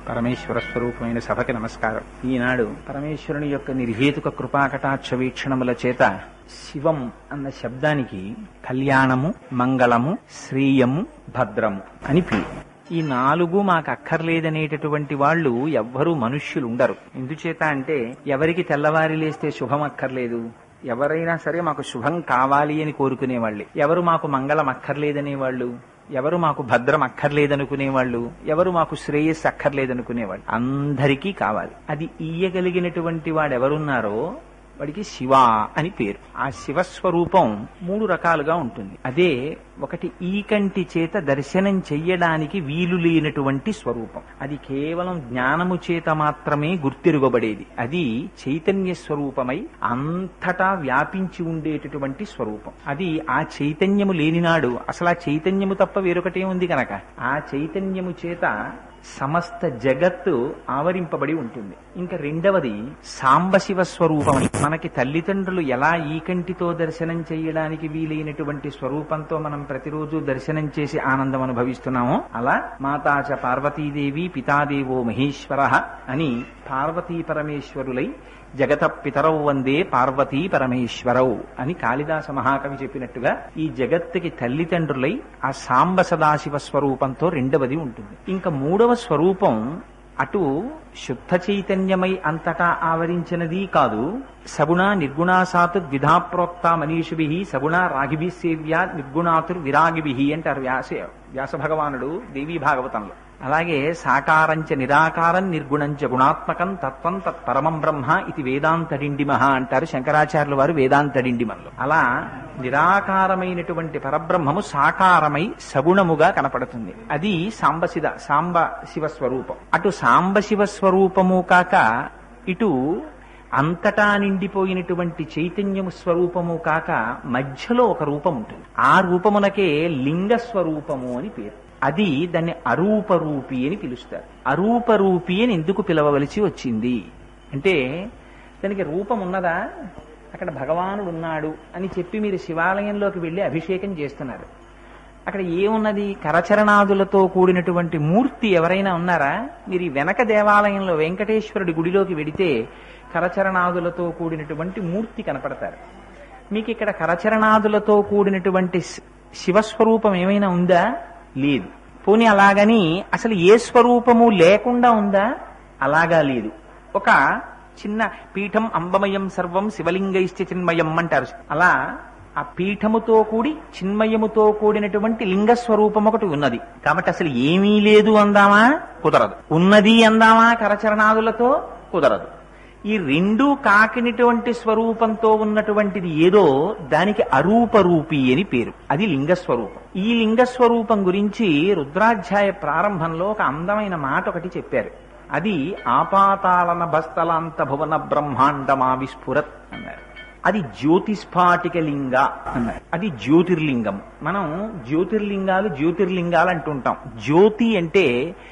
పరమేశ్వర స్వరూపమైన సభకి నమస్కారం ఈనాడు పరమేశ్వరుని యొక్క నిర్హేతుక కృపాకటాక్ష వీక్షణముల చేత శివం అన్న శబ్దానికి కళ్యాణము మంగళము శ్రేయము భద్రము అని పేరు ఈ నాలుగు మాకు అక్కర్లేదనేటటువంటి వాళ్ళు ఎవ్వరూ మనుష్యులు ఉండరు ఎందుచేత అంటే ఎవరికి తెల్లవారి లేస్తే శుభం అక్కర్లేదు ఎవరైనా సరే మాకు శుభం కావాలి అని కోరుకునే వాళ్ళే ఎవరు మాకు మంగళం అక్కర్లేదనే వాళ్ళు ఎవరు మాకు భద్రం అక్కర్లేదనుకునే వాళ్ళు ఎవరు మాకు శ్రేయస్సు అక్కర్లేదనుకునేవాళ్ళు అందరికీ కావాలి అది ఇయ్యగలిగినటువంటి వాడు ఎవరున్నారో వాడికి శివ అని పేరు ఆ శివస్వరూపం మూడు రకాలుగా ఉంటుంది అదే ఒకటి ఈ కంటి చేత దర్శనం చెయ్యడానికి వీలు లేనటువంటి స్వరూపం అది కేవలం జ్ఞానము చేత మాత్రమే గుర్తిరుగబడేది అది చైతన్య స్వరూపమై అంతటా వ్యాపించి ఉండేటటువంటి స్వరూపం అది ఆ చైతన్యము లేనినాడు అసలు ఆ చైతన్యము తప్ప వేరొకటే ఉంది కనుక ఆ చైతన్యము చేత సమస్త జగత్తు ఆవరింపబడి ఉంటుంది ఇంకా రెండవది సాంబశివ స్వరూపం మనకి తల్లిదండ్రులు ఎలా ఈ కంటితో దర్శనం చేయడానికి వీలైనటువంటి స్వరూపంతో మనం ప్రతిరోజు దర్శనం చేసి ఆనందం అనుభవిస్తున్నామో అలా మాతాచ పార్వతీదేవి పితాదేవో మహేశ్వర అని పార్వతీ పరమేశ్వరులై జగత పితరౌ వందే పార్వతీ పరమేశ్వరౌ అని కాళిదాస మహాకవి చెప్పినట్టుగా ఈ జగత్తుకి తల్లిదండ్రులై ఆ సాంబ సదాశివ స్వరూపంతో రెండవది ఉంటుంది ఇంకా మూడవ స్వరూపం అటు శుద్ధ చైతన్యమై అంతటా ఆవరించినది కాదు సగుణ నిర్గుణాసాతు ద్విధాప్రోక్త మనీషుభి సగుణ రాగిభి సేవ్య నిర్గుణాతుర్ విరాగిభి అంటారు వ్యాస వ్యాస భగవానుడు దేవీ భాగవతంలో అలాగే సాకారంచ నిరాకారం నిర్గుణంచ గుణాత్మకం తత్వం తత్పరమం బ్రహ్మ ఇది వేదాంతడిండిమహ అంటారు శంకరాచార్యుల వారు వేదాంతడిండిమన్లో అలా నిరాకారమైనటువంటి పరబ్రహ్మము సాకారమై సగుణముగా కనపడుతుంది అది సాంబశిద సాంబ శివ స్వరూపం అటు సాంబశివ స్వరూపము కాక ఇటు అంతటా నిండిపోయినటువంటి చైతన్యము స్వరూపము కాక మధ్యలో ఒక రూపం ఉంటుంది ఆ రూపమునకే లింగ స్వరూపము అని పేరు అది దాన్ని అరూపరూపి అని పిలుస్తారు అరూపరూపి అని ఎందుకు పిలవవలసి వచ్చింది అంటే దానికి రూపం ఉన్నదా అక్కడ భగవానుడు ఉన్నాడు అని చెప్పి మీరు శివాలయంలోకి వెళ్ళి అభిషేకం చేస్తున్నారు అక్కడ ఏమున్నది కరచరణాదులతో కూడినటువంటి మూర్తి ఎవరైనా ఉన్నారా మీరు ఈ వెనక దేవాలయంలో వెంకటేశ్వరుడి గుడిలోకి వెడితే కరచరణాదులతో కూడినటువంటి మూర్తి కనపడతారు మీకు ఇక్కడ కరచరణాదులతో కూడినటువంటి శివస్వరూపం ఏమైనా ఉందా లేదు పోనీ అలాగని అసలు ఏ స్వరూపము లేకుండా ఉందా అలాగా లేదు ఒక చిన్న పీఠం అంబమయం సర్వం శివలింగైశ్చ చిన్మయం అంటారు అలా ఆ పీఠముతో కూడి చిన్మయముతో కూడినటువంటి లింగ స్వరూపం ఒకటి ఉన్నది కాబట్టి అసలు ఏమీ లేదు అందామా కుదరదు ఉన్నది అందామా కరచరణాదులతో కుదరదు ఈ రెండు కాకినటువంటి స్వరూపంతో ఉన్నటువంటిది ఏదో దానికి అరూపరూపి అని పేరు అది లింగ స్వరూపం ఈ లింగ స్వరూపం గురించి రుద్రాధ్యాయ ప్రారంభంలో ఒక అందమైన మాట ఒకటి చెప్పారు అది ఆపాతాళన బస్తలాంత భువన బ్రహ్మాండమా విస్ఫురత్ అన్నారు అది జ్యోతిస్ఫాటిక లింగ అన్నారు అది జ్యోతిర్లింగం మనం జ్యోతిర్లింగాలు జ్యోతిర్లింగాలు అంటుంటాం జ్యోతి అంటే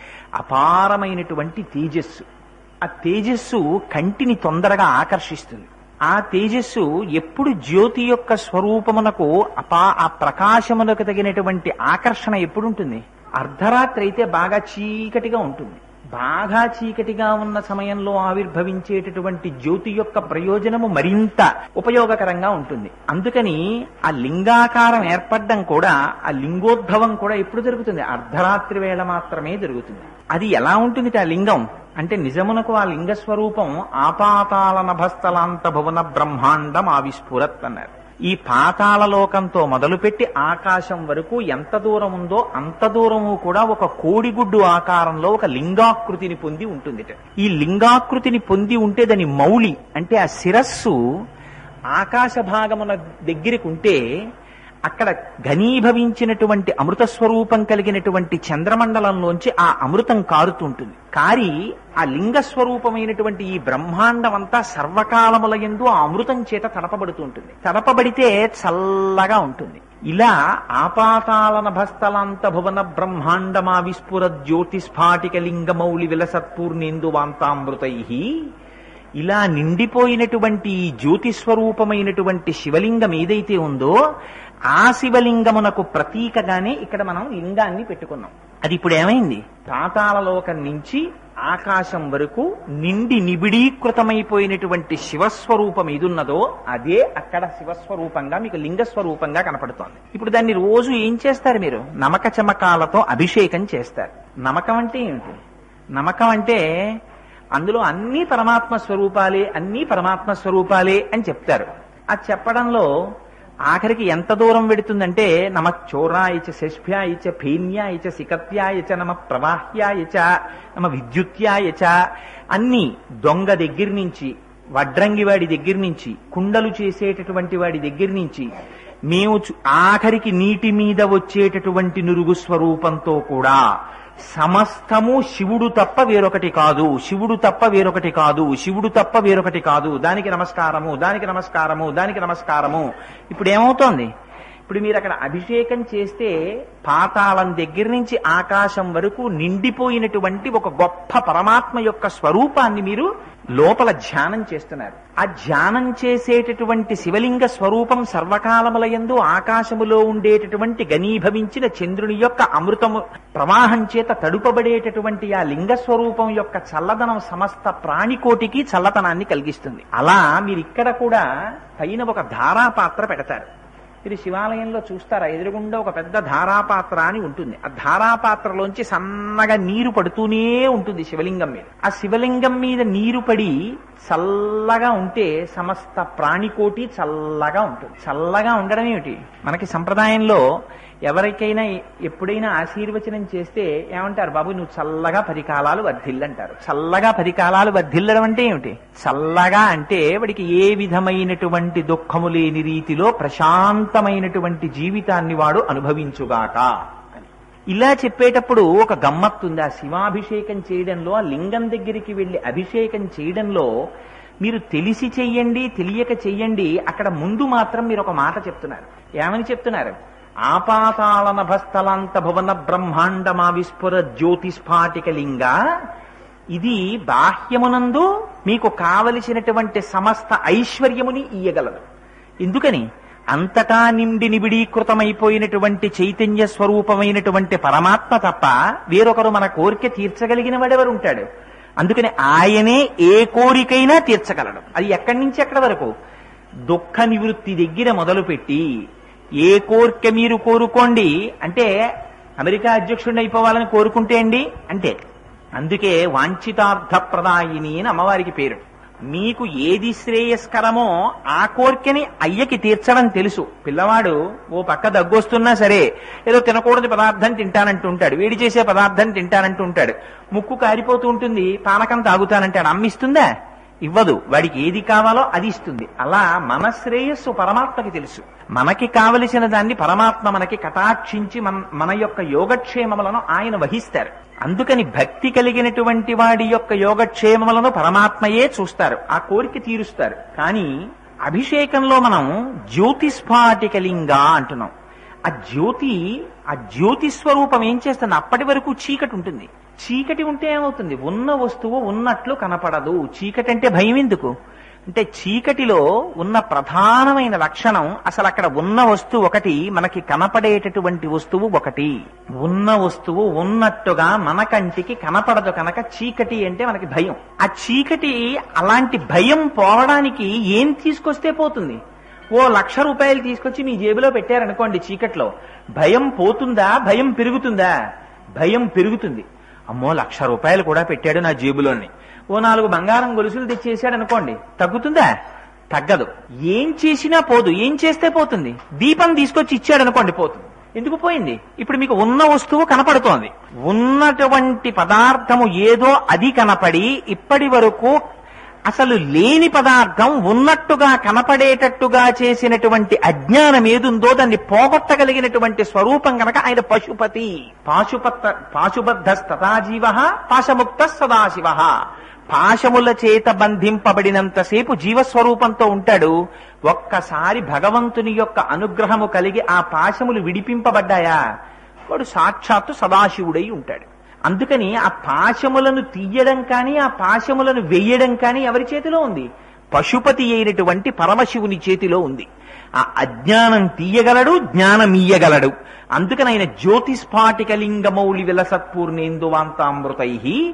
అపారమైనటువంటి తేజస్సు ఆ తేజస్సు కంటిని తొందరగా ఆకర్షిస్తుంది ఆ తేజస్సు ఎప్పుడు జ్యోతి యొక్క స్వరూపమునకు అపా ఆ ప్రకాశమునకు తగినటువంటి ఆకర్షణ ఎప్పుడు ఉంటుంది అర్ధరాత్రి అయితే బాగా చీకటిగా ఉంటుంది బాగా చీకటిగా ఉన్న సమయంలో ఆవిర్భవించేటటువంటి జ్యోతి యొక్క ప్రయోజనము మరింత ఉపయోగకరంగా ఉంటుంది అందుకని ఆ లింగాకారం ఏర్పడడం కూడా ఆ లింగోద్భవం కూడా ఎప్పుడు జరుగుతుంది అర్ధరాత్రి వేళ మాత్రమే జరుగుతుంది అది ఎలా ఉంటుంది ఆ లింగం అంటే నిజమునకు ఆ లింగ స్వరూపం ఆపాతాల నభస్థలాంత భువన బ్రహ్మాండం ఆవిస్ఫురత్ అన్నారు ఈ పాతాళ లోకంతో మొదలుపెట్టి ఆకాశం వరకు ఎంత దూరం ఉందో అంత దూరము కూడా ఒక కోడిగుడ్డు ఆకారంలో ఒక లింగాకృతిని పొంది ఉంటుంది ఈ లింగాకృతిని పొంది ఉంటే దాని మౌళి అంటే ఆ శిరస్సు ఆకాశ భాగమున దగ్గరికి ఉంటే అక్కడ ఘనీభవించినటువంటి అమృత స్వరూపం కలిగినటువంటి చంద్రమండలంలోంచి ఆ అమృతం కారుతుంటుంది కారి ఆ లింగ స్వరూపమైనటువంటి ఈ బ్రహ్మాండం అంతా సర్వకాలముల ఎందు ఆ అమృతం చేత తడపబడుతూ ఉంటుంది తడపబడితే చల్లగా ఉంటుంది ఇలా ఆపాతాళన భస్తలాంత భువన బ్రహ్మాండమా విస్ఫుర జ్యోతిస్ఫాటిక లింగమౌళి విలసత్పూర్ణేందు వాంతామృతై ఇలా నిండిపోయినటువంటి ఈ జ్యోతి స్వరూపమైనటువంటి శివలింగం ఏదైతే ఉందో ఆ శివలింగమునకు ప్రతీకగానే ఇక్కడ మనం లింగాన్ని పెట్టుకున్నాం అది ఇప్పుడు ఏమైంది పాతాళలోకం నుంచి ఆకాశం వరకు నిండి నిబిడీకృతమైపోయినటువంటి శివస్వరూపం ఏదున్నదో అదే అక్కడ శివస్వరూపంగా మీకు లింగ స్వరూపంగా కనపడుతోంది ఇప్పుడు దాన్ని రోజు ఏం చేస్తారు మీరు నమక చమకాలతో అభిషేకం చేస్తారు నమకం అంటే ఏమిటి నమకం అంటే అందులో అన్ని పరమాత్మ స్వరూపాలే అన్ని పరమాత్మ స్వరూపాలే అని చెప్తారు అది చెప్పడంలో ఆఖరికి ఎంత దూరం వెడుతుందంటే నమ చోరాయచ శష్భ్యాయచ ఫేన్యాయచ సికత్యాయచ నమ ప్రవాహ్యాయచ నమ విద్యుత్యాయచ అన్ని దొంగ దగ్గర నుంచి వడ్రంగి వాడి దగ్గర నుంచి కుండలు చేసేటటువంటి వాడి దగ్గర నుంచి మేము చు- ఆఖరికి నీటి మీద వచ్చేటటువంటి నురుగు స్వరూపంతో కూడా సమస్తము శివుడు తప్ప వేరొకటి కాదు శివుడు తప్ప వేరొకటి కాదు శివుడు తప్ప వేరొకటి కాదు దానికి నమస్కారము దానికి నమస్కారము దానికి నమస్కారము ఇప్పుడు ఏమవుతోంది ఇప్పుడు మీరు అక్కడ అభిషేకం చేస్తే పాతాళం దగ్గర నుంచి ఆకాశం వరకు నిండిపోయినటువంటి ఒక గొప్ప పరమాత్మ యొక్క స్వరూపాన్ని మీరు లోపల ధ్యానం చేస్తున్నారు ఆ ధ్యానం చేసేటటువంటి శివలింగ స్వరూపం సర్వకాలములయందు ఆకాశములో ఉండేటటువంటి గనీభవించిన చంద్రుని యొక్క అమృతము ప్రవాహం చేత తడుపబడేటటువంటి ఆ లింగ స్వరూపం యొక్క చల్లదనం సమస్త ప్రాణికోటికి చల్లతనాన్ని కలిగిస్తుంది అలా మీరు ఇక్కడ కూడా పైన ఒక ధారాపాత్ర పెడతారు మీరు శివాలయంలో చూస్తారా ఎదురుగుండా ఒక పెద్ద ధారాపాత్ర అని ఉంటుంది ఆ ధారాపాత్రలోంచి సన్నగా నీరు పడుతూనే ఉంటుంది శివలింగం మీద ఆ శివలింగం మీద నీరు పడి చల్లగా ఉంటే సమస్త ప్రాణికోటి చల్లగా ఉంటుంది చల్లగా ఉండడం ఏమిటి మనకి సంప్రదాయంలో ఎవరికైనా ఎప్పుడైనా ఆశీర్వచనం చేస్తే ఏమంటారు బాబు నువ్వు చల్లగా పది కాలాలు వర్ధిల్లంటారు చల్లగా పది కాలాలు వర్ధిల్లడం అంటే ఏమిటి చల్లగా అంటే వాడికి ఏ విధమైనటువంటి దుఃఖము లేని రీతిలో ప్రశాంతమైనటువంటి జీవితాన్ని వాడు అనుభవించుగాక అని ఇలా చెప్పేటప్పుడు ఒక గమ్మత్తుంది ఆ శివాభిషేకం చేయడంలో ఆ లింగం దగ్గరికి వెళ్లి అభిషేకం చేయడంలో మీరు తెలిసి చెయ్యండి తెలియక చెయ్యండి అక్కడ ముందు మాత్రం మీరు ఒక మాట చెప్తున్నారు ఏమని చెప్తున్నారు ఆపాతాళ నభస్థలాంత భువన బ్రహ్మాండమా విస్ఫుర జ్యోతిస్ఫాటిక లింగ ఇది బాహ్యమునందు మీకు కావలసినటువంటి సమస్త ఐశ్వర్యముని ఇయ్యగలదు ఎందుకని అంతటా నిండి నిబిడీకృతమైపోయినటువంటి చైతన్య స్వరూపమైనటువంటి పరమాత్మ తప్ప వేరొకరు మన కోరిక తీర్చగలిగిన వాడెవరు ఉంటాడు అందుకని ఆయనే ఏ కోరికైనా తీర్చగలడు అది ఎక్కడి నుంచి ఎక్కడి వరకు దుఃఖ నివృత్తి దగ్గర మొదలుపెట్టి ఏ కోరిక మీరు కోరుకోండి అంటే అమెరికా అధ్యక్షుడిని అయిపోవాలని కోరుకుంటే అండి అంటే అందుకే వాంఛితార్థ ప్రదాయిని అని అమ్మవారికి పేరు మీకు ఏది శ్రేయస్కరమో ఆ కోరికని అయ్యకి తీర్చడం తెలుసు పిల్లవాడు ఓ పక్క దగ్గొస్తున్నా సరే ఏదో తినకూడని పదార్థం తింటానంటూ ఉంటాడు వేడి చేసే పదార్థం తింటానంటూ ఉంటాడు ముక్కు కారిపోతూ ఉంటుంది పానకం తాగుతానంటాడు అమ్మిస్తుందా ఇవ్వదు వాడికి ఏది కావాలో అది ఇస్తుంది అలా మన శ్రేయస్సు పరమాత్మకి తెలుసు మనకి కావలసిన దాన్ని పరమాత్మ మనకి కటాక్షించి మన మన యొక్క యోగక్షేమములను ఆయన వహిస్తారు అందుకని భక్తి కలిగినటువంటి వాడి యొక్క యోగక్షేమములను పరమాత్మయే చూస్తారు ఆ కోరిక తీరుస్తారు కానీ అభిషేకంలో మనం జ్యోతిస్ఫాటిక లింగ అంటున్నాం ఆ జ్యోతి ఆ జ్యోతి స్వరూపం ఏం చేస్తుంది అప్పటి వరకు చీకటి ఉంటుంది చీకటి ఉంటే ఏమవుతుంది ఉన్న వస్తువు ఉన్నట్లు కనపడదు చీకటి అంటే భయం ఎందుకు అంటే చీకటిలో ఉన్న ప్రధానమైన లక్షణం అసలు అక్కడ ఉన్న వస్తువు ఒకటి మనకి కనపడేటటువంటి వస్తువు ఒకటి ఉన్న వస్తువు ఉన్నట్టుగా మన కంటికి కనపడదు కనుక చీకటి అంటే మనకి భయం ఆ చీకటి అలాంటి భయం పోవడానికి ఏం తీసుకొస్తే పోతుంది ఓ లక్ష రూపాయలు తీసుకొచ్చి మీ జేబులో పెట్టారనుకోండి చీకట్లో భయం పోతుందా భయం పెరుగుతుందా భయం పెరుగుతుంది అమ్మో లక్ష రూపాయలు కూడా పెట్టాడు నా జేబులోని ఓ నాలుగు బంగారం గొలుసులు తెచ్చేసాడు అనుకోండి తగ్గుతుందా తగ్గదు ఏం చేసినా పోదు ఏం చేస్తే పోతుంది దీపం తీసుకొచ్చి ఇచ్చాడు అనుకోండి పోతుంది ఎందుకు పోయింది ఇప్పుడు మీకు ఉన్న వస్తువు కనపడుతోంది ఉన్నటువంటి పదార్థము ఏదో అది కనపడి ఇప్పటి వరకు అసలు లేని పదార్థం ఉన్నట్టుగా కనపడేటట్టుగా చేసినటువంటి అజ్ఞానం ఏదుందో దాన్ని పోగొట్టగలిగినటువంటి స్వరూపం గనక ఆయన పశుపతి పాశుపత్త పాశుబద్ధస్తథాజీవ పాశముక్త సదాశివ పాశముల చేత బంధింపబడినంతసేపు జీవస్వరూపంతో ఉంటాడు ఒక్కసారి భగవంతుని యొక్క అనుగ్రహము కలిగి ఆ పాశములు విడిపింపబడ్డాయా వాడు సాక్షాత్తు సదాశివుడై ఉంటాడు అందుకని ఆ పాశములను తీయడం కానీ ఆ పాశములను వెయ్యడం కానీ ఎవరి చేతిలో ఉంది పశుపతి అయినటువంటి పరమశివుని చేతిలో ఉంది ఆ అజ్ఞానం తీయగలడు జ్ఞానం ఇయ్యగలడు అందుకని ఆయన జ్యోతిస్ఫాటికలింగమౌళి విలసత్పూర్ణేందువాంతామృతై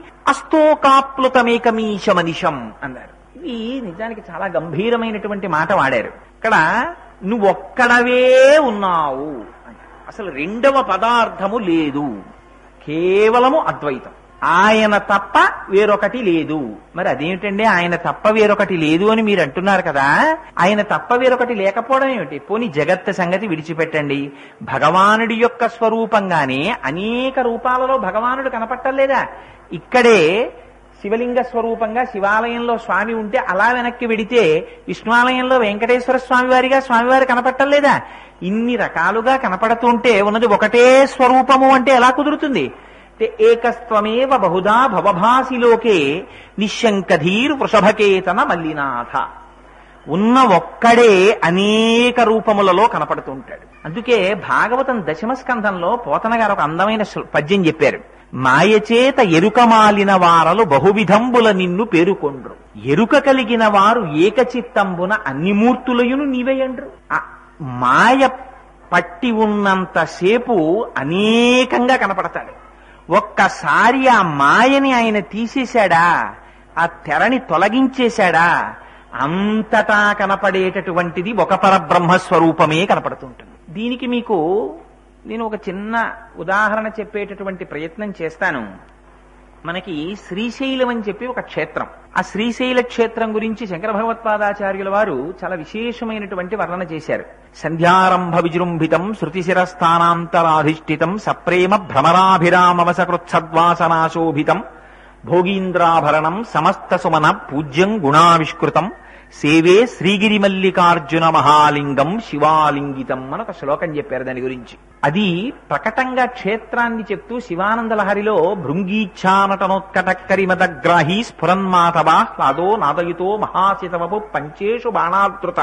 అస్తోకాప్లుతమేకమీశమనిషం అన్నారు ఇది నిజానికి చాలా గంభీరమైనటువంటి మాట వాడారు ఇక్కడ నువ్వొక్కడవే ఉన్నావు అన్నారు. అసలు రెండవ పదార్థము లేదు కేవలము అద్వైతం ఆయన తప్ప వేరొకటి లేదు మరి అదేమిటండి ఆయన తప్ప వేరొకటి లేదు అని మీరు అంటున్నారు కదా ఆయన తప్ప వేరొకటి లేకపోవడం ఏమిటి పోని జగత్ సంగతి విడిచిపెట్టండి భగవానుడి యొక్క స్వరూపంగానే అనేక రూపాలలో భగవానుడు కనపట్టలేదా ఇక్కడే శివలింగ స్వరూపంగా శివాలయంలో స్వామి ఉంటే అలా వెనక్కి వెడితే విష్ణువాలయంలో వెంకటేశ్వర స్వామి వారిగా స్వామివారి కనపట్టలేదా ఇన్ని రకాలుగా కనపడుతుంటే ఉన్నది ఒకటే స్వరూపము అంటే ఎలా కుదురుతుంది అంటే ఏకస్త్వమేవ బహుదా భవభాసిలోకే నిశంకధీర్ వృషభకేతన మల్లినాథ ఉన్న ఒక్కడే అనేక రూపములలో కనపడుతుంటాడు అందుకే భాగవతం దశమ స్కంధంలో పోతన గారు ఒక అందమైన శ్లో- పద్యం చెప్పారు మాయచేత ఎరుక మాలిన వారలు బహువిధంబుల నిన్ను పేరుకొండ్రు ఎరుక కలిగిన వారు ఏకచిత్తంబున అన్ని మూర్తులయును నీవేయండ్రు ఆ మాయ పట్టి ఉన్నంతసేపు అనేకంగా కనపడతాడు ఒక్కసారి ఆ మాయని ఆయన తీసేశాడా ఆ తెరని తొలగించేశాడా అంతటా కనపడేటటువంటిది ఒక పరబ్రహ్మ స్వరూపమే కనపడుతుంటుంది దీనికి మీకు నేను ఒక చిన్న ఉదాహరణ చెప్పేటటువంటి ప్రయత్నం చేస్తాను మనకి శ్రీశైలం అని చెప్పి ఒక క్షేత్రం ఆ శ్రీశైల క్షేత్రం గురించి శంకర భగవత్పాదాచార్యుల వారు చాలా విశేషమైనటువంటి వర్ణన చేశారు సంధ్యారంభ విజృంభితం శృతిశిరస్థానాంతరాధిష్ఠితం సప్రేమ భ్రమరాభిరామవసకృత్సద్వాసనాశోభితం భోగీంద్రాభరణం సమస్త సుమన పూజ్యం గుణావిష్కృతం సేవే శ్రీగిరి మల్లికార్జున మహాలింగం శివాలింగితం అని ఒక శ్లోకం చెప్పారు దాని గురించి అది ప్రకటంగా క్షేత్రాన్ని చెప్తూ శివానంద లహరిలో భృంగీచ్ఛానటనోత్కటక్కరిమదగ్రాహీ స్ఫురన్మాతవా హ్లాదో నాదయుతో మహాశితవపు పంచేషు బాణాదృత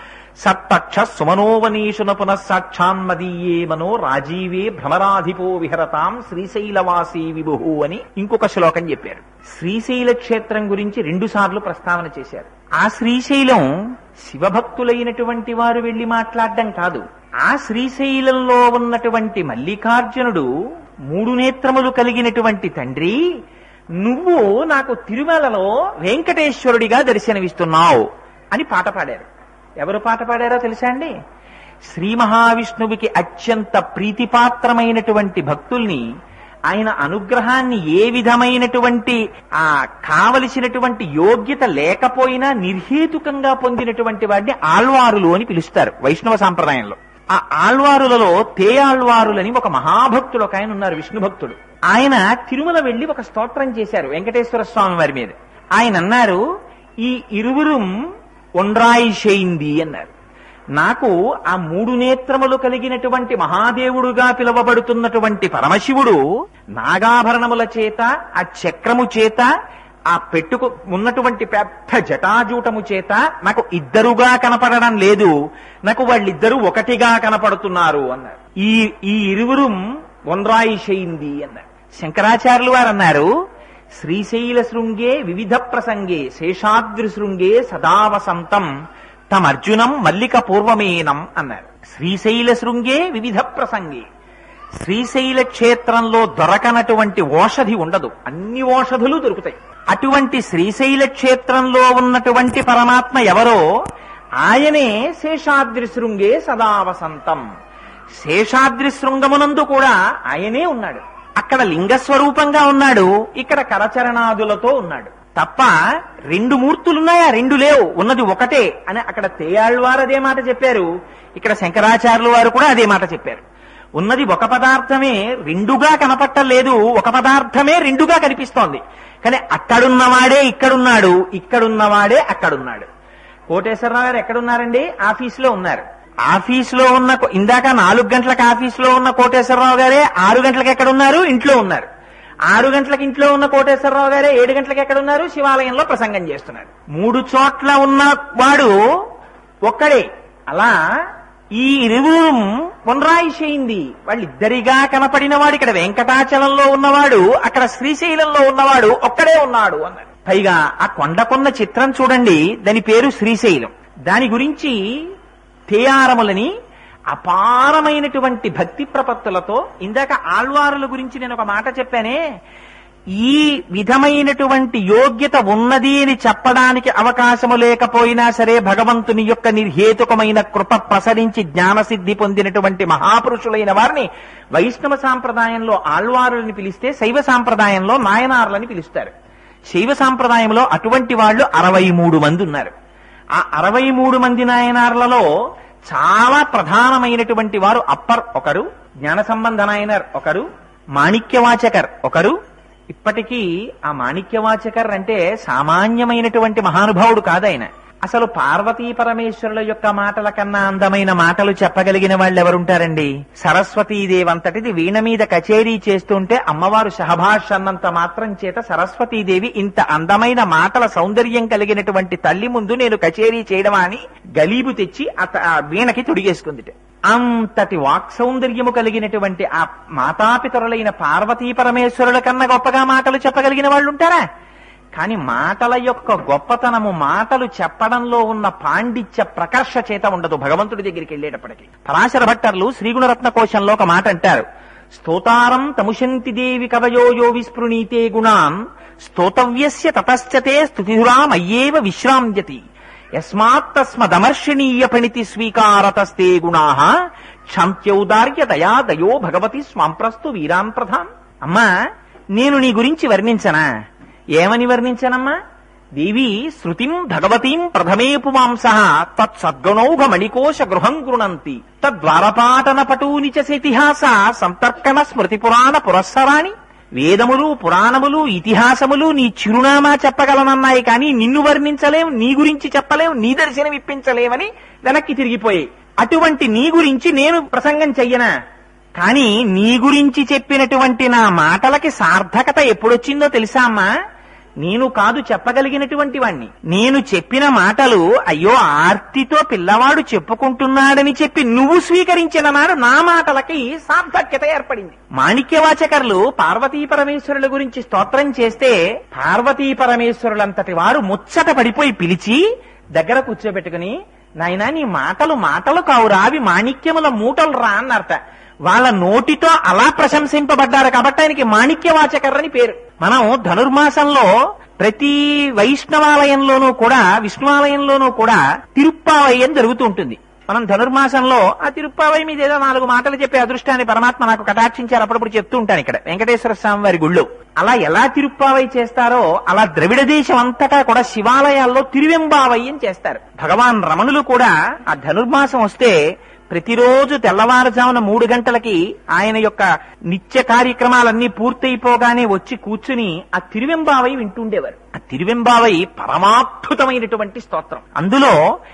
సత్పక్ష సుమనోవనీషున పునఃసాక్షాన్మదీయే మనో రాజీవే భ్రమరాధిపో విహరతాం శ్రీశైలవాసీ విభు అని ఇంకొక శ్లోకం చెప్పారు శ్రీశైల క్షేత్రం గురించి రెండు సార్లు ప్రస్తావన చేశారు ఆ శ్రీశైలం శివభక్తులైనటువంటి వారు వెళ్లి మాట్లాడడం కాదు ఆ శ్రీశైలంలో ఉన్నటువంటి మల్లికార్జునుడు మూడు నేత్రములు కలిగినటువంటి తండ్రి నువ్వు నాకు తిరుమలలో వెంకటేశ్వరుడిగా దర్శనమిస్తున్నావు అని పాట పాడారు ఎవరు పాట పాడారో తెలుసా అండి శ్రీ మహావిష్ణువుకి అత్యంత ప్రీతిపాత్రమైనటువంటి భక్తుల్ని ఆయన అనుగ్రహాన్ని ఏ విధమైనటువంటి ఆ కావలసినటువంటి యోగ్యత లేకపోయినా నిర్హేతుకంగా పొందినటువంటి వాడిని ఆళ్వారులు అని పిలుస్తారు వైష్ణవ సాంప్రదాయంలో ఆ ఆళ్వారులలో తేయాళ్వారులని ఒక మహాభక్తుడు ఒక ఆయన ఉన్నారు విష్ణు భక్తుడు ఆయన తిరుమల వెళ్లి ఒక స్తోత్రం చేశారు వెంకటేశ్వర స్వామి వారి మీద ఆయన అన్నారు ఈ ఇరువురు ఒండ్రాయి చేయింది అన్నారు నాకు ఆ మూడు నేత్రములు కలిగినటువంటి మహాదేవుడుగా పిలువబడుతున్నటువంటి పరమశివుడు నాగాభరణముల చేత ఆ చక్రము చేత ఆ పెట్టుకు ఉన్నటువంటి పెద్ద జటాజూటము చేత నాకు ఇద్దరుగా కనపడడం లేదు నాకు వాళ్ళిద్దరూ ఒకటిగా కనపడుతున్నారు అన్నారు ఈ ఈ ఇరువురు ఒండ్రాయి చేయింది అన్నారు శంకరాచార్యులు వారు అన్నారు శ్రీశైల శృంగే వివిధ ప్రసంగే శేషాద్రి శృంగే సదా వసంతం తమర్జునం మల్లిక పూర్వమేనం అన్నారు శ్రీశైల శృంగే వివిధ ప్రసంగే శ్రీశైల క్షేత్రంలో దొరకనటువంటి ఓషధి ఉండదు అన్ని ఓషధులు దొరుకుతాయి అటువంటి శ్రీశైల క్షేత్రంలో ఉన్నటువంటి పరమాత్మ ఎవరో ఆయనే శేషాద్రి శృంగే సదా వసంతం శేషాద్రి శృంగమునందు కూడా ఆయనే ఉన్నాడు అక్కడ లింగ స్వరూపంగా ఉన్నాడు ఇక్కడ కరచరణాదులతో ఉన్నాడు తప్ప రెండు మూర్తులున్నాయా రెండు లేవు ఉన్నది ఒకటే అని అక్కడ తేయాళ్వారు అదే మాట చెప్పారు ఇక్కడ శంకరాచార్యుల వారు కూడా అదే మాట చెప్పారు ఉన్నది ఒక పదార్థమే రెండుగా కనపట్టలేదు ఒక పదార్థమే రెండుగా కనిపిస్తోంది కానీ అక్కడున్నవాడే ఇక్కడున్నాడు ఇక్కడున్నవాడే అక్కడున్నాడు కోటేశ్వరరావు గారు ఎక్కడున్నారండి ఆఫీసులో ఉన్నారు ఆఫీసులో ఉన్న ఇందాక నాలుగు గంటలకు ఆఫీసులో ఉన్న కోటేశ్వరరావు గారే ఆరు గంటలకు ఎక్కడ ఉన్నారు ఇంట్లో ఉన్నారు ఆరు గంటలకు ఇంట్లో ఉన్న కోటేశ్వరరావు గారే ఏడు గంటలకు ఎక్కడ ఉన్నారు శివాలయంలో ప్రసంగం చేస్తున్నారు మూడు చోట్ల ఉన్న వాడు ఒక్కడే అలా ఈ ఇరువురు పునరాయిషయింది వాళ్ళిద్దరిగా కనపడిన వాడు ఇక్కడ వెంకటాచలంలో ఉన్నవాడు అక్కడ శ్రీశైలంలో ఉన్నవాడు ఒక్కడే ఉన్నాడు అన్నాడు పైగా ఆ కొండకొన్న చిత్రం చూడండి దాని పేరు శ్రీశైలం దాని గురించి తేయారములని అపారమైనటువంటి భక్తి ప్రపత్తులతో ఇందాక ఆళ్వారుల గురించి నేను ఒక మాట చెప్పానే ఈ విధమైనటువంటి యోగ్యత ఉన్నది అని చెప్పడానికి అవకాశము లేకపోయినా సరే భగవంతుని యొక్క నిర్హేతుకమైన కృప ప్రసరించి జ్ఞానసిద్ధి పొందినటువంటి మహాపురుషులైన వారిని వైష్ణవ సాంప్రదాయంలో ఆళ్వారులని పిలిస్తే శైవ సాంప్రదాయంలో నాయనార్లని పిలుస్తారు శైవ సాంప్రదాయంలో అటువంటి వాళ్ళు అరవై మూడు మంది ఉన్నారు ఆ అరవై మూడు మంది నాయనార్లలో చాలా ప్రధానమైనటువంటి వారు అప్పర్ ఒకరు జ్ఞాన సంబంధ నాయనర్ ఒకరు మాణిక్యవాచకర్ ఒకరు ఇప్పటికీ ఆ మాణిక్యవాచకర్ అంటే సామాన్యమైనటువంటి మహానుభావుడు కాదాయన అసలు పార్వతీ పరమేశ్వరుల యొక్క మాటల కన్నా అందమైన మాటలు చెప్పగలిగిన వాళ్ళు ఎవరుంటారండి సరస్వతీదేవి అంతటిది వీణ మీద కచేరీ చేస్తుంటే అమ్మవారు సహభాష్ అన్నంత మాత్రం చేత సరస్వతీదేవి ఇంత అందమైన మాటల సౌందర్యం కలిగినటువంటి తల్లి ముందు నేను కచేరీ చేయడమా అని గలీబు తెచ్చి అత- ఆ వీణకి తొడిగేసుకుంది అంతటి వాక్ సౌందర్యము కలిగినటువంటి ఆ మాతాపితరులైన పార్వతీ పరమేశ్వరుల కన్నా గొప్పగా మాటలు చెప్పగలిగిన వాళ్ళు ఉంటారా కాని మాటల యొక్క గొప్పతనము మాటలు చెప్పడంలో ఉన్న పాండిత్య ప్రకర్ష చేత ఉండదు భగవంతుడి దగ్గరికి వెళ్ళేటప్పటికి పరాశర భట్టర్లు శ్రీగుణరత్న కోశంలో ఒక మాట అంటారు స్తోతారం తముశంతి దేవి కవయో యో విస్పృణీతే గుణాన్ స్తోతవ్యస్య తతశ్చతే స్తుతిధురామయ్యేవ విశ్రామ్యతి యస్మాత్తస్మదమర్షణీయ పణితి స్వీకారతస్తే గుణా క్షంత్యౌదార్య దయా దయో భగవతి స్వాంప్రస్తు వీరాన్ ప్రధాన్ అమ్మా నేను నీ గురించి వర్ణించనా ఏమని వర్ణించనమ్మా దేవి శృతిం భగవతీం ప్రథమే పుమాంస తత్సద్గుణౌఘ మణికోశ గృహం గృణంతి తద్వారపాటన పటూని చతిహాస సంతర్కణ స్మృతి పురాణ పురస్సరాణి వేదములు పురాణములు ఇతిహాసములు నీ చిరునామా చెప్పగలనన్నాయి కానీ నిన్ను వర్ణించలేం నీ గురించి చెప్పలేం నీ దర్శనం ఇప్పించలేమని వెనక్కి తిరిగిపోయాయి అటువంటి నీ గురించి నేను ప్రసంగం చెయ్యనా కానీ నీ గురించి చెప్పినటువంటి నా మాటలకి సార్థకత ఎప్పుడొచ్చిందో తెలుసా అమ్మా నేను కాదు చెప్పగలిగినటువంటి వాణ్ణి నేను చెప్పిన మాటలు అయ్యో ఆర్తితో పిల్లవాడు చెప్పుకుంటున్నాడని చెప్పి నువ్వు స్వీకరించిన నాడు నా మాటలకి సార్థక్యత ఏర్పడింది మాణిక్యవాచకర్లు పార్వతీ పరమేశ్వరుల గురించి స్తోత్రం చేస్తే పార్వతీ పరమేశ్వరులంతటి వారు ముచ్చట పడిపోయి పిలిచి దగ్గర కూర్చోబెట్టుకుని నాయనా నీ మాటలు మాటలు కావురా అవి మాణిక్యముల మూటలు రా అన్నారట వాళ్ళ నోటితో అలా ప్రశంసింపబడ్డారు కాబట్టి ఆయనకి మాణిక్యవాచకర్ అని పేరు మనం ధనుర్మాసంలో ప్రతి వైష్ణవాలయంలోనూ కూడా విష్ణువాలయంలోనూ కూడా తిరుప్పావయ్యం జరుగుతూ ఉంటుంది మనం ధనుర్మాసంలో ఆ తిరుప్పావై మీద ఏదో నాలుగు మాటలు చెప్పే అదృష్టాన్ని పరమాత్మ నాకు కటాక్షించారు అప్పుడప్పుడు చెప్తూ ఉంటాను ఇక్కడ వెంకటేశ్వర స్వామి వారి గుళ్ళో అలా ఎలా తిరుప్పావై చేస్తారో అలా ద్రవిడ దేశం అంతటా కూడా శివాలయాల్లో తిరువెంబావయ్యం చేస్తారు భగవాన్ రమణులు కూడా ఆ ధనుర్మాసం వస్తే ప్రతిరోజు తెల్లవారుజామున మూడు గంటలకి ఆయన యొక్క నిత్య కార్యక్రమాలన్నీ పూర్తయిపోగానే వచ్చి కూర్చుని ఆ తిరువెంబావై వింటుండేవారు ఆ తిరువెంబావై పరమాద్భుతమైనటువంటి స్తోత్రం అందులో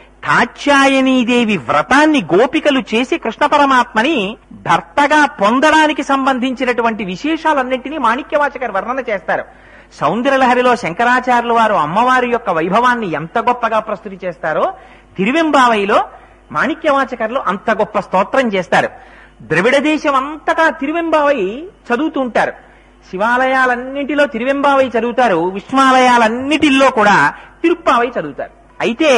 కాత్యాయనీదేవి వ్రతాన్ని గోపికలు చేసి కృష్ణ పరమాత్మని భర్తగా పొందడానికి సంబంధించినటువంటి విశేషాలన్నింటినీ మాణిక్యవాచకర్ వర్ణన చేస్తారు సౌందర్యలహరిలో శంకరాచార్యుల వారు అమ్మవారి యొక్క వైభవాన్ని ఎంత గొప్పగా ప్రస్తుతి చేస్తారో తిరువెంబావైలో మాణిక్యవాచకర్లు అంత గొప్ప స్తోత్రం చేస్తారు ద్రవిడ దేశం అంతటా తిరువెంబావై చదువుతూ ఉంటారు శివాలయాలన్నింటిలో తిరువెంబావై చదువుతారు విష్ణువాలయాలన్నిటిల్లో కూడా తిరుప్పావై చదువుతారు అయితే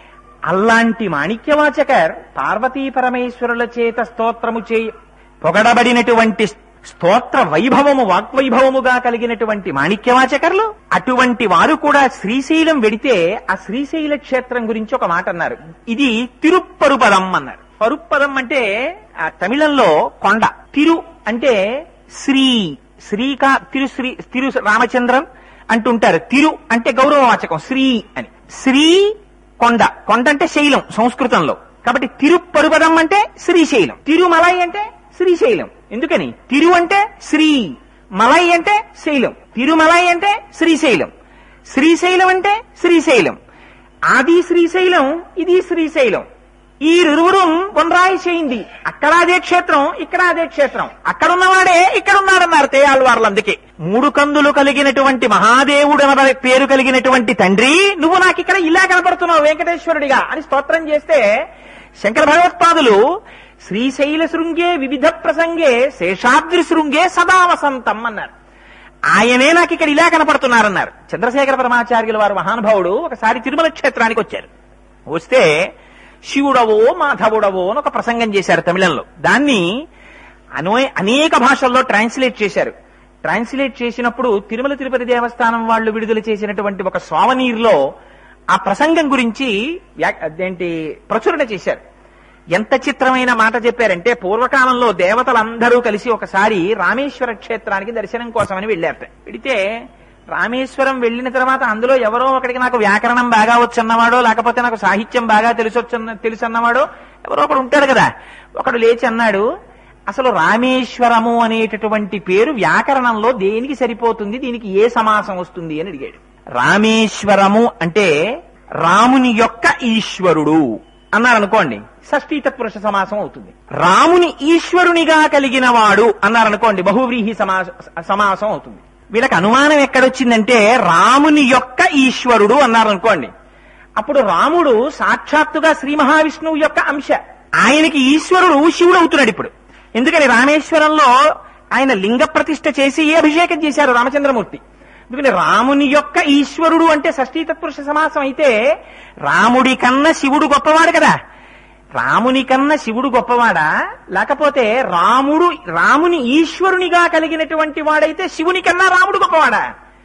అలాంటి మాణిక్యవాచకర్ పార్వతీ పరమేశ్వరుల చేత స్తోత్రము చే పొగడబడినటువంటి స్తోత్ర వైభవము వాగ్వైభవముగా కలిగినటువంటి మాణిక్యవాచకర్లు అటువంటి వారు కూడా శ్రీశైలం వెడితే ఆ శ్రీశైల క్షేత్రం గురించి ఒక మాట అన్నారు ఇది తిరుప్పరుపదం అన్నారు పరుప్పదం అంటే ఆ తమిళంలో కొండ తిరు అంటే శ్రీ శ్రీకా తిరు శ్రీ తిరు రామచంద్రన్ అంటుంటారు తిరు అంటే గౌరవవాచకం శ్రీ అని శ్రీ కొండ కొండ అంటే శైలం సంస్కృతంలో కాబట్టి తిరుపరుపదం అంటే శ్రీశైలం తిరుమలై అంటే శ్రీశైలం ఎందుకని తిరు అంటే శ్రీ మలై అంటే శైలం తిరుమలై అంటే శ్రీశైలం శ్రీశైలం అంటే శ్రీశైలం ఆది శ్రీశైలం ఇది శ్రీశైలం ఈ ఇరువురు కొనరాయి చేయింది అక్కడ అదే క్షేత్రం ఇక్కడ అదే క్షేత్రం అక్కడ ఉన్నవాడే ఇక్కడ ఉన్నాడన్నారు తేయాళ్ళు వాళ్ళు అందుకే మూడు కందులు కలిగినటువంటి మహాదేవుడు అనే పేరు కలిగినటువంటి తండ్రి నువ్వు నాకు ఇక్కడ ఇలా కనపడుతున్నావు వెంకటేశ్వరుడిగా అని స్తోత్రం చేస్తే శంకర భగవత్పాదులు శ్రీశైల శృంగే వివిధ ప్రసంగే శేషాద్రి శృంగే సదా వసంతం అన్నారు ఆయనే నాకు ఇక్కడ ఇలా కనపడుతున్నారన్నారు చంద్రశేఖర పరమాచార్యుల వారు మహానుభావుడు ఒకసారి తిరుమల క్షేత్రానికి వచ్చారు వస్తే శివుడవో మాధవుడవో అని ఒక ప్రసంగం చేశారు తమిళంలో దాన్ని అనో అనేక భాషల్లో ట్రాన్స్లేట్ చేశారు ట్రాన్స్లేట్ చేసినప్పుడు తిరుమల తిరుపతి దేవస్థానం వాళ్ళు విడుదల చేసినటువంటి ఒక స్వావనీర్లో ఆ ప్రసంగం గురించి వ్యా- అదేంటి ప్రచురణ చేశారు ఎంత చిత్రమైన మాట చెప్పారంటే పూర్వకాలంలో దేవతలందరూ కలిసి ఒకసారి రామేశ్వర క్షేత్రానికి దర్శనం కోసమని వెళ్ళారట వెడితే రామేశ్వరం వెళ్ళిన తర్వాత అందులో ఎవరో ఒకడికి నాకు వ్యాకరణం బాగా వచ్చన్నవాడో లేకపోతే నాకు సాహిత్యం బాగా తెలిసొచ్చన్న తెలుసన్నవాడో ఎవరో ఒకడు ఉంటాడు కదా ఒకడు లేచి అన్నాడు అసలు రామేశ్వరము అనేటటువంటి పేరు వ్యాకరణంలో దేనికి సరిపోతుంది దీనికి ఏ సమాసం వస్తుంది అని అడిగాడు రామేశ్వరము అంటే రాముని యొక్క ఈశ్వరుడు అన్నారు అనుకోండి షష్ఠీ తత్పురుష సమాసం అవుతుంది రాముని ఈశ్వరునిగా కలిగిన వాడు అన్నారు అనుకోండి బహువ్రీహి సమాస సమాసం అవుతుంది వీళ్ళకి అనుమానం ఎక్కడొచ్చిందంటే రాముని యొక్క ఈశ్వరుడు అన్నారు అనుకోండి అప్పుడు రాముడు సాక్షాత్తుగా శ్రీ మహావిష్ణువు యొక్క అంశ ఆయనకి ఈశ్వరుడు శివుడు అవుతున్నాడు ఇప్పుడు ఎందుకని రామేశ్వరంలో ఆయన లింగ ప్రతిష్ఠ చేసి ఏ అభిషేకం చేశారు రామచంద్రమూర్తి ఎందుకని రాముని యొక్క ఈశ్వరుడు అంటే షష్ఠీ తత్పురుష సమాసం అయితే రాముడి కన్నా శివుడు గొప్పవాడు కదా రాముని కన్నా శివుడు గొప్పవాడా లేకపోతే రాముడు రాముని ఈశ్వరునిగా కలిగినటువంటి వాడైతే శివుని కన్నా రాముడు గొప్పవాడా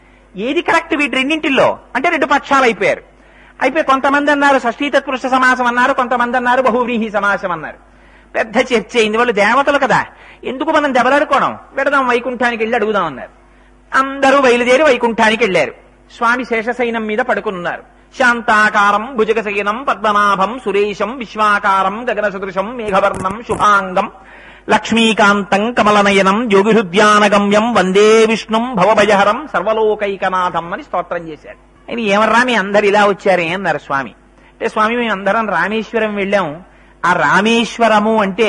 ఏది కరెక్ట్ వీటి రెండింటిల్లో అంటే రెండు పక్షాలు అయిపోయారు అయిపోయి కొంతమంది అన్నారు షష్ఠీ తత్పురుష సమాసం అన్నారు కొంతమంది అన్నారు బహువ్రీహి సమాసం అన్నారు పెద్ద చర్చ అయింది వాళ్ళు దేవతలు కదా ఎందుకు మనం దెబ్బలాడుకోవడం పెడదాం వైకుంఠానికి వెళ్ళి అడుగుదాం అన్నారు అందరూ బయలుదేరి వైకుంఠానికి వెళ్లారు స్వామి శేషశయనం మీద పడుకున్నారు శాంతాకారం భుజగశయనం పద్మనాభం సురేశం విశ్వాకారం గగన సదృశం మేఘవర్ణం శుభాంగం లక్ష్మీకాంతం కమలనయనం యోగిహృద్యానగమ్యం వందే విష్ణుం భవభయహరం సర్వలోకైకనాథం అని స్తోత్రం చేశాడు ఆయన ఏమర్రా మీ అందరు ఇలా వచ్చారే అన్నారు స్వామి అంటే స్వామి మేము అందరం రామేశ్వరం వెళ్ళాం ఆ రామేశ్వరము అంటే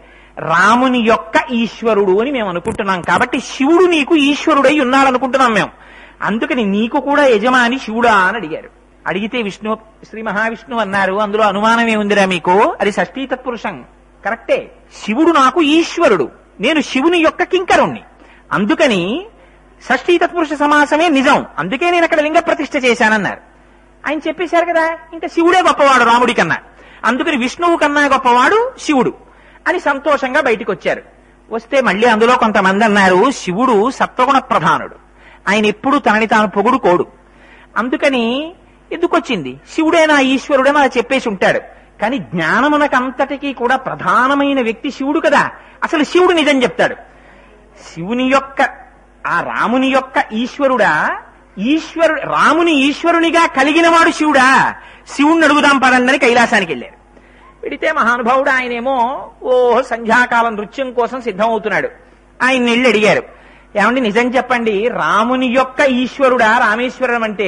రాముని యొక్క ఈశ్వరుడు అని మేము అనుకుంటున్నాం కాబట్టి శివుడు నీకు ఈశ్వరుడై ఉన్నాడు అనుకుంటున్నాం మేము అందుకని నీకు కూడా యజమాని శివుడా అని అడిగారు అడిగితే విష్ణు శ్రీ మహావిష్ణువు అన్నారు అందులో అనుమానం ఏముందిరా మీకు అది షష్ఠీ తత్పురుషం కరెక్టే శివుడు నాకు ఈశ్వరుడు నేను శివుని యొక్క కింకరుణ్ణి అందుకని షష్ఠీ తత్పురుష సమాసమే నిజం అందుకే నేను అక్కడ లింగ ప్రతిష్ఠ చేశానన్నారు ఆయన చెప్పేశారు కదా ఇంకా శివుడే గొప్పవాడు రాముడి కన్నా అందుకని విష్ణువు కన్నా గొప్పవాడు శివుడు అని సంతోషంగా బయటికి వచ్చారు వస్తే మళ్ళీ అందులో కొంతమంది అన్నారు శివుడు సత్వగుణ ప్రధానుడు ఆయన ఎప్పుడు తనని తాను పొగుడు కోడు అందుకని ఎందుకొచ్చింది శివుడే నా ఈశ్వరుడే అలా చెప్పేసి ఉంటాడు కానీ జ్ఞానమునకంతటికీ కూడా ప్రధానమైన వ్యక్తి శివుడు కదా అసలు శివుడు నిజం చెప్తాడు శివుని యొక్క ఆ రాముని యొక్క ఈశ్వరుడా ఈశ్వరుడు రాముని ఈశ్వరునిగా కలిగిన వాడు శివుడా శివుణ్ణి అడుగుదాం పదండి కైలాసానికి వెళ్ళారు వెడితే మహానుభావుడు ఆయనేమో ఓ సంధ్యాకాలం నృత్యం కోసం సిద్ధమవుతున్నాడు ఆయన వెళ్ళి అడిగారు ఏమండి నిజం చెప్పండి రాముని యొక్క ఈశ్వరుడా రామేశ్వరం అంటే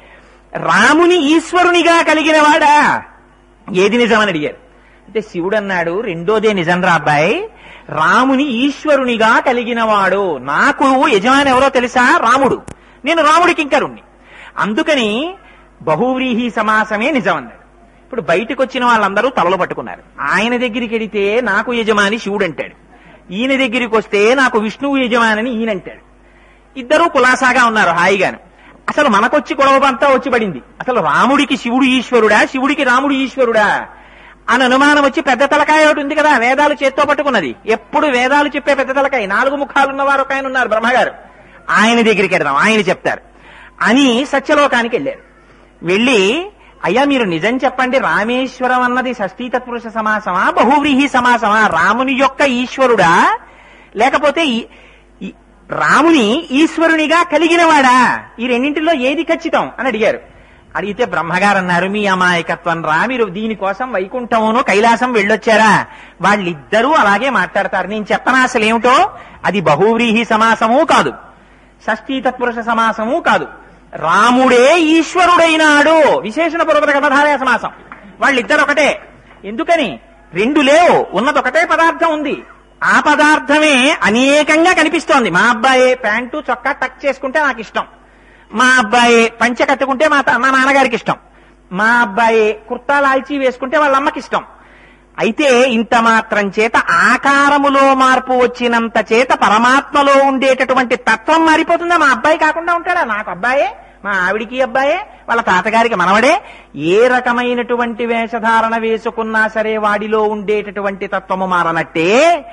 రాముని ఈశ్వరునిగా కలిగిన వాడా ఏది నిజమని అడిగారు అంటే శివుడు అన్నాడు రెండోదే నిజం రా అబ్బాయి రాముని ఈశ్వరునిగా కలిగిన వాడు నాకు యజమాని ఎవరో తెలుసా రాముడు నేను రాముడికి ఇంకరుణ్ణి అందుకని బహువ్రీహి సమాసమే నిజం అన్నాడు ఇప్పుడు బయటకు వచ్చిన వాళ్ళందరూ తలలు పట్టుకున్నారు ఆయన దగ్గరికి వెడితే నాకు యజమాని శివుడు అంటాడు ఈయన దగ్గరికి వస్తే నాకు విష్ణువు యజమాని ఈయన అంటాడు ఇద్దరూ కులాసాగా ఉన్నారు హాయిగాను అసలు మనకొచ్చి గొడవంతా వచ్చి పడింది అసలు రాముడికి శివుడు ఈశ్వరుడా శివుడికి రాముడు ఈశ్వరుడా అని అనుమానం వచ్చి పెద్ద తలకాయ ఒకటి ఉంది కదా వేదాలు చేత్తో పట్టుకున్నది ఎప్పుడు వేదాలు చెప్పే పెద్ద తలకాయ నాలుగు ముఖాలున్న వారు ఒక ఆయన ఉన్నారు బ్రహ్మగారు ఆయన దగ్గరికి వెడదాం ఆయన చెప్తారు అని సత్యలోకానికి వెళ్ళారు వెళ్ళి అయ్యా మీరు నిజం చెప్పండి రామేశ్వరం అన్నది షష్ఠీ తత్పురుష సమాసమా బహువ్రీహి సమాసమా రాముని యొక్క ఈశ్వరుడా లేకపోతే ఈ- ఈ- రాముని ఈశ్వరునిగా కలిగినవాడా ఈ రెండింటిలో ఏది ఖచ్చితం అని అడిగారు అడిగితే బ్రహ్మగారు అన్నారు మీ అమాయకత్వం రా మీరు దీనికోసం వైకుంఠమును కైలాసం వెళ్ళొచ్చారా వాళ్ళిద్దరూ అలాగే మాట్లాడతారు నేను చెప్పనా అసలు ఏమిటో అది బహువ్రీహి సమాసము కాదు షష్ఠీ తత్పురుష సమాసము కాదు రాముడే ఈశ్వరుడైనాడు విశేషణ పూర్వక కథధారయ సమాసం వాళ్ళిద్దరు ఒకటే ఎందుకని రెండు లేవు ఉన్నది ఒకటే పదార్థం ఉంది ఆ పదార్థమే అనేకంగా కనిపిస్తోంది మా అబ్బాయి ప్యాంటు చొక్కా టక్ చేసుకుంటే నాకు ఇష్టం మా అబ్బాయి పంచె కట్టుకుంటే మా త- మా నాన్నగారికి ఇష్టం మా అబ్బాయి కుర్తా లాల్చీ వేసుకుంటే వాళ్ళ అమ్మకి ఇష్టం అయితే ఇంత మాత్రం చేత ఆకారములో మార్పు వచ్చినంత చేత పరమాత్మలో ఉండేటటువంటి తత్వం మారిపోతుందా మా అబ్బాయి కాకుండా ఉంటాడా నాకు అబ్బాయే మా ఆవిడికి అబ్బాయే వాళ్ళ తాతగారికి మనవడే ఏ రకమైనటువంటి వేషధారణ వేసుకున్నా సరే వాడిలో ఉండేటటువంటి తత్వము మారనట్టే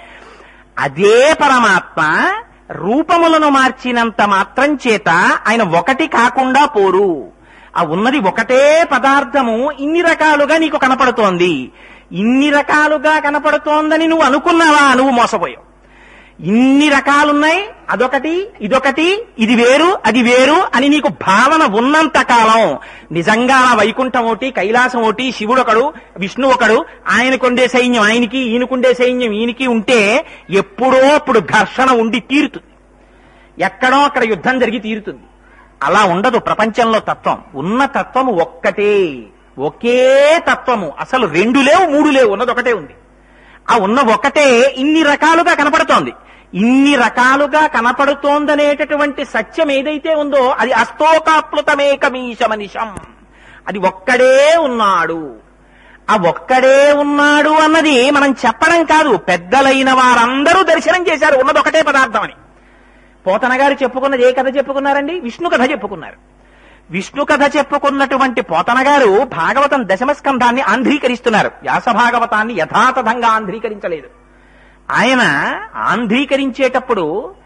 అదే పరమాత్మ రూపములను మార్చినంత మాత్రం చేత ఆయన ఒకటి కాకుండా పోరు ఆ ఉన్నది ఒకటే పదార్థము ఇన్ని రకాలుగా నీకు కనపడుతోంది ఇన్ని రకాలుగా కనపడుతోందని నువ్వు అనుకున్నావా నువ్వు మోసపోయావు ఇన్ని రకాలున్నాయి అదొకటి ఇదొకటి ఇది వేరు అది వేరు అని నీకు భావన ఉన్నంత కాలం నిజంగా ఆ వైకుంఠం ఒకటి కైలాసం ఒకటి శివుడు ఒకడు విష్ణు ఒకడు ఆయనకుండే సైన్యం ఆయనకి ఈయనకుండే సైన్యం ఈయనకి ఉంటే ఎప్పుడో అప్పుడు ఘర్షణ ఉండి తీరుతుంది ఎక్కడో అక్కడ యుద్ధం జరిగి తీరుతుంది అలా ఉండదు ప్రపంచంలో తత్వం ఉన్న తత్వము ఒక్కటే ఒకే తత్వము అసలు రెండు లేవు మూడు లేవు ఉన్నది ఒకటే ఉంది ఆ ఉన్న ఒకటే ఇన్ని రకాలుగా కనపడుతోంది ఇన్ని రకాలుగా కనపడుతోందనేటటువంటి సత్యం ఏదైతే ఉందో అది అస్తోకాప్లుతమేకమీశ మనిషం అది ఒక్కడే ఉన్నాడు ఆ ఒక్కడే ఉన్నాడు అన్నది మనం చెప్పడం కాదు పెద్దలైన వారందరూ దర్శనం చేశారు ఉన్నది ఒకటే పదార్థం అని పోతన గారు చెప్పుకున్నది ఏ కథ చెప్పుకున్నారండి విష్ణు కథ చెప్పుకున్నారు విష్ణు కథ చెప్పుకున్నటువంటి పోతన గారు భాగవతం దశమస్కంధాన్ని ఆంధ్రీకరిస్తున్నారు వ్యాస భాగవతాన్ని యథాతథంగా ఆంధ్రీకరించలేదు ఆయన ఆంధ్రీకరించేటప్పుడు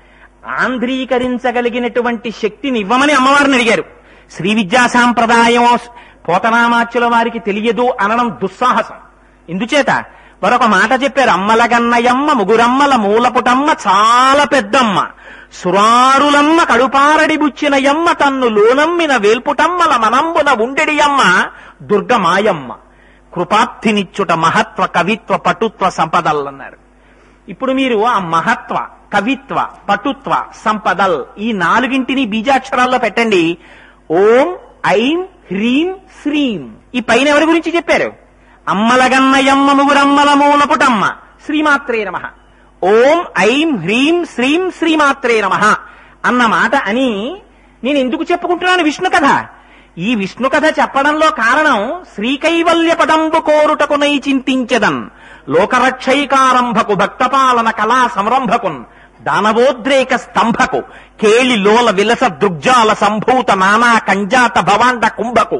ఆంధ్రీకరించగలిగినటువంటి శక్తిని ఇవ్వమని అమ్మవారిని అడిగారు శ్రీ విద్యా సాంప్రదాయం పోతనామాచ్యుల వారికి తెలియదు అనడం దుస్సాహసం ఎందుచేత మరొక మాట చెప్పారు అమ్మలగన్నయమ్మ ముగురమ్మల మూలపుటమ్మ చాలా పెద్దమ్మ సురారులమ్మ కడుపారడి బుచ్చిన యమ్మ తన్ను లోనమ్మిన వేల్పుటమ్మల మనంబున ఉండెడియమ్మ దుర్గమాయమ్మ కృపాప్తినిచ్చుట మహత్వ కవిత్వ పటుత్వ సంపదలన్నారు ఇప్పుడు మీరు ఆ మహత్వ కవిత్వ పటుత్వ సంపదల్ ఈ నాలుగింటిని బీజాక్షరాల్లో పెట్టండి ఓం ఐం హ్రీం శ్రీం ఈ పైన ఎవరి గురించి చెప్పారు అమ్మలగన్నయమ్మ ముగురమ్మల మూలపుటమ్మ శ్రీమాత్రే నమ ఓం ఐం హ్రీం శ్రీం శ్రీమాత్రే నమ అన్న మాట అని నేను ఎందుకు చెప్పుకుంటున్నాను విష్ణు కథ ఈ విష్ణు కథ చెప్పడంలో కారణం శ్రీకైవల్య పదంబు కోరుటకునై చింతించదన్ లోకరక్షైకారంభకు భక్తపాలన కళా సంరంభకున్ దానవోద్రేక స్తంభకు కేళి లోల విలస దృగ్జాల సంభూత నానా కంజాత భవాండ కుంభకు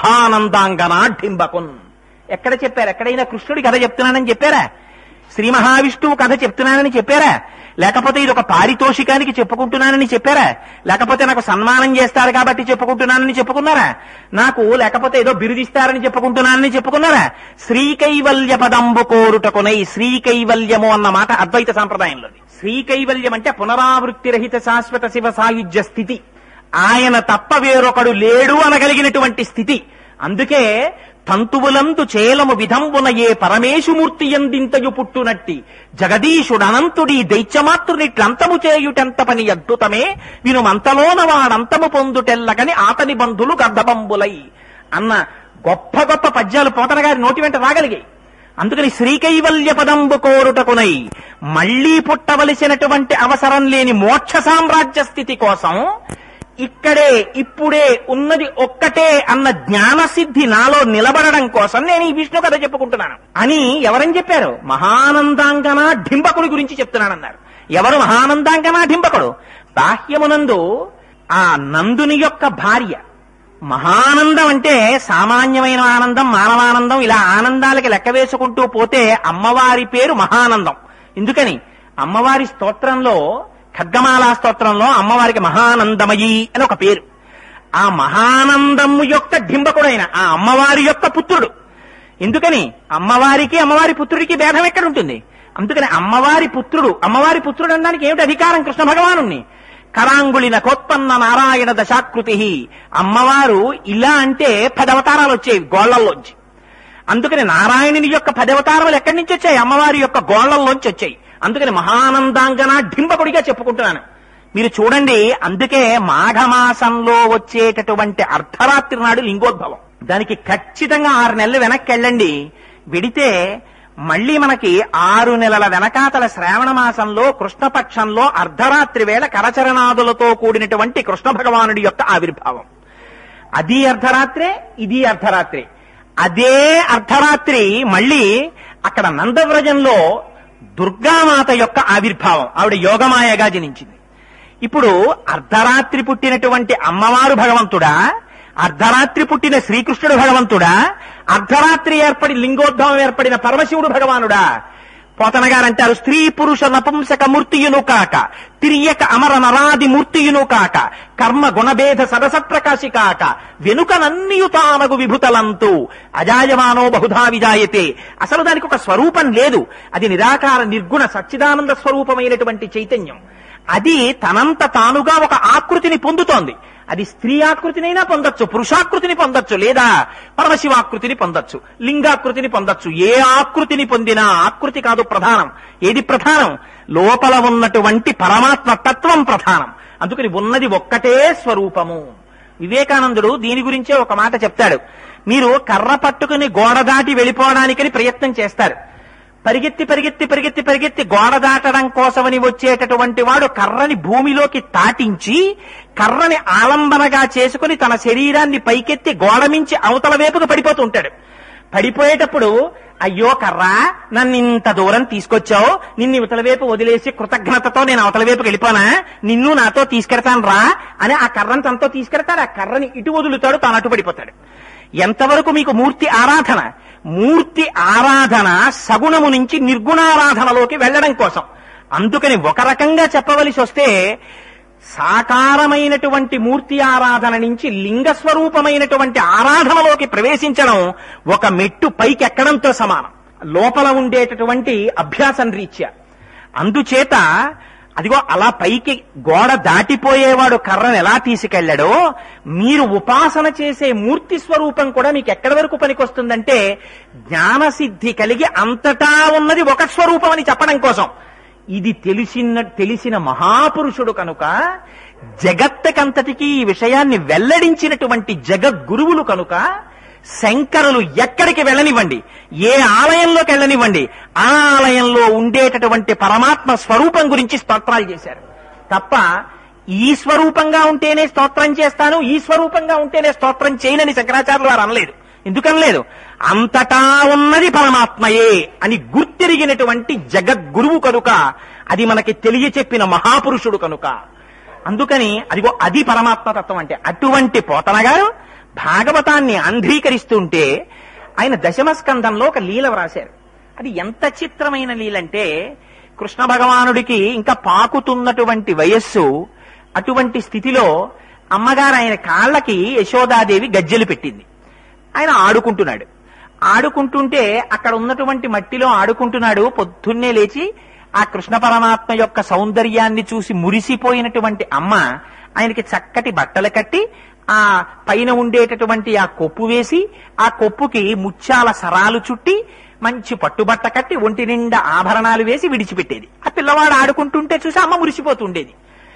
మహానందాంగనాఢింబకున్ ఎక్కడ చెప్పారు ఎక్కడైనా కృష్ణుడి కథ చెప్తున్నానని చెప్పారా శ్రీ మహావిష్ణువు కథ చెప్తున్నానని చెప్పారా లేకపోతే ఇది ఒక పారితోషికానికి చెప్పుకుంటున్నానని చెప్పారా లేకపోతే నాకు సన్మానం చేస్తారు కాబట్టి చెప్పుకుంటున్నానని చెప్పుకున్నారా నాకు లేకపోతే ఏదో బిరుదిస్తారని చెప్పుకుంటున్నానని చెప్పుకున్నారా శ్రీకైవల్య పదంబు కోరుటకునై శ్రీకైవల్యము అన్న మాట అద్వైత సాంప్రదాయంలోది శ్రీకైవల్యం అంటే పునరావృత్తి రహిత శాశ్వత శివ సాయుధ్య స్థితి ఆయన తప్ప వేరొకడు లేడు అనగలిగినటువంటి స్థితి అందుకే తంతువులందు చేలము విధంబున ఏ పరమేశుమూర్తి ఎందింతయు పుట్టునట్టి జగదీశుడనంతుడి దైత్యమాతృనిట్లంతము చేయుటెంత పని అద్భుతమే వినుమంతలోన వాడంతము పొందుటెల్లగని ఆతని బంధులు గర్ధబంబులై అన్న గొప్ప గొప్ప పద్యాలు పోతన గారి నోటి వెంట రాగలిగాయి అందుకని శ్రీకైవల్య పదంబు కోరుటకునై మళ్లీ పుట్టవలసినటువంటి అవసరం లేని మోక్ష సామ్రాజ్య స్థితి కోసం ఇక్కడే ఇప్పుడే ఉన్నది ఒక్కటే అన్న జ్ఞానసిద్ధి నాలో నిలబడడం కోసం నేను ఈ విష్ణు కథ చెప్పుకుంటున్నాను అని ఎవరని చెప్పారు మహానందాంగన ఢింబకుడి గురించి చెప్తున్నానన్నారు ఎవరు మహానందాంగన ఢింబకుడు బాహ్యమునందు ఆ నందుని యొక్క భార్య మహానందం అంటే సామాన్యమైన ఆనందం మానవానందం ఇలా ఆనందాలకి లెక్క వేసుకుంటూ పోతే అమ్మవారి పేరు మహానందం ఎందుకని అమ్మవారి స్తోత్రంలో ఖడ్గమాలా స్తోత్రంలో అమ్మవారికి మహానందమయి అని ఒక పేరు ఆ మహానందము యొక్క డింబకుడైన ఆ అమ్మవారి యొక్క పుత్రుడు ఎందుకని అమ్మవారికి అమ్మవారి పుత్రుడికి భేదం ఎక్కడ ఉంటుంది అందుకని అమ్మవారి పుత్రుడు అమ్మవారి పుత్రుడు అనడానికి ఏమిటి అధికారం కృష్ణ భగవానుణ్ణి కరాంగుళిన కోత్పన్న నారాయణ దశాకృతి అమ్మవారు ఇలా అంటే పది అవతారాలు వచ్చేవి గోళ్లల్లోంచి అందుకని నారాయణుని యొక్క పది అవతారములు ఎక్కడి నుంచి వచ్చాయి అమ్మవారి యొక్క గోళ్లల్లోంచి వచ్చాయి అందుకని మహానందాంగన డింబకుడిగా చెప్పుకుంటున్నాను మీరు చూడండి అందుకే మాఘమాసంలో వచ్చేటటువంటి అర్ధరాత్రి నాడు లింగోద్భవం దానికి ఖచ్చితంగా ఆరు నెలలు వెనక్కి వెళ్ళండి విడితే మళ్ళీ మనకి ఆరు నెలల వెనకాతల శ్రావణ మాసంలో కృష్ణపక్షంలో అర్ధరాత్రి వేళ కరచరణాదులతో కూడినటువంటి కృష్ణ భగవానుడి యొక్క ఆవిర్భావం అది అర్ధరాత్రే ఇది అర్ధరాత్రే అదే అర్ధరాత్రి మళ్ళీ అక్కడ నందవ్రజంలో దుర్గామాత యొక్క ఆవిర్భావం ఆవిడ యోగమాయగా జనించింది ఇప్పుడు అర్ధరాత్రి పుట్టినటువంటి అమ్మవారు భగవంతుడా అర్ధరాత్రి పుట్టిన శ్రీకృష్ణుడు భగవంతుడా అర్ధరాత్రి ఏర్పడి లింగోద్భవం ఏర్పడిన పరమశివుడు భగవానుడా పోతన గారు అంటారు స్త్రీ పురుష నపుంసక మూర్తియును కాక తిరియక అమర నరాది మూర్తియును కాక కర్మ గుణభేద సరసత్ ప్రకాశి కాక వెనుకనన్నియు తానగు విభుతలంతు అజాయమానో బహుధా విజాయతే అసలు దానికి ఒక స్వరూపం లేదు అది నిరాకార నిర్గుణ సచ్చిదానంద స్వరూపమైనటువంటి చైతన్యం అది తనంత తానుగా ఒక ఆకృతిని పొందుతోంది అది స్త్రీ ఆకృతినైనా పొందొచ్చు పురుషాకృతిని పొందొచ్చు లేదా పరమశివాకృతిని పొందొచ్చు లింగాకృతిని పొందొచ్చు ఏ ఆకృతిని పొందినా ఆకృతి కాదు ప్రధానం ఏది ప్రధానం లోపల ఉన్నటువంటి పరమాత్మ తత్వం ప్రధానం అందుకని ఉన్నది ఒక్కటే స్వరూపము వివేకానందుడు దీని గురించే ఒక మాట చెప్తాడు మీరు కర్ర పట్టుకుని గోడ దాటి వెళ్ళిపోవడానికని ప్రయత్నం చేస్తారు పరిగెత్తి పరిగెత్తి పరిగెత్తి పరిగెత్తి గోడ దాటడం కోసమని వచ్చేటటువంటి వాడు కర్రని భూమిలోకి తాటించి కర్రని ఆలంబనగా చేసుకుని తన శరీరాన్ని పైకెత్తి గోడ మించి అవతల వైపుకు పడిపోతూ ఉంటాడు పడిపోయేటప్పుడు అయ్యో కర్రా నన్ను ఇంత దూరం తీసుకొచ్చావు నిన్ను ఇవతల వైపు వదిలేసి కృతజ్ఞతతో నేను అవతల వైపుకి వెళ్ళిపోనా నిన్ను నాతో తీసుకెడతాను రా అని ఆ కర్రని తనతో తీసుకెడతాడు ఆ కర్రని ఇటు వదులుతాడు తాను అటు పడిపోతాడు ఎంతవరకు మీకు మూర్తి ఆరాధన మూర్తి ఆరాధన సగుణము నుంచి నిర్గుణారాధనలోకి వెళ్ళడం కోసం అందుకని ఒక రకంగా చెప్పవలసి వస్తే సాకారమైనటువంటి మూర్తి ఆరాధన నుంచి లింగ స్వరూపమైనటువంటి ఆరాధనలోకి ప్రవేశించడం ఒక మెట్టు పైకి ఎక్కడంతో సమానం లోపల ఉండేటటువంటి అభ్యాసం రీత్యా అందుచేత అదిగో అలా పైకి గోడ దాటిపోయేవాడు కర్రను ఎలా తీసుకెళ్లాడో మీరు ఉపాసన చేసే మూర్తి స్వరూపం కూడా మీకు ఎక్కడి వరకు పనికొస్తుందంటే జ్ఞానసిద్ధి కలిగి అంతటా ఉన్నది ఒక స్వరూపం అని చెప్పడం కోసం ఇది తెలిసిన తెలిసిన మహాపురుషుడు కనుక జగత్తుకంతటికీ ఈ విషయాన్ని వెల్లడించినటువంటి జగద్గురువులు కనుక శంకరులు ఎక్కడికి వెళ్ళనివ్వండి ఏ ఆలయంలోకి వెళ్ళనివ్వండి ఆ ఆలయంలో ఉండేటటువంటి పరమాత్మ స్వరూపం గురించి స్తోత్రాలు చేశారు తప్ప ఈ స్వరూపంగా ఉంటేనే స్తోత్రం చేస్తాను ఈ స్వరూపంగా ఉంటేనే స్తోత్రం చేయనని శంకరాచార్యులు వారు అనలేదు ఎందుకనలేదు అంతటా ఉన్నది పరమాత్మయే అని గుర్తిరిగినటువంటి జగద్గురువు కనుక అది మనకి తెలియచెప్పిన మహాపురుషుడు కనుక అందుకని అదిగో అది పరమాత్మ తత్వం అంటే అటువంటి పోతన గారు భాగవతాన్ని అంధీకరిస్తుంటే ఆయన దశమ స్కందంలో ఒక లీల వ్రాశారు అది ఎంత చిత్రమైన లీలంటే కృష్ణ భగవానుడికి ఇంకా పాకుతున్నటువంటి వయస్సు అటువంటి స్థితిలో అమ్మగారు ఆయన కాళ్ళకి యశోదాదేవి గజ్జెలు పెట్టింది ఆయన ఆడుకుంటున్నాడు ఆడుకుంటుంటే అక్కడ ఉన్నటువంటి మట్టిలో ఆడుకుంటున్నాడు పొద్దున్నే లేచి ఆ కృష్ణ పరమాత్మ యొక్క సౌందర్యాన్ని చూసి మురిసిపోయినటువంటి అమ్మ ఆయనకి చక్కటి బట్టలు కట్టి ఆ పైన ఉండేటటువంటి ఆ కొప్పు వేసి ఆ కొప్పుకి ముత్యాల సరాలు చుట్టి మంచి పట్టుబట్ట కట్టి ఒంటి నిండా ఆభరణాలు వేసి విడిచిపెట్టేది ఆ పిల్లవాడు ఆడుకుంటుంటే చూసి అమ్మ మురిసిపోతుండేది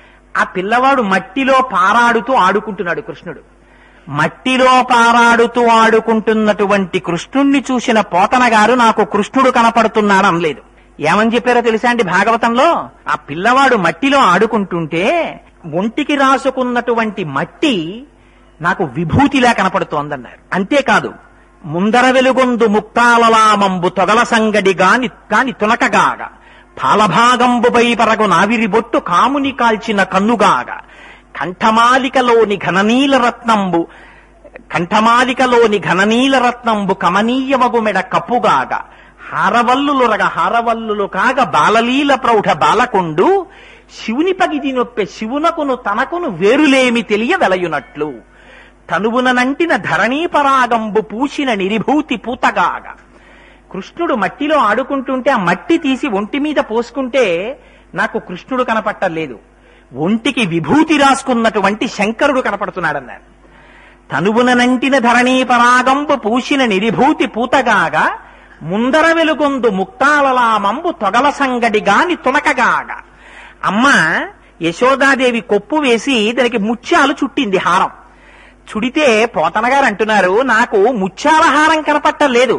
ఆ పిల్లవాడు మట్టిలో పారాడుతూ ఆడుకుంటున్నాడు కృష్ణుడు మట్టిలో పారాడుతూ ఆడుకుంటున్నటువంటి కృష్ణుణ్ణి చూసిన పోతన గారు నాకు కృష్ణుడు కనపడుతున్నాడు అనలేదు ఏమని చెప్పారో తెలుసా అండి భాగవతంలో ఆ పిల్లవాడు మట్టిలో ఆడుకుంటుంటే ఒంటికి రాసుకున్నటువంటి మట్టి నాకు విభూతిలా కనపడుతోందన్నారు అంతేకాదు ముందర వెలుగొందు ముక్తాలలామంబు తొగల సంగడి గాని కాని తునకగాగా పాలభాగంబుపై పరగు నావిరి బొట్టు కాముని కాల్చిన కన్నుగాగా కంఠమాలికలోని ఘననీల రత్నంబు కంఠమాలికలోని ఘననీల రత్నంబు కమనీయమగు మెడ కప్పుగాగా హారవల్లులు రగ హారవల్లులు కాగ బాలలీల ప్రౌఢ బాలకొండు శివుని పగిది నొప్పె శివునకును తనకును వేరులేమి తెలియ వెలయునట్లు తనువుననంటిన ధరణీపరాగంబు పూసిన నిరిభూతి పూతగాగా కృష్ణుడు మట్టిలో ఆడుకుంటుంటే ఆ మట్టి తీసి ఒంటి మీద పోసుకుంటే నాకు కృష్ణుడు కనపట్టలేదు ఒంటికి విభూతి రాసుకున్నటువంటి శంకరుడు కనపడుతున్నాడన్నారు తనువుననంటిన ధరణీపరాగంబు పూసిన నిరిభూతి పూతగాగా ముందర వెలుగొందు ముక్తాలలామంబు తొగల సంగడి గాని తునకగాగా అమ్మ యశోదాదేవి కొప్పు వేసి దానికి ముత్యాలు చుట్టింది హారం చుడితే పోతన గారు అంటున్నారు నాకు ముత్యాల హారం కనపట్టలేదు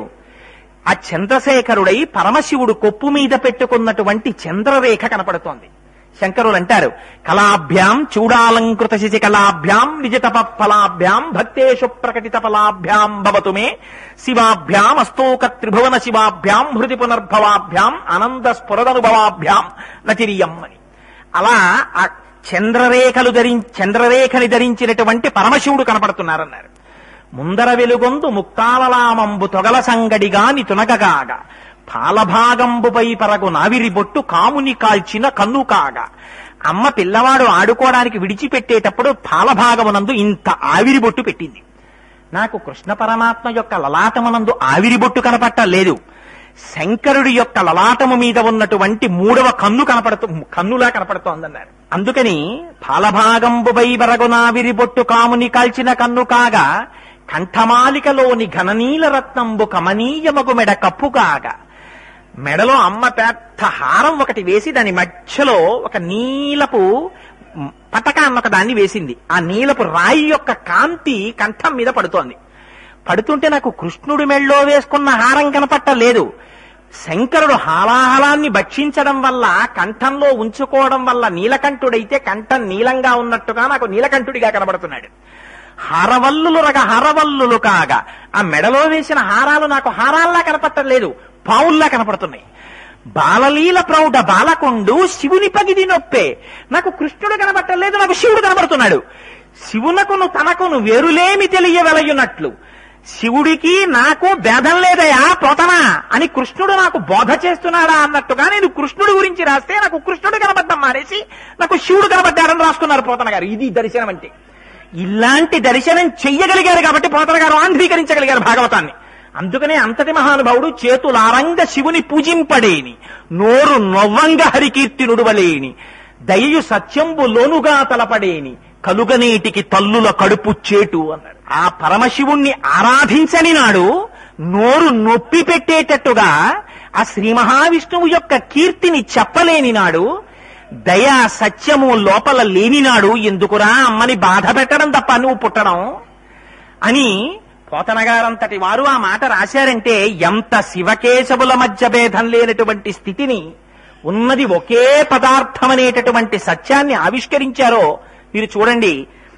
ఆ చంద్రశేఖరుడై పరమశివుడు కొప్పు మీద పెట్టుకున్నటువంటి చంద్రరేఖ కనపడుతోంది శంకరులు అంటారు కళాభ్యాం చూడాలంకృత శిశి కళాభ్యాం విజితప ఫలాభ్యాం భక్తేషు ప్రకటిత ఫలాభ్యాం భవతు మే శివాభ్యాం అస్తోక త్రిభువన శివాభ్యాం హృది పునర్భవాభ్యాం ఆనంద స్ఫురదనుభవాభ్యాం నతిరియం అని అలా ఆ చంద్రరేఖలు ధరి చంద్రరేఖని ధరించినటువంటి పరమశివుడు కనపడుతున్నారన్నారు ముందర వెలుగొందు ముక్తాలలామంబు తొగల సంగడిగాని తునగగాగా పాలభాగంబుపై పరగు నావిరి బొట్టు కాముని కాల్చిన కన్ను కాగా అమ్మ పిల్లవాడు ఆడుకోవడానికి విడిచిపెట్టేటప్పుడు పాలభాగమునందు ఇంత ఆవిరి బొట్టు పెట్టింది నాకు కృష్ణ పరమాత్మ యొక్క లలాటమునందు ఆవిరి బొట్టు కనపట్టలేదు శంకరుడి యొక్క లలాటము మీద ఉన్నటువంటి మూడవ కన్ను కనపడుతూ కన్నులా కనపడుతోందన్నారు అందుకని పాలభాగంబుపై బరగునావిరి బొట్టు కాముని కాల్చిన కన్ను కాగా కంఠమాలికలోని ఘననీల రత్నంబు కమనీయమగు మెడ కప్పు కాగా మెడలో అమ్మ పెద్ద హారం ఒకటి వేసి దాని మధ్యలో ఒక నీలపు పటక అన్న ఒక దాన్ని వేసింది ఆ నీలపు రాయి యొక్క కాంతి కంఠం మీద పడుతోంది పడుతుంటే నాకు కృష్ణుడి మెళ్ళో వేసుకున్న హారం కనపట్టలేదు శంకరుడు హాలాహలాన్ని భక్షించడం వల్ల కంఠంలో ఉంచుకోవడం వల్ల నీలకంఠుడైతే కంఠం నీలంగా ఉన్నట్టుగా నాకు నీలకంఠుడిగా కనబడుతున్నాడు హారవల్లులు రగ హారవల్లులు కాగా ఆ మెడలో వేసిన హారాలు నాకు హారాల్లా కనపట్టలేదు పావుల్లా కనపడుతున్నాయి బాలలీల ప్రౌఢ బాలకొండు శివుని పగిది నొప్పే నాకు కృష్ణుడు కనబట్టలేదు నాకు శివుడు కనబడుతున్నాడు శివునకును తనకును వేరులేమి తెలియవలయునట్లు శివుడికి నాకు భేదం లేదయా పోతనా అని కృష్ణుడు నాకు బోధ చేస్తున్నాడా అన్నట్టుగా నేను కృష్ణుడు గురించి రాస్తే నాకు కృష్ణుడు కనబడ్డం మానేసి నాకు శివుడు కనబడ్డాడని రాసుకున్నారు పోతన గారు ఇది దర్శనం అంటే ఇలాంటి దర్శనం చెయ్యగలిగారు కాబట్టి పోతన గారు ఆంధ్రీకరించగలిగారు భాగవతాన్ని అందుకనే అంతటి మహానుభావుడు చేతులారంగ శివుని పూజింపడేని నోరు నొవ్వంగ హరికీర్తి నుడువలేని దయయు సత్యంబు లోనుగా తలపడేని కలుగనేటికి తల్లుల కడుపు చేటు అన్నాడు ఆ పరమశివుణ్ణి ఆరాధించని నాడు నోరు నొప్పి పెట్టేటట్టుగా ఆ శ్రీ మహావిష్ణువు యొక్క కీర్తిని చెప్పలేని నాడు దయ సత్యము లోపల లేనినాడు ఎందుకురా అమ్మని బాధ పెట్టడం తప్ప నువ్వు పుట్టడం అని పోతనగారంతటి వారు ఆ మాట రాశారంటే ఎంత శివకేశవుల మధ్య భేదం లేనటువంటి స్థితిని ఉన్నది ఒకే పదార్థం అనేటటువంటి సత్యాన్ని ఆవిష్కరించారో మీరు చూడండి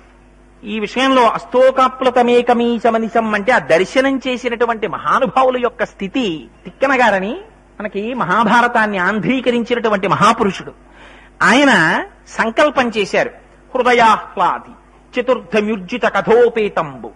ఈ విషయంలో అస్తోకాప్లతమేకమీశమనిశం అంటే ఆ దర్శనం చేసినటువంటి మహానుభావుల యొక్క స్థితి తిక్కనగారని మనకి మహాభారతాన్ని ఆంధ్రీకరించినటువంటి మహాపురుషుడు ఆయన సంకల్పం చేశారు హృదయాహ్లాది చతుర్థమ్యుర్జిత కథోపేతంబు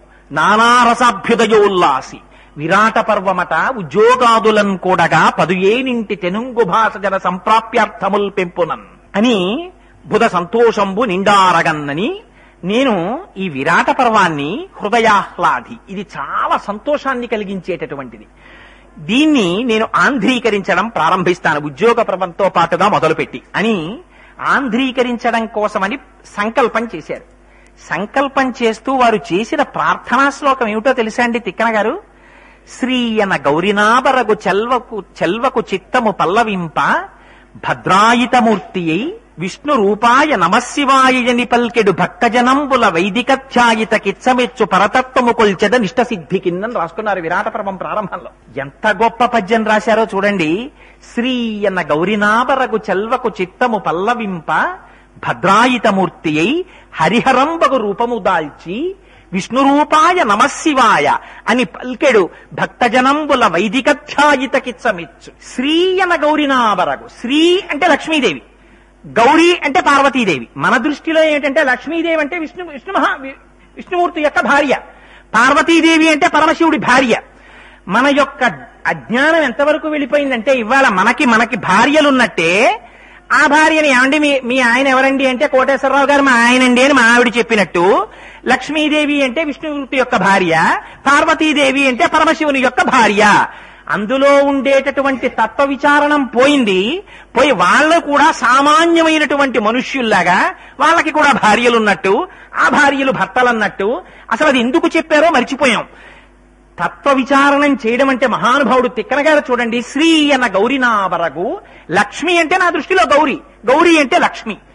నానారసాభ్యుదయోల్లాసి విరాట పర్వమట ఉద్యోగాదులన్ కూడగా పదుయేనింటి తెనుంగు భాష జన సంప్రాప్యార్థముల్ పెంపునన్ అని బుధ సంతోషంబు నిండారగన్నని నేను ఈ విరాట పర్వాన్ని హృదయాహ్లాది ఇది చాలా సంతోషాన్ని కలిగించేటటువంటిది దీన్ని నేను ఆంధ్రీకరించడం ప్రారంభిస్తాను ఉద్యోగ పర్వంతో పాటుగా మొదలుపెట్టి అని ఆంధ్రీకరించడం కోసమని సంకల్పం చేశారు సంకల్పం చేస్తూ వారు చేసిన ప్రార్థనా శ్లోకం ఏమిటో తెలుసా అండి తిక్కన గారు శ్రీయన గౌరినాబరగు చెల్వకు చెల్వకు చిత్తము పల్లవింప భద్రాయితమూర్తి అయి విష్ణు రూపాయ నమశివాయని పల్కెడు భక్తజనంబుల వైదికధ్యాయిత కిచ్చమెచ్చు పరతత్వము కొల్చెద నిష్ట సిద్ధి కిందని రాసుకున్నారు విరాట పర్వం ప్రారంభంలో ఎంత గొప్ప పద్యం రాశారో చూడండి శ్రీ అన్న గౌరినాబరగు చెల్వకు చిత్తము పల్లవింప భద్రాయితమూర్తి అయి హరిహరంబగు రూపము దాల్చి విష్ణు రూపాయ నమశివాయ అని పల్కెడు భక్తజనంబుల వైదికధ్యాయిత కిచ్చమిచ్చు శ్రీ అన గౌరినాబరగు శ్రీ అంటే లక్ష్మీదేవి గౌరీ అంటే పార్వతీదేవి మన దృష్టిలో ఏంటంటే లక్ష్మీదేవి అంటే విష్ణు విష్ణు మహా వి- విష్ణుమూర్తి యొక్క భార్య పార్వతీదేవి అంటే పరమశివుడి భార్య మన యొక్క అజ్ఞానం ఎంతవరకు వెళ్ళిపోయిందంటే ఇవాళ మనకి మనకి భార్యలున్నట్టే ఆ భార్యని ఏమండి మీ మీ ఆయన ఎవరండి అంటే కోటేశ్వరరావు గారు మా ఆయనండి అని మా ఆవిడ చెప్పినట్టు లక్ష్మీదేవి అంటే విష్ణుమూర్తి యొక్క భార్య పార్వతీదేవి అంటే పరమశివుని యొక్క భార్య అందులో ఉండేటటువంటి తత్వ విచారణం పోయింది పోయి వాళ్ళు కూడా సామాన్యమైనటువంటి మనుష్యుల్లాగా వాళ్ళకి కూడా భార్యలున్నట్టు ఆ భార్యలు భర్తలన్నట్టు అసలు అది ఎందుకు చెప్పారో మర్చిపోయాం తత్వ విచారణం చేయడం అంటే మహానుభావుడు తిక్కనగారు చూడండి శ్రీ అన్న గౌరినావరగు లక్ష్మి అంటే నా దృష్టిలో గౌరి గౌరీ అంటే లక్ష్మి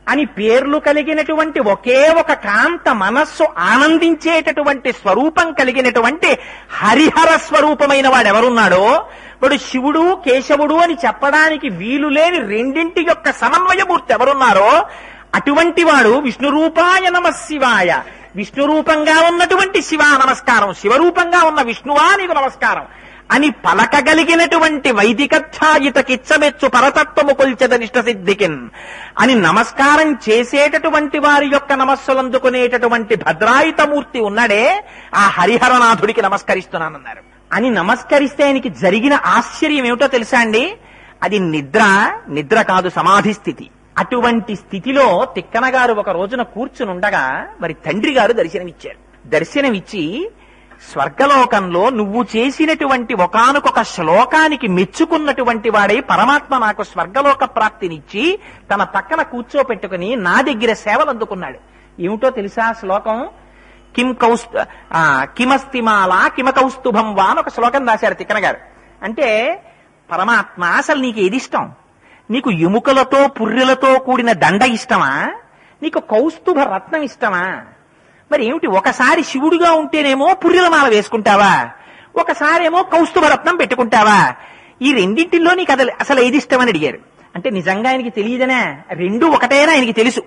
అని పేర్లు కలిగినటువంటి ఒకే ఒక కాంత మనస్సు ఆనందించేటటువంటి స్వరూపం కలిగినటువంటి హరిహర స్వరూపమైన వాడు ఎవరున్నాడో వాడు శివుడు కేశవుడు అని చెప్పడానికి వీలు లేని రెండింటి యొక్క సమన్వయమూర్తి ఎవరున్నారో అటువంటి వాడు విష్ణు రూపాయ నమ శివాయ విష్ణు రూపంగా ఉన్నటువంటి శివ నమస్కారం శివరూపంగా ఉన్న విష్ణువా నీకు నమస్కారం అని పలకగలిగినటువంటి వైదికఛాయిత కిచ్చమెచ్చు పరతత్వము కొల్చెదనిష్ట సిద్ధికిన్ అని నమస్కారం చేసేటటువంటి వారి యొక్క నమస్సులందుకునేటటువంటి భద్రాయుతమూర్తి ఉన్నాడే ఆ హరిహరనాథుడికి నమస్కరిస్తున్నానన్నారు అని నమస్కరిస్తే ఆయనకి జరిగిన ఆశ్చర్యం ఏమిటో తెలుసా అండి అది నిద్ర నిద్ర కాదు సమాధి స్థితి అటువంటి స్థితిలో తిక్కన గారు ఒక రోజున కూర్చునుండగా మరి తండ్రి గారు దర్శనమిచ్చారు దర్శనమిచ్చి స్వర్గలోకంలో నువ్వు చేసినటువంటి ఒకానొక శ్లోకానికి మెచ్చుకున్నటువంటి వాడే పరమాత్మ నాకు స్వర్గలోక ప్రాప్తినిచ్చి తన పక్కన కూర్చోపెట్టుకుని నా దగ్గర సేవలు అందుకున్నాడు ఏమిటో తెలుసా ఆ శ్లోకం కిం కౌస్ ఆ, కిమస్తిమాల కిమ కౌస్తుభం వా అని ఒక శ్లోకం రాశారు తిక్కన గారు అంటే పరమాత్మ అసలు నీకు ఏది ఇష్టం నీకు ఎముకలతో పుర్రెలతో కూడిన దండ ఇష్టమా నీకు కౌస్తుభ రత్నం ఇష్టమా మరి ఏమిటి ఒకసారి శివుడిగా ఉంటేనేమో పుర్రెల మాల వేసుకుంటావా ఒకసారేమో కౌస్తుభ రత్నం పెట్టుకుంటావా ఈ రెండింటిలో నీకు అసలు అసలు ఏది ఇష్టమని అడిగారు అంటే నిజంగా ఆయనకి తెలియదనే రెండు ఒకటేనా ఆయనకి తెలుసు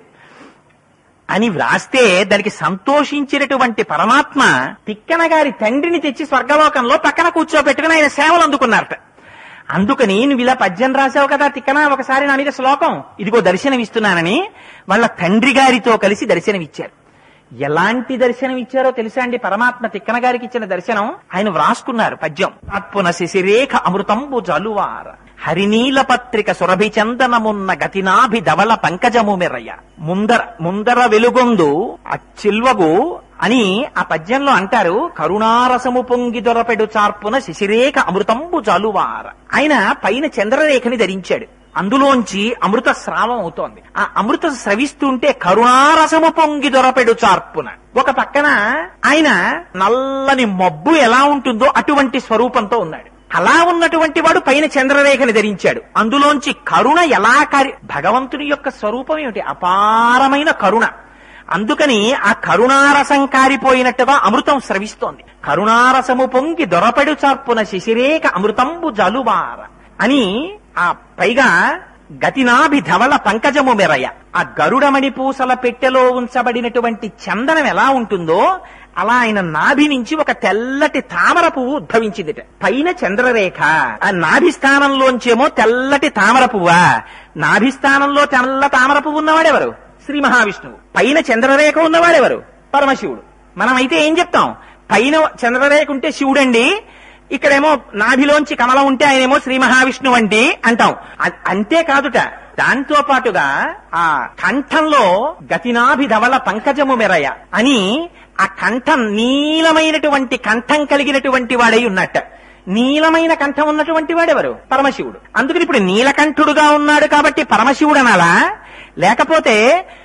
అని వ్రాస్తే దానికి సంతోషించినటువంటి పరమాత్మ తిక్కన గారి తండ్రిని తెచ్చి స్వర్గలోకంలో పక్కన కూర్చోబెట్టుకుని ఆయన సేవలు అందుకున్నారట అందుకని నువ్వు ఇలా పద్యం రాసావు కదా తిక్కన ఒకసారి నా మీద శ్లోకం ఇదిగో దర్శనం ఇస్తున్నానని వాళ్ళ తండ్రి గారితో కలిసి దర్శనం ఇచ్చారు ఎలాంటి దర్శనం ఇచ్చారో తెలుసా అండి పరమాత్మ తిక్కన గారికి ఇచ్చిన దర్శనం ఆయన వ్రాసుకున్నారు పద్యం అత్పున శిశిరేఖ అమృతంబు జలువార హరినీల పత్రిక సురభి చందనమున్న గతినాభి ధవళ పంకజము మెరయ్య ముందర ముందర వెలుగొందు అచ్చిల్వగు అని ఆ పద్యంలో అంటారు కరుణారసము పొంగి దొరపెడు చార్పున శిశిరేఖ అమృతంబు జలువార ఆయన పైన చంద్రరేఖని ధరించాడు అందులోంచి అమృత స్రావం అవుతోంది ఆ అమృత స్రవిస్తుంటే కరుణారసము పొంగి దొరపెడు చార్పున ఒక పక్కన ఆయన నల్లని మబ్బు ఎలా ఉంటుందో అటువంటి స్వరూపంతో ఉన్నాడు అలా ఉన్నటువంటి వాడు పైన చంద్రరేఖని ధరించాడు అందులోంచి కరుణ ఎలా కారి భగవంతుని యొక్క స్వరూపం ఏమిటి అపారమైన కరుణ అందుకని ఆ కరుణారసం కారిపోయినట్టుగా అమృతం స్రవిస్తోంది కరుణారసము పొంగి దొరపెడు చార్పున శిశిరేక అమృతంబు జలుబార అని ఆ పైగా గతినాభి ధవళ పంకజము మెరయ ఆ గరుడమణి పూసల పెట్టెలో ఉంచబడినటువంటి చందనం ఎలా ఉంటుందో అలా ఆయన నాభి నుంచి ఒక తెల్లటి తామర పువ్వు ఉద్భవించిందిట పైన చంద్రరేఖ ఆ నాభి స్థానంలోంచేమో తెల్లటి తామర పువ్వా నాభి స్థానంలో తెల్ల తామర పువ్వు ఉన్నవాడెవరు శ్రీ మహావిష్ణువు పైన చంద్రరేఖ ఉన్నవాడెవరు పరమశివుడు మనమైతే ఏం చెప్తాం పైన చంద్రరేఖ ఉంటే శివుడండి ఇక్కడేమో నాభిలోంచి కమలం ఉంటే ఆయనేమో శ్రీ మహావిష్ణువు అంటే అంటాం అ- అంతేకాదుట దాంతో పాటుగా ఆ కంఠంలో గతినాభి ధవళ పంకజము మెరయ అని ఆ కంఠం నీలమైనటువంటి కంఠం కలిగినటువంటి వాడై ఉన్నట్ట నీలమైన కంఠం ఉన్నటువంటి వాడెవరు పరమశివుడు అందుకని ఇప్పుడు నీలకంఠుడుగా ఉన్నాడు కాబట్టి పరమశివుడు అనాలా లేకపోతే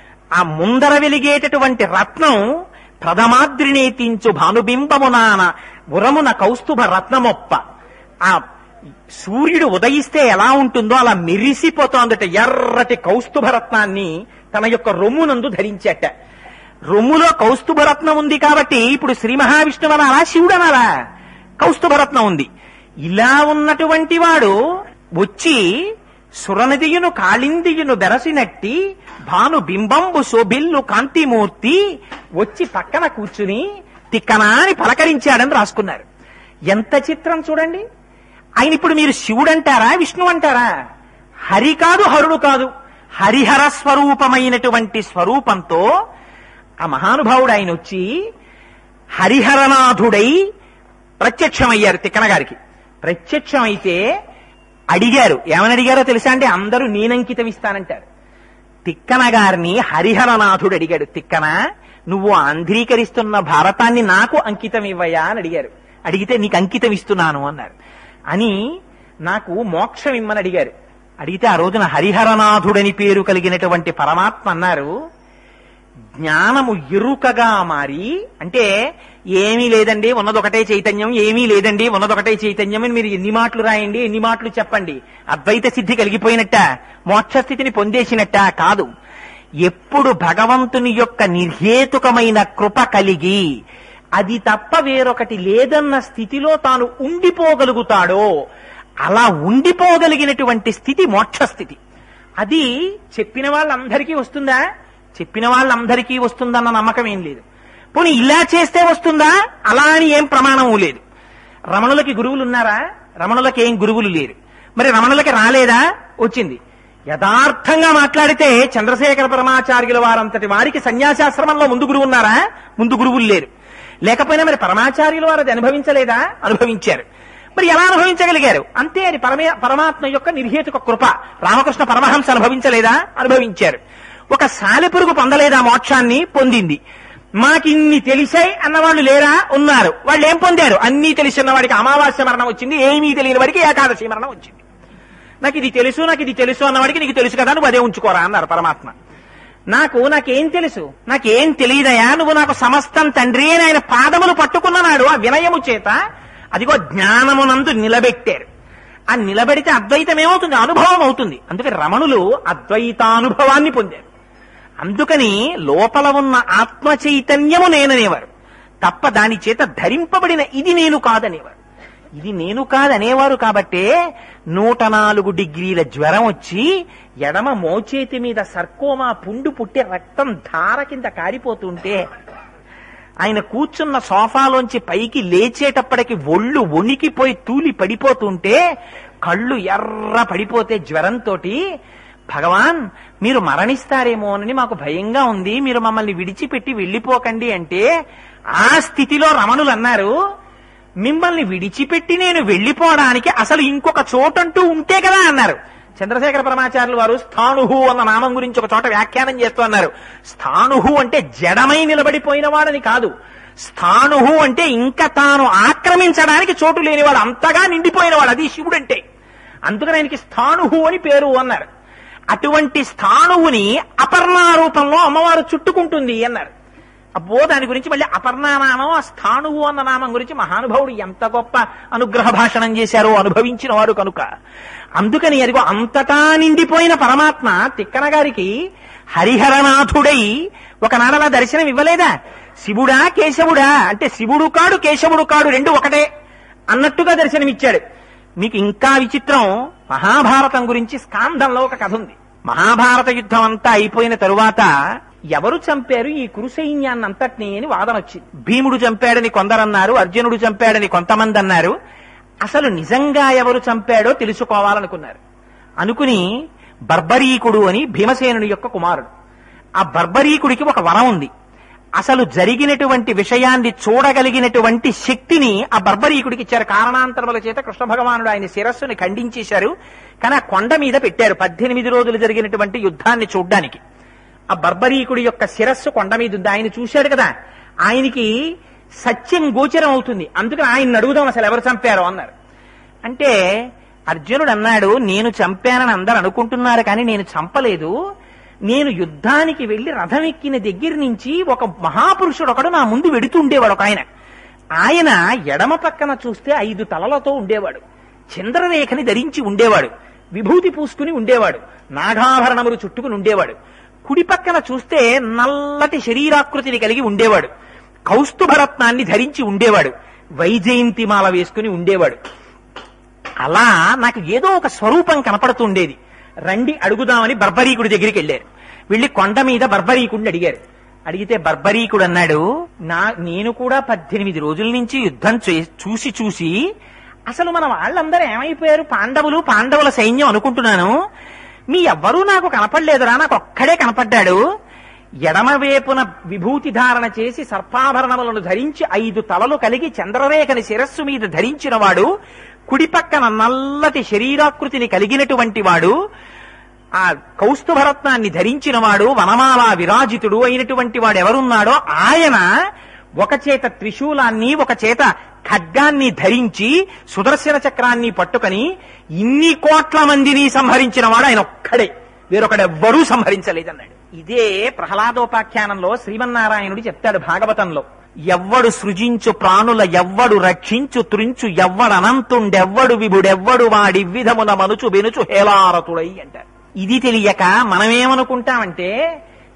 ఆ ముందర వెలిగేటటువంటి రత్నం ప్రథమాద్రినేతించు భానుబింబమునాన ఉరమున కౌస్తుభ రత్నమొప్ప ఆ సూర్యుడు ఉదయిస్తే ఎలా ఉంటుందో అలా మెరిసిపోతోందట ఎర్రటి కౌస్తుభ రత్నాన్ని తన యొక్క రొమ్మునందు ధరించట రొమ్ములో కౌస్తుభ రత్నం ఉంది కాబట్టి ఇప్పుడు శ్రీ మహావిష్ణువు అనాలా శివుడు అనాలా కౌస్తుభ రత్నం ఉంది ఇలా ఉన్నటువంటి వాడు వచ్చి సురనదియును కాళిందియును బెరసినట్టి భాను బింబంబు శోభిల్లు కాంతిమూర్తి వచ్చి పక్కన కూర్చుని తిక్కనా అని పలకరించాడని రాసుకున్నారు ఎంత చిత్రం చూడండి ఆయన ఇప్పుడు మీరు శివుడు అంటారా విష్ణు అంటారా హరి కాదు హరుడు కాదు హరిహర స్వరూపమైనటువంటి స్వరూపంతో ఆ మహానుభావుడు ఆయన వచ్చి హరిహరనాథుడై ప్రత్యక్షమయ్యారు తిక్కన గారికి ప్రత్యక్షమైతే అడిగారు ఏమని అడిగారో తెలుసా అంటే అందరూ నేనంకితం ఇస్తానంటారు తిక్కన గారిని హరిహరనాథుడు అడిగాడు తిక్కన నువ్వు ఆంధ్రీకరిస్తున్న భారతాన్ని నాకు అంకితం ఇవ్వయా అని అడిగారు అడిగితే నీకు అంకితం ఇస్తున్నాను అన్నారు అని నాకు మోక్షం ఇమ్మని అడిగారు అడిగితే ఆ రోజున హరిహరనాథుడని పేరు కలిగినటువంటి పరమాత్మ అన్నారు జ్ఞానము ఎరుకగా మారి అంటే ఏమీ లేదండి ఉన్నదొకటే చైతన్యం ఏమీ లేదండి ఉన్నదొకటే చైతన్యం అని మీరు ఎన్ని మాటలు రాయండి ఎన్ని మాటలు చెప్పండి అద్వైత సిద్ధి కలిగిపోయినట్ట మోక్ష స్థితిని పొందేసినట్ట కాదు ఎప్పుడు భగవంతుని యొక్క నిర్హేతుకమైన కృప కలిగి అది తప్ప వేరొకటి లేదన్న స్థితిలో తాను ఉండిపోగలుగుతాడో అలా ఉండిపోగలిగినటువంటి స్థితి మోక్ష స్థితి అది చెప్పిన వాళ్ళందరికీ వస్తుందా చెప్పిన వాళ్ళందరికీ వస్తుందన్న నమ్మకం ఏం లేదు పోనీ ఇలా చేస్తే వస్తుందా అలా అని ఏం ప్రమాణం లేదు రమణులకి గురువులు ఉన్నారా రమణులకి ఏం గురువులు లేరు మరి రమణులకి రాలేదా వచ్చింది యథార్థంగా మాట్లాడితే చంద్రశేఖర పరమాచార్యుల వారంతటి వారికి సన్యాసాశ్రమంలో ముందు గురువు ఉన్నారా ముందు గురువులు లేరు లేకపోయినా మరి పరమాచార్యుల వారు అది అనుభవించలేదా అనుభవించారు మరి ఎలా అనుభవించగలిగారు అంతే అది పరమే పరమాత్మ యొక్క నిర్హేతుక కృప రామకృష్ణ పరమహంస అనుభవించలేదా అనుభవించారు ఒక సాలెపురుగు పొందలేదా మోక్షాన్ని పొందింది మాకిన్ని తెలిసాయి అన్నవాళ్ళు లేరా ఉన్నారు వాళ్ళు ఏం పొందారు అన్నీ తెలిసిన వాడికి అమావాస్య మరణం వచ్చింది ఏమీ తెలియని వాడికి ఏకాదశి మరణం వచ్చింది నాకు ఇది తెలుసు నాకు ఇది తెలుసు అన్నవాడికి నీకు తెలుసు కదా నువ్వు అదే ఉంచుకోరా అన్నారు పరమాత్మ నాకు నాకేం తెలుసు నాకేం తెలియదయా నువ్వు నాకు సమస్తం తండ్రి అని ఆయన పాదములు పట్టుకున్ననాడు ఆ వినయము చేత అదిగో జ్ఞానమునందు నిలబెట్టారు ఆ నిలబెడితే అద్వైతం ఏమవుతుంది అనుభవం అవుతుంది అందుకే రమణులు అద్వైతానుభవాన్ని పొందారు అందుకని లోపల ఉన్న ఆత్మ చైతన్యము నేననేవారు తప్ప దాని చేత ధరింపబడిన ఇది నేను కాదనేవారు ఇది నేను కాదనేవారు కాబట్టే నూట నాలుగు డిగ్రీల జ్వరం వచ్చి ఎడమ మోచేతి మీద సర్కోమా పుండు పుట్టి రక్తం ధార కింద కారిపోతుంటే ఆయన కూర్చున్న సోఫాలోంచి పైకి లేచేటప్పటికి ఒళ్ళు వణికిపోయి తూలి పడిపోతుంటే కళ్ళు ఎర్ర పడిపోతే జ్వరంతోటి భగవాన్ మీరు మరణిస్తారేమోనని మాకు భయంగా ఉంది మీరు మమ్మల్ని విడిచిపెట్టి వెళ్ళిపోకండి అంటే ఆ స్థితిలో రమణులు అన్నారు మిమ్మల్ని విడిచిపెట్టి నేను వెళ్ళిపోవడానికి అసలు ఇంకొక చోటంటూ ఉంటే కదా అన్నారు చంద్రశేఖర పరమాచార్యులు వారు స్థాణుహు అన్న నామం గురించి ఒక చోట వ్యాఖ్యానం చేస్తూ అన్నారు స్థాణుహు అంటే జడమై నిలబడిపోయిన వాడని కాదు స్థాణుహు అంటే ఇంకా తాను ఆక్రమించడానికి చోటు లేనివాడు అంతగా నిండిపోయినవాడు అది శివుడు అంటే అందుకని ఆయనకి స్థాణుహు అని పేరు అన్నారు అటువంటి స్థాణువుని అపర్ణా రూపంలో అమ్మవారు చుట్టుకుంటుంది అన్నారు అబ్బో దాని గురించి మళ్ళీ అపర్ణానామం ఆ స్థాణువు అన్న నామం గురించి మహానుభావుడు ఎంత గొప్ప అనుగ్రహ భాషణం చేశారో అనుభవించిన వాడు కనుక అందుకని అదిగో అంతటా నిండిపోయిన పరమాత్మ తిక్కన గారికి హరిహరనాథుడై ఒకనాడలా దర్శనం ఇవ్వలేదా శివుడా కేశవుడా అంటే శివుడు కాడు కేశవుడు కాడు రెండు ఒకటే అన్నట్టుగా దర్శనమిచ్చాడు మీకు ఇంకా విచిత్రం మహాభారతం గురించి స్కాందంలో ఒక కథ ఉంది మహాభారత యుద్ధం అంతా అయిపోయిన తరువాత ఎవరు చంపారు ఈ కురు సైన్యాన్ని అంతటినీ అని వాదన వచ్చింది భీముడు చంపాడని కొందరన్నారు అర్జునుడు చంపాడని కొంతమంది అన్నారు అసలు నిజంగా ఎవరు చంపాడో తెలుసుకోవాలనుకున్నారు అనుకుని బర్బరీకుడు అని భీమసేనుని యొక్క కుమారుడు ఆ బర్బరీకుడికి ఒక వరం ఉంది అసలు జరిగినటువంటి విషయాన్ని చూడగలిగినటువంటి శక్తిని ఆ బర్బరీకుడికి ఇచ్చారు కారణాంతరముల చేత కృష్ణ భగవానుడు ఆయన శిరస్సుని ఖండించేశారు కానీ ఆ కొండ మీద పెట్టారు పద్దెనిమిది రోజులు జరిగినటువంటి యుద్ధాన్ని చూడ్డానికి ఆ బర్బరీకుడి యొక్క శిరస్సు కొండ మీద ఉంది ఆయన చూశాడు కదా ఆయనకి సత్యం గోచరం అవుతుంది అందుకని ఆయన అడుగుదాం అసలు ఎవరు చంపారో అన్నారు అంటే అర్జునుడు అన్నాడు నేను చంపానని అందరు అనుకుంటున్నారు కానీ నేను చంపలేదు నేను యుద్ధానికి వెళ్లి రథం ఎక్కిన దగ్గర నుంచి ఒక మహాపురుషుడు ఒకడు నా ముందు వెడుతుండేవాడు ఒక ఆయన ఆయన ఎడమ పక్కన చూస్తే ఐదు తలలతో ఉండేవాడు చంద్రరేఖని ధరించి ఉండేవాడు విభూతి పూసుకుని ఉండేవాడు నాగాభరణములు చుట్టుకుని ఉండేవాడు కుడి పక్కన చూస్తే నల్లటి శరీరాకృతిని కలిగి ఉండేవాడు కౌస్తుభరత్నాన్ని ధరించి ఉండేవాడు వైజయంతిమాల వేసుకుని ఉండేవాడు అలా నాకు ఏదో ఒక స్వరూపం కనపడుతుండేది రండి అడుగుదామని బర్బరీకుడి దగ్గరికి వెళ్ళారు వెళ్ళి కొండ మీద బర్బరీకుడిని అడిగారు అడిగితే బర్బరీకుడు అన్నాడు నా నేను కూడా పద్దెనిమిది రోజుల నుంచి యుద్ధం చే- చూసి చూసి అసలు మన వాళ్ళందరూ ఏమైపోయారు పాండవులు పాండవుల సైన్యం అనుకుంటున్నాను మీ ఎవ్వరూ నాకు కనపడలేదురా నాకు ఒక్కడే కనపడ్డాడు ఎడమవైపున విభూతి ధారణ చేసి సర్పాభరణములను ధరించి ఐదు తలలు కలిగి చంద్రరేఖని శిరస్సు మీద ధరించిన వాడు కుడి పక్కన నల్లటి శరీరాకృతిని కలిగినటువంటి వాడు ఆ కౌస్తుభరత్నాన్ని ధరించిన వాడు వనమాల విరాజితుడు అయినటువంటి వాడు ఎవరున్నాడో ఆయన ఒక చేత త్రిశూలాన్ని ఒక చేత ఖడ్గాన్ని ధరించి సుదర్శన చక్రాన్ని పట్టుకొని ఇన్ని కోట్ల మందిని సంహరించిన వాడు ఆయన ఒక్కడే వేరొకడెవ్వరూ సంహరించలేదన్నాడు ఇదే ప్రహ్లాదోపాఖ్యానంలో శ్రీమన్నారాయణుడు చెప్తాడు భాగవతంలో ఎవ్వడు సృజించు ప్రాణుల ఎవ్వడు రక్షించు త్రించు ఎవ్వడనంతుండెవ్వడు విభుడెవ్వడు వాడి విధమున మనుచు వెనుచు హేలారతుడై అంటారు ఇది తెలియక మనమేమనుకుంటామంటే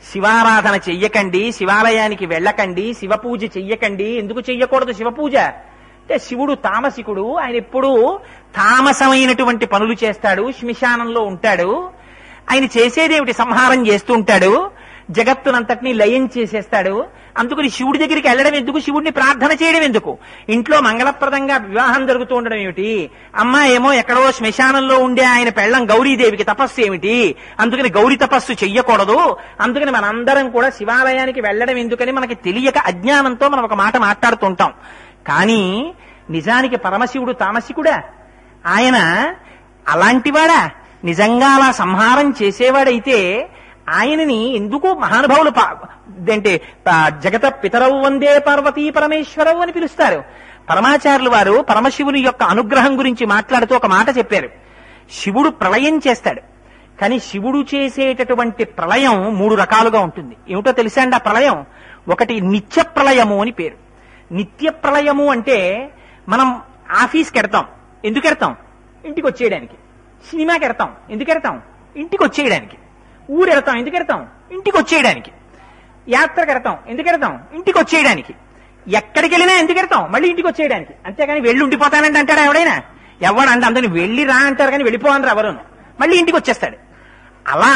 శివారాధన చెయ్యకండి శివాలయానికి వెళ్ళకండి శివ పూజ చెయ్యకండి ఎందుకు చెయ్యకూడదు శివ పూజ అంటే శివుడు తామసికుడు ఆయన ఎప్పుడూ తామసమైనటువంటి పనులు చేస్తాడు శ్మశానంలో ఉంటాడు ఆయన చేసేదేమిటి సంహారం చేస్తూ ఉంటాడు జగత్తునంతటిని లయం చేసేస్తాడు అందుకని శివుడి దగ్గరికి వెళ్ళడం ఎందుకు శివుడిని ప్రార్థన చేయడం ఎందుకు ఇంట్లో మంగళప్రదంగా వివాహం జరుగుతూ ఉండడం ఏమిటి అమ్మ ఏమో ఎక్కడో శ్మశానంలో ఉండే ఆయన పెళ్ళం గౌరీదేవికి తపస్సు ఏమిటి అందుకని గౌరీ తపస్సు చెయ్యకూడదు అందుకని మనందరం కూడా శివాలయానికి వెళ్ళడం ఎందుకని మనకి తెలియక అజ్ఞానంతో మనం ఒక మాట మాట్లాడుతుంటాం కానీ నిజానికి పరమశివుడు తామసికుడా ఆయన అలాంటివాడా నిజంగా అలా సంహారం చేసేవాడైతే ఆయనని ఎందుకు మహానుభావులు పా- అంటే ఆ, జగత పితరవు వందే పార్వతీ పరమేశ్వరవు అని పిలుస్తారు పరమాచార్యులు వారు పరమశివుని యొక్క అనుగ్రహం గురించి మాట్లాడుతూ ఒక మాట చెప్పారు శివుడు ప్రళయం చేస్తాడు కానీ శివుడు చేసేటటువంటి ప్రళయం మూడు రకాలుగా ఉంటుంది ఏమిటో తెలుసా అండి ఆ ప్రళయం ఒకటి నిత్య ప్రళయము అని పేరు నిత్య ప్రళయము అంటే మనం ఆఫీస్కి ఎడతాం ఎందుకు ఎడతాం ఇంటికి వచ్చేయడానికి సినిమాకి ఎడతాం ఎందుకు ఎడతాం ఇంటికి వచ్చేయడానికి ఊరు ఎడతాం ఎందుకు ఎడతాం ఇంటికి వచ్చేయడానికి యాత్రకు ఎడతాం ఎందుకు ఎడతాం ఇంటికి వచ్చేయడానికి ఎక్కడికి వెళ్ళినా ఎందుకు ఎడతాం మళ్ళీ ఇంటికి వచ్చేయడానికి అంతేగాని వెళ్ళి ఉండిపోతానంటే అంటాడా ఎవడైనా ఎవడంటే అందరిని వెళ్ళి రా అంటారు కానీ వెళ్ళిపోవనరు ఎవరును మళ్ళీ ఇంటికి వచ్చేస్తాడు అలా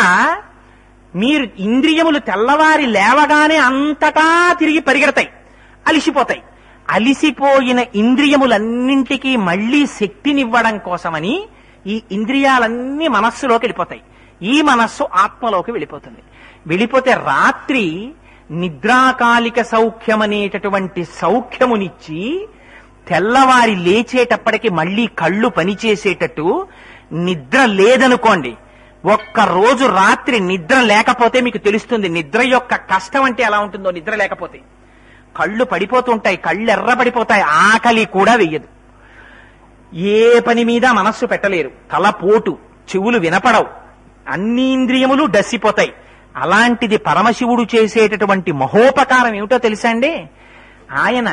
మీరు ఇంద్రియములు తెల్లవారి లేవగానే అంతటా తిరిగి పరిగెడతాయి అలిసిపోతాయి అలిసిపోయిన ఇంద్రియములన్నింటికీ మళ్ళీ శక్తినివ్వడం కోసమని ఈ ఇంద్రియాలన్నీ మనస్సులోకి వెళ్ళిపోతాయి ఈ మనస్సు ఆత్మలోకి వెళ్ళిపోతుంది వెళ్ళిపోతే రాత్రి నిద్రాకాలిక సౌఖ్యమనేటటువంటి సౌఖ్యమునిచ్చి తెల్లవారి లేచేటప్పటికి మళ్ళీ కళ్ళు పనిచేసేటట్టు నిద్ర లేదనుకోండి ఒక్క రోజు రాత్రి నిద్ర లేకపోతే మీకు తెలుస్తుంది నిద్ర యొక్క కష్టం అంటే ఎలా ఉంటుందో నిద్ర లేకపోతే కళ్ళు పడిపోతుంటాయి కళ్ళు ఎర్రబడిపోతాయి ఆకలి కూడా వెయ్యదు ఏ పని మీద మనస్సు పెట్టలేరు తలపోటు చెవులు వినపడవు అన్ని ఇంద్రియములు డస్సిపోతాయి అలాంటిది పరమశివుడు చేసేటటువంటి మహోపకారం ఏమిటో తెలుసా అండి ఆయన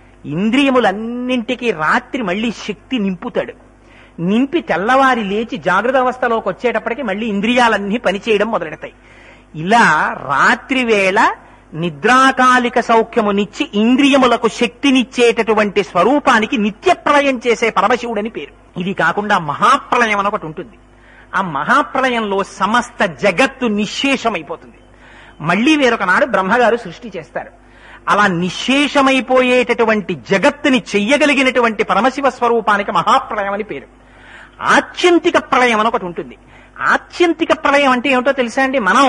ఇంద్రియములన్నింటికి రాత్రి మళ్ళీ శక్తి నింపుతాడు నింపి తెల్లవారి లేచి జాగ్రత్త అవస్థలోకి వచ్చేటప్పటికి మళ్ళీ ఇంద్రియాలన్నీ పనిచేయడం మొదలెడతాయి ఇలా రాత్రి వేళ నిద్రాకాలిక సౌఖ్యమునిచ్చి ఇంద్రియములకు శక్తినిచ్చేటటువంటి స్వరూపానికి నిత్య ప్రళయం చేసే పరమశివుడని పేరు ఇది కాకుండా మహాప్రళయం అని ఒకటి ఉంటుంది ఆ మహాప్రళయంలో సమస్త జగత్తు నిశ్శేషమైపోతుంది మళ్ళీ వేరొక నాడు బ్రహ్మగారు సృష్టి చేస్తారు అలా నిశ్శేషమైపోయేటటువంటి జగత్తుని చెయ్యగలిగినటువంటి పరమశివ స్వరూపానికి మహాప్రళయం అని పేరు ఆత్యంతిక ప్రళయం అని ఒకటి ఉంటుంది ఆత్యంతిక ప్రళయం అంటే ఏమిటో తెలుసా అండి మనం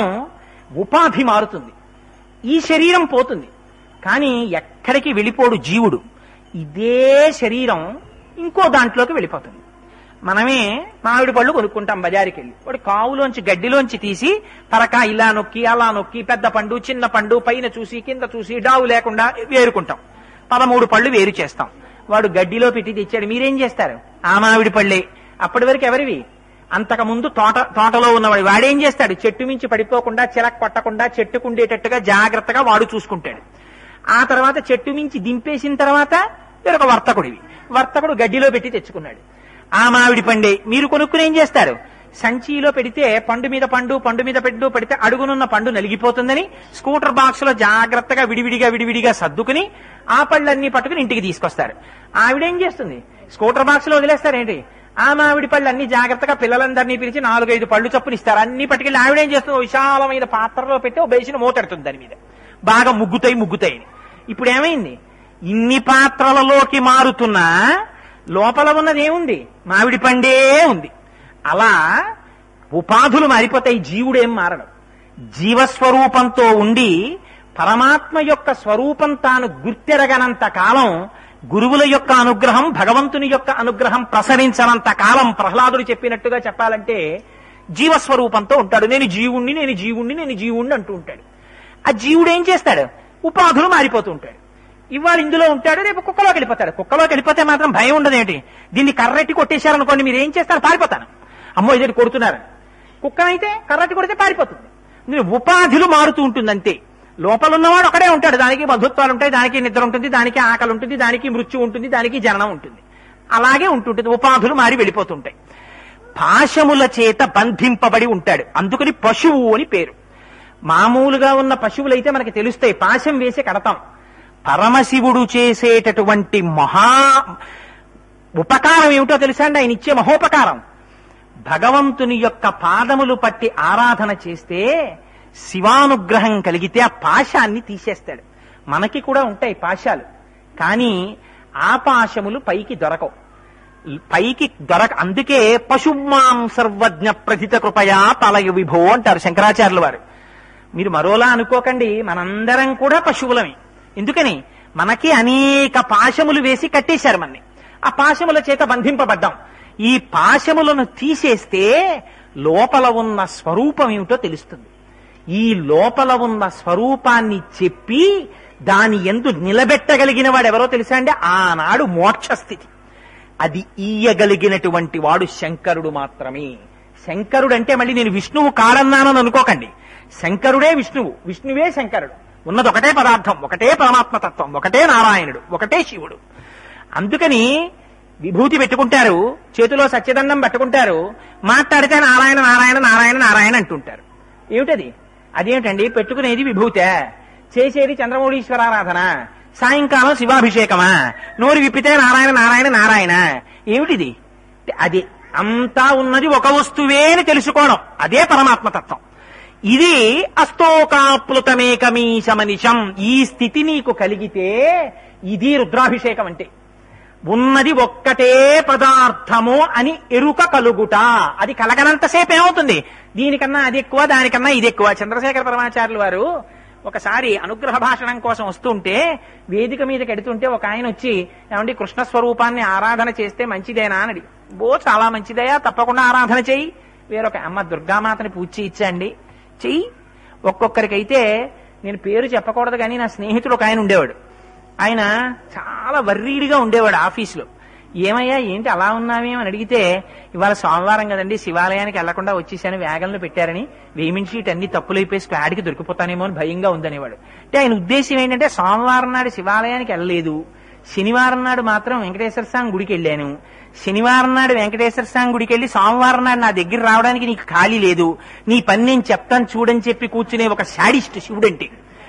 ఉపాధి మారుతుంది ఈ శరీరం పోతుంది కానీ ఎక్కడికి వెళ్ళిపోడు జీవుడు ఇదే శరీరం ఇంకో దాంట్లోకి వెళ్ళిపోతుంది మనమే మామిడి పళ్ళు కొనుక్కుంటాం బజారుకి వెళ్ళి వాడు కావులోంచి గడ్డిలోంచి తీసి పరక ఇలా నొక్కి అలా నొక్కి పెద్ద పండు చిన్న పండు పైన చూసి కింద చూసి డావు లేకుండా వేరుకుంటాం పదమూడు పళ్ళు వేరు చేస్తాం వాడు గడ్డిలో పెట్టి తెచ్చాడు మీరేం చేస్తారు ఆ మామిడి పళ్ళే అప్పటి వరకు ఎవరివి అంతకు ముందు తోట తోటలో ఉన్నవాడు వాడేం చేస్తాడు చెట్టు మించి పడిపోకుండా చిలక్ కొట్టకుండా చెట్టుకుండేటట్టుగా జాగ్రత్తగా వాడు చూసుకుంటాడు ఆ తర్వాత చెట్టు మించి దింపేసిన తర్వాత వేరొక వర్తకుడివి వర్తకుడు గడ్డిలో పెట్టి తెచ్చుకున్నాడు ఆ మామిడి పండే మీరు కొనుక్కుని ఏం చేస్తారు సంచిలో పెడితే పండు మీద పండు పండు మీద పండు పెడితే అడుగునున్న పండు నలిగిపోతుందని స్కూటర్ బాక్స్ లో జాగ్రత్తగా విడివిడిగా విడివిడిగా సర్దుకుని ఆ పళ్ళన్నీ పట్టుకుని ఇంటికి తీసుకొస్తారు ఆవిడేం చేస్తుంది స్కూటర్ బాక్స్ లో వదిలేస్తారేంటి ఆ మామిడి పళ్ళు అన్ని జాగ్రత్తగా పిల్లలందరినీ పిలిచి నాలుగైదు పళ్ళు చొప్పున ఇస్తారు అన్ని పట్టుకెళ్ళి ఆవిడేం చేస్తుంది ఓ విశాలమైన పాత్రలో పెట్టి ఓ బేసిన మూతెడుతుంది దాని మీద బాగా ముగ్గుతాయి ముగ్గుతాయి అని. ఇప్పుడు ఏమైంది ఇన్ని పాత్రలలోకి మారుతున్నా లోపల ఉన్నది ఏముంది మామిడి పండే ఉంది అలా ఉపాధులు మారిపోతాయి జీవుడేం మారడం జీవస్వరూపంతో ఉండి పరమాత్మ యొక్క స్వరూపం తాను గుర్తెరగనంత కాలం గురువుల యొక్క అనుగ్రహం భగవంతుని యొక్క అనుగ్రహం ప్రసరించనంత కాలం ప్రహ్లాదుడు చెప్పినట్టుగా చెప్పాలంటే జీవస్వరూపంతో ఉంటాడు నేను జీవుణ్ణి నేను జీవుణ్ణి నేను జీవుణ్ణి అంటూ ఉంటాడు ఆ జీవుడు ఏం చేస్తాడు ఉపాధులు మారిపోతూ ఉంటాడు ఇవాళ ఇందులో ఉంటాడు రేపు కుక్కలోకి వెళ్ళిపోతాడు కుక్కలోకి వెళ్ళిపోతే మాత్రం భయం ఉండదేంటి దీన్ని కర్రెట్టి కొట్టేశారనుకోండి మీరు ఏం చేస్తారు పారిపోతాను అమ్మో ఇదేంటి కొడుతున్నారు కుక్కనైతే కర్రట్టి కొడితే పారిపోతుంది నేను ఉపాధులు మారుతూ ఉంటుంది అంతే లోపల ఉన్నవాడు ఒకడే ఉంటాడు దానికి బంధుత్వాలు ఉంటాయి దానికి నిద్ర ఉంటుంది దానికి ఆకలి ఉంటుంది దానికి మృత్యు ఉంటుంది దానికి జననం ఉంటుంది అలాగే ఉంటుంటుంది ఉపాధులు మారి వెళ్ళిపోతుంటాయి పాశముల చేత బంధింపబడి ఉంటాడు అందుకని పశువు అని పేరు మామూలుగా ఉన్న పశువులైతే మనకి తెలుస్తాయి పాశం వేసి కడతాం పరమశివుడు చేసేటటువంటి మహా ఉపకారం ఏమిటో తెలుసా అండి ఆయన ఇచ్చే మహోపకారం భగవంతుని యొక్క పాదములు పట్టి ఆరాధన చేస్తే శివానుగ్రహం కలిగితే ఆ పాశాన్ని తీసేస్తాడు మనకి కూడా ఉంటాయి పాశాలు కానీ ఆ పాశములు పైకి దొరకవు పైకి దొరక అందుకే పశుమాం సర్వజ్ఞ ప్రథిత కృపయా తలయ విభో అంటారు శంకరాచార్యుల వారు మీరు మరోలా అనుకోకండి మనందరం కూడా పశువులమే ఎందుకని మనకి అనేక పాశములు వేసి కట్టేశారు మనని ఆ పాశముల చేత బంధింపబడ్డాం ఈ పాశములను తీసేస్తే లోపల ఉన్న స్వరూపం ఏమిటో తెలుస్తుంది ఈ లోపల ఉన్న స్వరూపాన్ని చెప్పి దాని ఎందు నిలబెట్టగలిగిన వాడు ఎవరో తెలుసా అండి ఆనాడు మోక్షస్థితి అది ఈయగలిగినటువంటి వాడు శంకరుడు మాత్రమే శంకరుడు అంటే మళ్ళీ నేను విష్ణువు కాడన్నానని అనుకోకండి శంకరుడే విష్ణువు విష్ణువే శంకరుడు ఉన్నది ఒకటే పదార్థం ఒకటే పరమాత్మ తత్వం ఒకటే నారాయణుడు ఒకటే శివుడు అందుకని విభూతి పెట్టుకుంటారు చేతిలో సత్యదండం పట్టుకుంటారు మాట్లాడితే నారాయణ నారాయణ నారాయణ నారాయణ అంటుంటారు ఏమిటది అదేమిటండి పెట్టుకునేది విభూతే చేసేది చంద్రమౌళీశ్వరారాధన సాయంకాలం శివాభిషేకమా నోరు విప్పితే నారాయణ నారాయణ నారాయణ ఏమిటిది అది అంతా ఉన్నది ఒక వస్తువే అని తెలుసుకోవడం అదే పరమాత్మతత్వం ఇది అస్తోకాప్లుతమేకమీశమనిషం ఈ స్థితి నీకు కలిగితే ఇది రుద్రాభిషేకం అంటే ఉన్నది ఒక్కటే పదార్థము అని ఎరుక కలుగుట అది కలగనంతసేపు ఏమవుతుంది దీనికన్నా అది ఎక్కువ దానికన్నా ఇది ఎక్కువ చంద్రశేఖర పరమాచార్యులు వారు ఒకసారి అనుగ్రహ భాషణం కోసం వస్తుంటే వేదిక మీదకి ఎడుతుంటే ఒక ఆయన వచ్చి ఏమండి కృష్ణ స్వరూపాన్ని ఆరాధన చేస్తే మంచిదేనా అని బో చాలా మంచిదయా తప్పకుండా ఆరాధన చెయ్యి వేరొక అమ్మ దుర్గామాతని పూజ ఇచ్చండి చెయ్యి ఒక్కొక్కరికైతే నేను పేరు చెప్పకూడదు కానీ నా స్నేహితుడు ఒక ఆయన ఉండేవాడు ఆయన చాలా వర్రీడిగా ఉండేవాడు ఆఫీసులో ఏమయ్యా ఏంటి అలా ఉన్నావేమో అని అడిగితే ఇవాళ సోమవారం కదండి శివాలయానికి వెళ్లకుండా వచ్చేసాను వేగంలో పెట్టారని వేమిన్ షీట్ అన్ని తప్పులైపోయి స్క్వాడ్కి దొరికిపోతానేమో అని భయంగా ఉందనేవాడు అంటే ఆయన ఉద్దేశం ఏంటంటే సోమవారం నాడు శివాలయానికి వెళ్ళలేదు శనివారం నాడు మాత్రం వెంకటేశ్వర స్వామి గుడికి వెళ్ళాను శనివారం నాడు వెంకటేశ్వర స్వామి గుడికి వెళ్ళి సోమవారం నాడు నా దగ్గర రావడానికి నీకు ఖాళీ లేదు నీ పని నేను చెప్తాను చూడని చెప్పి కూర్చునే ఒక శాడిస్ట్ శివుడంటే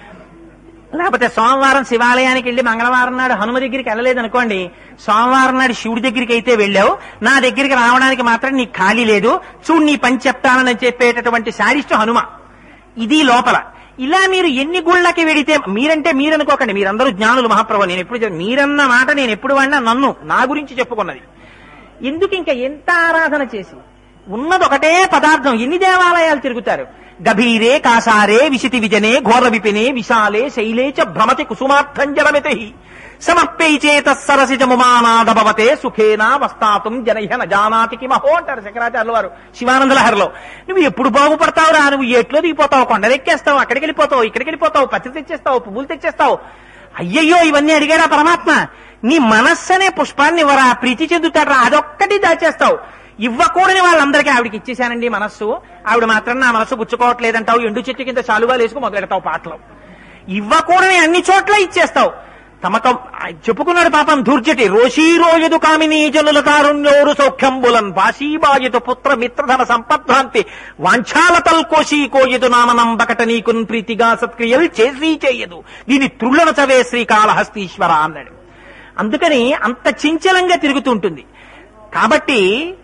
లేకపోతే సోమవారం శివాలయానికి వెళ్ళి మంగళవారం నాడు హనుమ దగ్గరికి వెళ్ళలేదు అనుకోండి సోమవారం నాడు శివుడి దగ్గరికి అయితే వెళ్ళావు నా దగ్గరికి రావడానికి మాత్రం నీకు ఖాళీ లేదు చూడు నీ పని చెప్తానని చెప్పేటటువంటి శాడిస్ట్ హనుమ ఇది లోపల ఇలా మీరు ఎన్ని గుళ్ళకి వెడితే మీరంటే మీరనుకోకండి మీరందరూ జ్ఞానులు మహాప్రభు నేను ఎప్పుడు చెప్ప- మీరన్న మాట నేను ఎప్పుడు వాడినా నన్ను నా గురించి చెప్పుకున్నది ఎందుకు ఇంకా ఎంత ఆరాధన చేసి ఉన్నది ఒకటే పదార్థం ఎన్ని దేవాలయాలు తిరుగుతారు గభీరే కాసారే విశితి విజనే ఘోర విపినే విశాలే శైలే చ భ్రమతి కుసుమార్థంజలమితి సమర్పై చేత సరసిజముమానాద భవతే సుఖేనా వస్తాతుం జనహ నజానాతి కిమహో అంటారు శంకరాచార్యుల వారు శివానంద లహరిలో నువ్వు ఎప్పుడు బాగుపడతావురా నువ్వు ఎట్లో దిగిపోతావు కొండలెక్కేస్తావు అక్కడికి వెళ్ళిపోతావు ఇక్కడికి వెళ్ళిపోతావు పత్తి తెచ్చేస్తావు పువ్వులు తెచ్చేస్తావు అయ్యయ్యో ఇవన్నీ అడిగారా పరమాత్మ నీ మనస్సు అనే పుష్పాన్ని వరా ప్రీతి చెందుతాడు అదొక్కటి దాచేస్తావు ఇవ్వకూడని వాళ్ళందరికీ ఆవిడకి ఇచ్చేశానండి మనస్సు ఆవిడ మాత్రం నా మనస్సు గుచ్చుకోవట్లేదంటావు ఎండు చెట్టు కింద చాలువాలు వేసుకు మొదలెడతావు పాటలు ఇవ్వకూడని అన్ని చోట్ల ఇచ్చేస్తావు తమతో చెప్పుకున్నాడు పాపం ధూర్జటి రోషీరోయదు కామినీ జనుల కారుణ్యోరు సౌఖ్యంబులన్ భాషీబాయతు పుత్ర మిత్రధన సంపద్భ్రాంతి వాంఛాలతల్ కోశీ కోయదు నామనం బకట నీకున్ ప్రీతిగా సత్క్రియలు చేసి చేయదు దీని త్రుళ్ళన చవే శ్రీకాళహస్తీశ్వర అన్నాడు అందుకని అంత చించలంగా తిరుగుతుంటుంది కాబట్టి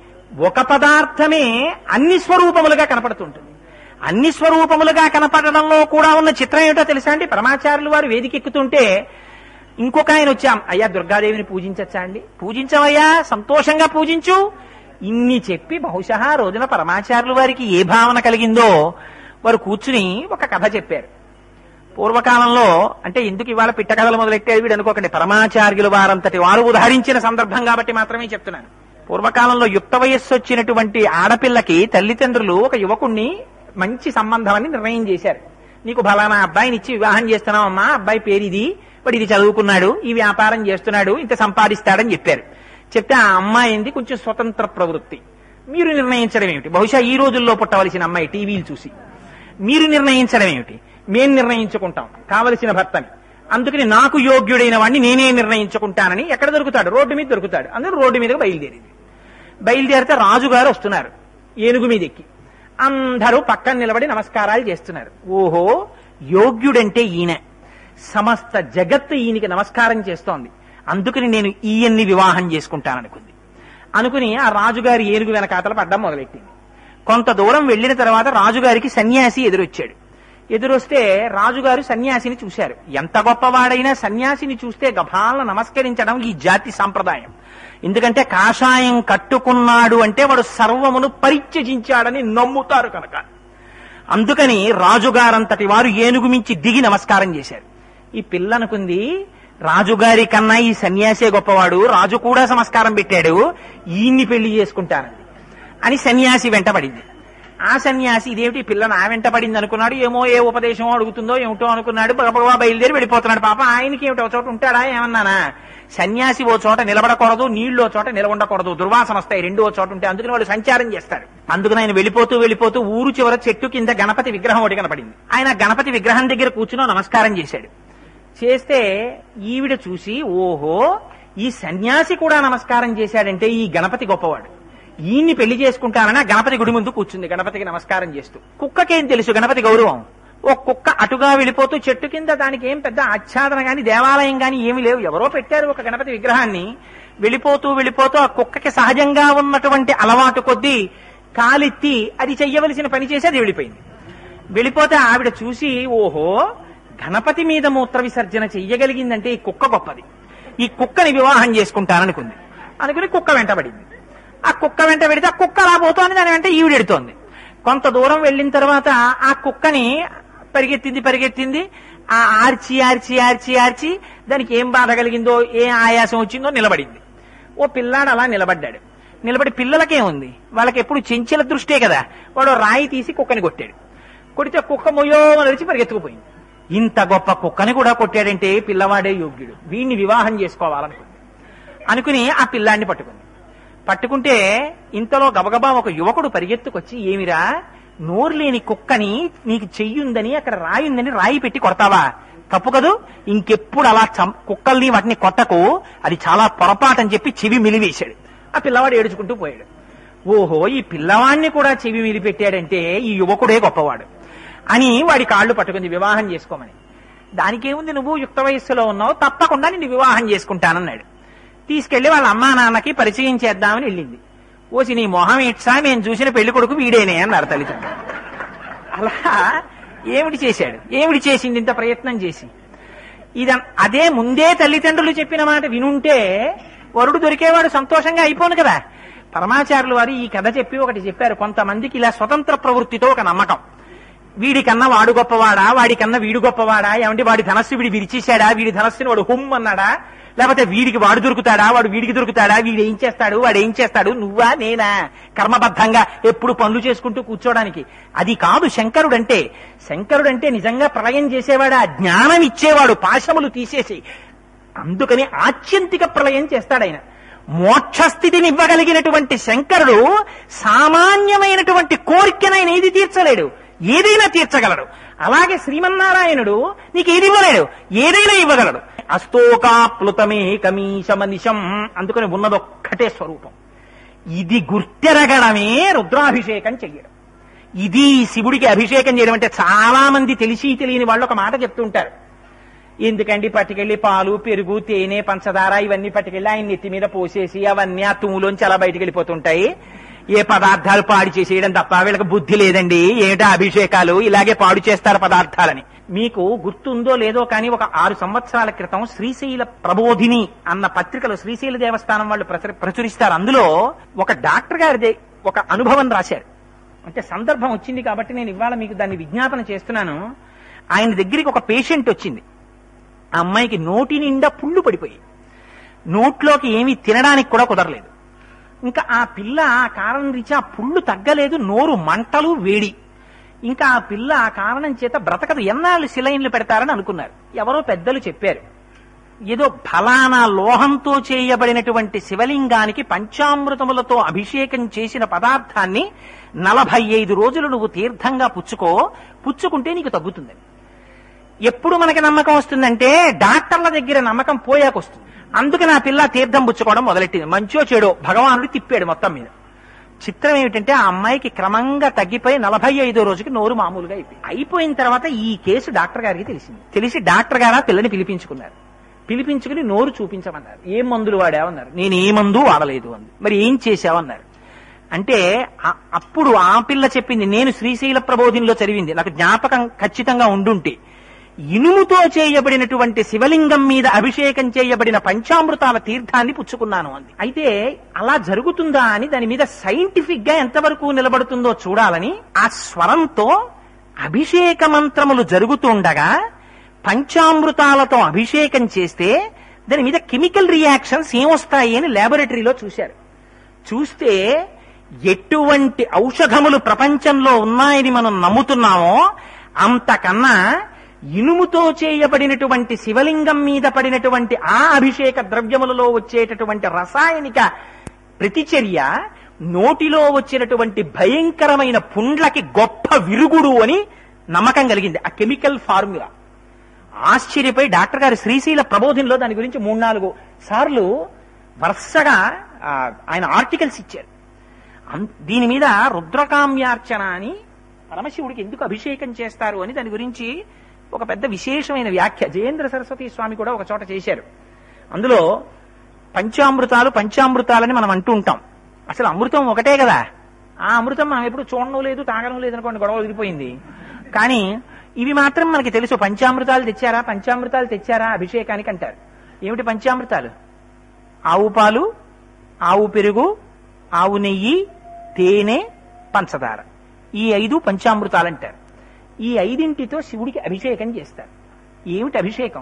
ఒక పదార్థమే అన్ని స్వరూపములుగా కనపడుతుంటుంది అన్ని స్వరూపములుగా కనపడడంలో కూడా ఉన్న చిత్రం ఏమిటో తెలుసా అండి పరమాచార్యులు వారు వేదికెక్కుతుంటే ఇంకొక ఆయన వచ్చాం అయ్యా దుర్గాదేవిని పూజించచ్చా అండి పూజించవయ్యా సంతోషంగా పూజించు ఇన్ని చెప్పి బహుశా ఆ రోజున పరమాచార్యుల వారికి ఏ భావన కలిగిందో వారు కూర్చుని ఒక కథ చెప్పారు పూర్వకాలంలో అంటే ఎందుకు ఇవాళ పిట్ట కథలు మొదలెట్టేది వీడు అనుకోకండి పరమాచార్యుల వారంతటి వారు ఉదాహరించిన సందర్భం కాబట్టి మాత్రమే చెప్తున్నాను పూర్వకాలంలో యుక్త వయస్సు వచ్చినటువంటి ఆడపిల్లకి తల్లిదండ్రులు ఒక యువకుణ్ణి మంచి సంబంధం అని నిర్ణయం చేశారు నీకు ఫలానా అబ్బాయిని ఇచ్చి వివాహం చేస్తున్నావు అమ్మా అబ్బాయి పేరు ఇది వాడు ఇది చదువుకున్నాడు ఈ వ్యాపారం చేస్తున్నాడు ఇంత సంపాదిస్తాడని చెప్పారు చెప్తే ఆ అమ్మాయి ఏంది కొంచెం స్వతంత్ర ప్రవృత్తి మీరు నిర్ణయించడం ఏమిటి బహుశా ఈ రోజుల్లో పుట్టవలసిన అమ్మాయి టీవీలు చూసి మీరు నిర్ణయించడం ఏమిటి మేం నిర్ణయించుకుంటాం కావలసిన భర్తని అందుకని నాకు యోగ్యుడైన వాడిని నేనే నిర్ణయించుకుంటానని ఎక్కడ దొరుకుతాడు రోడ్డు మీద దొరుకుతాడు అందరూ రోడ్డు మీదకి బయలుదేరింది బయలుదేరితే రాజుగారు వస్తున్నారు ఏనుగు మీద ఎక్కి అందరూ పక్కన నిలబడి నమస్కారాలు చేస్తున్నారు ఓహో యోగ్యుడంటే ఈయన సమస్త జగత్తు ఈయనకి నమస్కారం చేస్తోంది అందుకని నేను ఈయన్ని వివాహం చేసుకుంటాననుకుంది అనుకుని ఆ రాజుగారి ఏనుగు వెనకాతల పడ్డం మొదలెట్టింది కొంత దూరం వెళ్ళిన తర్వాత రాజుగారికి సన్యాసి ఎదురొచ్చాడు ఎదురొస్తే రాజుగారు సన్యాసిని చూశారు ఎంత గొప్పవాడైనా సన్యాసిని చూస్తే గభాలను నమస్కరించడం ఈ జాతి సాంప్రదాయం ఎందుకంటే కాషాయం కట్టుకున్నాడు అంటే వాడు సర్వమును పరిత్యజించాడని నమ్ముతారు కనుక అందుకని రాజుగారంతటి వారు ఏనుగు మించి దిగి నమస్కారం చేశారు ఈ పిల్ల అనుకుంది రాజుగారి కన్నా ఈ సన్యాసే గొప్పవాడు రాజు కూడా నమస్కారం పెట్టాడు ఈయన్ని పెళ్లి చేసుకుంటానంది అని సన్యాసి వెంటబడింది ఆ సన్యాసి ఇదేమిటి పిల్ల నా వెంట పడింది అనుకున్నాడు ఏమో ఏ ఉపదేశం అడుగుతుందో ఏమిటో అనుకున్నాడు బగబగా బయలుదేరి వెళ్ళిపోతున్నాడు పాప ఆయనకి ఏమిటి ఒక చోట ఉంటాడా ఏమన్నానా సన్యాసి ఓ చోట నిలబడకూడదు నీళ్లు ఓ చోట నిలబడకూడదు దుర్వాసన వస్తాయి రెండు ఓ చోట ఉంటే అందుకని వాళ్ళు సంచారం చేస్తారు అందుకని ఆయన వెళ్ళిపోతూ వెళ్ళిపోతూ ఊరు చివర చెట్టు కింద గణపతి విగ్రహం ఒకటి కనపడింది ఆయన గణపతి విగ్రహం దగ్గర కూర్చుని నమస్కారం చేశాడు చేస్తే ఈవిడ చూసి ఓహో ఈ సన్యాసి కూడా నమస్కారం చేశాడంటే ఈ గణపతి గొప్పవాడు ఈయన్ని పెళ్లి చేసుకుంటానని ఆ గణపతి గుడి ముందు కూర్చుంది గణపతికి నమస్కారం చేస్తూ కుక్కకేం తెలుసు గణపతి గౌరవం ఓ కుక్క అటుగా వెళ్ళిపోతూ చెట్టు కింద దానికి ఏం పెద్ద ఆచ్ఛాదన గాని దేవాలయం గాని ఏమీ లేవు ఎవరో పెట్టారు ఒక గణపతి విగ్రహాన్ని వెళ్ళిపోతూ వెళ్ళిపోతూ ఆ కుక్కకి సహజంగా ఉన్నటువంటి అలవాటు కొద్దీ కాలెత్తి అది చెయ్యవలసిన పని చేసి అది వెళ్ళిపోయింది వెళ్ళిపోతే ఆవిడ చూసి ఓహో గణపతి మీద మూత్ర విసర్జన చెయ్యగలిగిందంటే ఈ కుక్క గొప్పది ఈ కుక్కని వివాహం చేసుకుంటాననుకుంది అనుకుని కుక్క వెంటబడింది ఆ కుక్క వెంట పెడితే ఆ కుక్క అలా పోతోంది దాని వెంట ఈవిడెడుతోంది కొంత దూరం వెళ్ళిన తర్వాత ఆ కుక్కని పరిగెత్తింది పరిగెత్తింది ఆ ఆర్చి ఆర్చి ఆర్చి ఆర్చి దానికి ఏం బాధ కలిగిందో ఏ ఆయాసం వచ్చిందో నిలబడింది ఓ పిల్లాడు అలా నిలబడ్డాడు నిలబడి పిల్లలకేముంది వాళ్ళకి ఎప్పుడు చెంచల దృష్టే కదా వాడు రాయి తీసి కుక్కని కొట్టాడు కొడితే కుక్క మొయ్యో నడిచి పరిగెత్తుకుపోయింది ఇంత గొప్ప కుక్కని కూడా కొట్టాడంటే పిల్లవాడే యోగ్యుడు వీడిని వివాహం చేసుకోవాలనుకుంది అనుకుని ఆ పిల్లాన్ని పట్టుకుంది పట్టుకుంటే ఇంతలో గబగబా ఒక యువకుడు పరిగెత్తుకొచ్చి ఏమిరా నోరు లేని కుక్కని నీకు చెయ్యుందని అక్కడ రాయుందని రాయి పెట్టి కొడతావా తప్పు కదూ ఇంకెప్పుడు అలా చం- కుక్కల్ని వాటిని కొట్టకు అది చాలా పొరపాటని చెప్పి చెవి మిలివేశాడు ఆ పిల్లవాడు ఏడుచుకుంటూ పోయాడు ఓహో ఈ పిల్లవాడిని కూడా చెవి మిలిపెట్టాడంటే ఈ యువకుడే గొప్పవాడు అని వాడి కాళ్ళు పట్టుకుంది వివాహం చేసుకోమని దానికేముంది నువ్వు యుక్త వయస్సులో ఉన్నావు తప్పకుండా నిన్ను వివాహం చేసుకుంటానన్నాడు తీసుకెళ్లి వాళ్ళ అమ్మా నాన్నకి పరిచయం చేద్దామని వెళ్ళింది ఓసి నీ మొహం ఇట్సా మేము చూసిన పెళ్లి కొడుకు వీడేనే అన్నారు తల్లిదండ్రులు అలా ఏమిటి చేశాడు ఏమిటి చేసింది ఇంత ప్రయత్నం చేసి ఇద అదే ముందే తల్లిదండ్రులు చెప్పిన మాట వినుంటే వరుడు దొరికేవాడు సంతోషంగా అయిపోను కదా పరమాచారులు వారు ఈ కథ చెప్పి ఒకటి చెప్పారు కొంతమందికి ఇలా స్వతంత్ర ప్రవృత్తితో ఒక నమ్మకం వీడికన్నా వాడు గొప్పవాడా వాడికన్నా వీడు గొప్పవాడా ఏమంటే వాడి ధనస్సు వీడి విరిచేశాడా వీడి ధనస్సుని వాడు హుమ్ అన్నాడా లేకపోతే వీడికి వాడు దొరుకుతాడా వాడు వీడికి దొరుకుతాడా వీడు ఏం చేస్తాడు వాడు ఏం చేస్తాడు నువ్వా నేనా కర్మబద్ధంగా ఎప్పుడు పనులు చేసుకుంటూ కూర్చోడానికి అది కాదు శంకరుడంటే శంకరుడంటే నిజంగా ప్రళయం చేసేవాడా జ్ఞానం ఇచ్చేవాడు పాశములు తీసేసి అందుకని ఆత్యంతిక ప్రళయం చేస్తాడాయన మోక్షస్థితిని ఇవ్వగలిగినటువంటి శంకరుడు సామాన్యమైనటువంటి కోరికనైన ఏది తీర్చలేడు ఏదైనా తీర్చగలడు అలాగే శ్రీమన్నారాయణుడు నీకు ఏది ఇవ్వలేడు ఏదైనా ఇవ్వగలడు అస్తోకాప్లుతమే కమీశమనిశం అందుకని ఉన్నదొక్కటే స్వరూపం ఇది గుర్తెరగడమే రుద్రాభిషేకం చెయ్యడం ఇది శివుడికి అభిషేకం చేయడం అంటే చాలా మంది తెలిసి తెలియని వాళ్ళు ఒక మాట చెప్తుంటారు ఎందుకండి పట్టుకెళ్లి పాలు పెరుగు తేనె పంచదార ఇవన్నీ పట్టుకెళ్లి ఆయన నెత్తి మీద పోసేసి అవన్నీ ఆ తుమ్ములోంచి అలా బయటకు వెళ్ళిపోతుంటాయి ఏ పదార్థాలు పాడు చేసేయడం తప్ప వీళ్ళకి బుద్ధి లేదండి ఏటా అభిషేకాలు ఇలాగే పాడు చేస్తారు పదార్థాలని మీకు గుర్తుందో లేదో కానీ ఒక ఆరు సంవత్సరాల క్రితం శ్రీశైల ప్రబోధిని అన్న పత్రికలో శ్రీశైల దేవస్థానం వాళ్ళు ప్రచుర- ప్రచురిస్తారు అందులో ఒక డాక్టర్ గారిది ఒక అనుభవం రాశారు అంటే సందర్భం వచ్చింది కాబట్టి నేను ఇవాళ మీకు దాన్ని విజ్ఞాపన చేస్తున్నాను ఆయన దగ్గరికి ఒక పేషెంట్ వచ్చింది ఆ అమ్మాయికి నోటి నిండా పుళ్ళు పడిపోయి నోట్లోకి ఏమీ తినడానికి కూడా కుదరలేదు ఇంకా ఆ పిల్ల ఆ కారణం రీత్యా ఆ పుళ్ళు తగ్గలేదు నోరు మంటలు వేడి ఇంకా ఆ పిల్ల ఆ కారణం చేత బ్రతకదు ఎన్నాళ్ళు సిలైన్లు పెడతారని అనుకున్నారు ఎవరో పెద్దలు చెప్పారు ఏదో ఫలానా లోహంతో చేయబడినటువంటి శివలింగానికి పంచామృతములతో అభిషేకం చేసిన పదార్థాన్ని నలభై ఐదు రోజులు నువ్వు తీర్థంగా పుచ్చుకో పుచ్చుకుంటే నీకు తగ్గుతుందని ఎప్పుడు మనకి నమ్మకం వస్తుందంటే డాక్టర్ల దగ్గర నమ్మకం పోయాక వస్తుంది అందుకని ఆ పిల్ల తీర్థం పుచ్చుకోవడం మొదలెట్టింది మంచో చెడో భగవానుడు తిప్పాడు మొత్తం మీద చిత్రం ఏమిటంటే ఆ అమ్మాయికి క్రమంగా తగ్గిపోయి నలభై ఐదో రోజుకి నోరు మామూలుగా అయిపోయింది అయిపోయిన తర్వాత ఈ కేసు డాక్టర్ గారికి తెలిసింది తెలిసి డాక్టర్ గారు ఆ పిల్లని పిలిపించుకున్నారు పిలిపించుకుని నోరు చూపించమన్నారు ఏం మందులు వాడావన్నారు నేను ఏ మందు వాడలేదు అంది మరి ఏం చేశావన్నారు అంటే ఆ- అప్పుడు ఆ పిల్ల చెప్పింది నేను శ్రీశైల ప్రబోధినిలో చదివింది నాకు జ్ఞాపకం ఖచ్చితంగా ఉండుంటే ఇనుముతో చేయబడినటువంటి శివలింగం మీద అభిషేకం చేయబడిన పంచామృతాల తీర్థాన్ని పుచ్చుకున్నాను అంది అయితే అలా జరుగుతుందా అని దాని మీద సైంటిఫిక్ గా ఎంతవరకు నిలబడుతుందో చూడాలని ఆ స్వరంతో అభిషేక మంత్రములు జరుగుతుండగా పంచామృతాలతో అభిషేకం చేస్తే దాని మీద కెమికల్ రియాక్షన్స్ ఏమొస్తాయి అని లాబొరేటరీలో చూశారు చూస్తే ఎటువంటి ఔషధములు ప్రపంచంలో ఉన్నాయని మనం నమ్ముతున్నామో అంతకన్నా ఇనుముతో చేయబడినటువంటి శివలింగం మీద పడినటువంటి ఆ అభిషేక ద్రవ్యములలో వచ్చేటటువంటి రసాయనిక ప్రతిచర్య నోటిలో వచ్చినటువంటి భయంకరమైన పుండ్లకి గొప్ప విరుగుడు అని నమ్మకం కలిగింది ఆ కెమికల్ ఫార్ములా ఆశ్చర్యపోయి డాక్టర్ గారు శ్రీశైల ప్రబోధంలో దాని గురించి మూడు నాలుగు సార్లు వరుసగా ఆ, ఆయన ఆర్టికల్స్ ఇచ్చారు అన్- దీని మీద రుద్రకామ్యార్చన అని పరమశివుడికి ఎందుకు అభిషేకం చేస్తారు అని దాని గురించి ఒక పెద్ద విశేషమైన వ్యాఖ్య జయేంద్ర సరస్వతి స్వామి కూడా ఒక చోట చేశారు అందులో పంచామృతాలు పంచామృతాలని మనం అంటూ ఉంటాం అసలు అమృతం ఒకటే కదా ఆ అమృతం మనం ఎప్పుడు చూడడం లేదు తాగడం లేదు అనుకోండి గొడవ వదిలిపోయింది కానీ ఇవి మాత్రం మనకి తెలుసు పంచామృతాలు తెచ్చారా పంచామృతాలు తెచ్చారా అభిషేకానికి అంటారు ఏమిటి పంచామృతాలు ఆవు పాలు ఆవు పెరుగు ఆవు నెయ్యి తేనె పంచదార ఈ ఐదు పంచామృతాలు అంటారు ఈ ఐదింటితో శివుడికి అభిషేకం చేస్తారు ఏమిటి అభిషేకం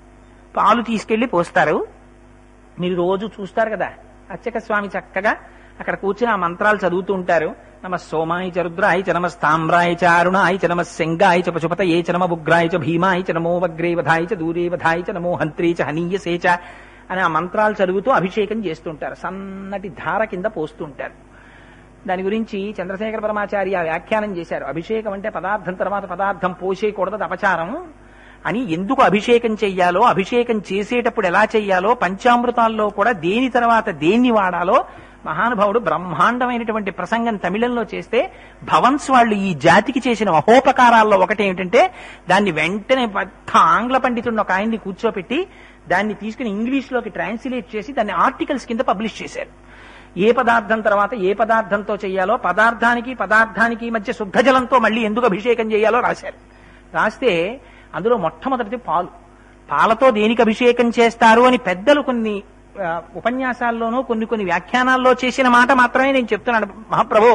పాలు తీసుకెళ్లి పోస్తారు మీరు రోజు చూస్తారు కదా అర్చక స్వామి చక్కగా అక్కడ కూర్చుని ఆ మంత్రాలు చదువుతూ ఉంటారు నమ సోమాయ చ రుద్రాయ చ నమ స్తామ్రాయ చ అరుణాయ చ నమ శంగాయ చ పశుపతయే చ నమ ఉగ్రాయ చ భీమాయ చ నమో వగ్రే వధాయ చ దూరే వధాయ చ నమో హంత్రే చ హనీయసే చ అని ఆ మంత్రాలు చదువుతూ అభిషేకం చేస్తుంటారు సన్నటి ధార కింద పోస్తుంటారు దాని గురించి చంద్రశేఖర పరమాచార్య వ్యాఖ్యానం చేశారు అభిషేకం అంటే పదార్థం తర్వాత పదార్థం పోసేయకూడదు అది అపచారం అని ఎందుకు అభిషేకం చెయ్యాలో అభిషేకం చేసేటప్పుడు ఎలా చెయ్యాలో పంచామృతాల్లో కూడా దేని తర్వాత దేన్ని వాడాలో మహానుభావుడు బ్రహ్మాండమైనటువంటి ప్రసంగం తమిళంలో చేస్తే భవన్స్ వాళ్ళు ఈ జాతికి చేసిన మహోపకారాల్లో ఒకటి ఏమిటంటే దాన్ని వెంటనే పెద్ద ఆంగ్ల పండితుడిని ఒక ఆయన్ని కూర్చోపెట్టి దాన్ని తీసుకుని ఇంగ్లీష్ లోకి ట్రాన్స్లేట్ చేసి దాన్ని ఆర్టికల్స్ కింద పబ్లిష్ చేశారు ఏ పదార్థం తర్వాత ఏ పదార్థంతో చేయాలో పదార్థానికి పదార్థానికి మధ్య శుద్ధ జలంతో మళ్ళీ ఎందుకు అభిషేకం చేయాలో రాశారు రాస్తే అందులో మొట్టమొదటిది పాలు పాలతో దేనికి అభిషేకం చేస్తారు అని పెద్దలు కొన్ని ఆ, ఉపన్యాసాల్లోనూ కొన్ని కొన్ని వ్యాఖ్యానాల్లో చేసిన మాట మాత్రమే నేను చెప్తున్నాను మహాప్రభు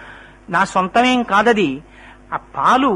నా సొంతమేం కాదది ఆ పాలు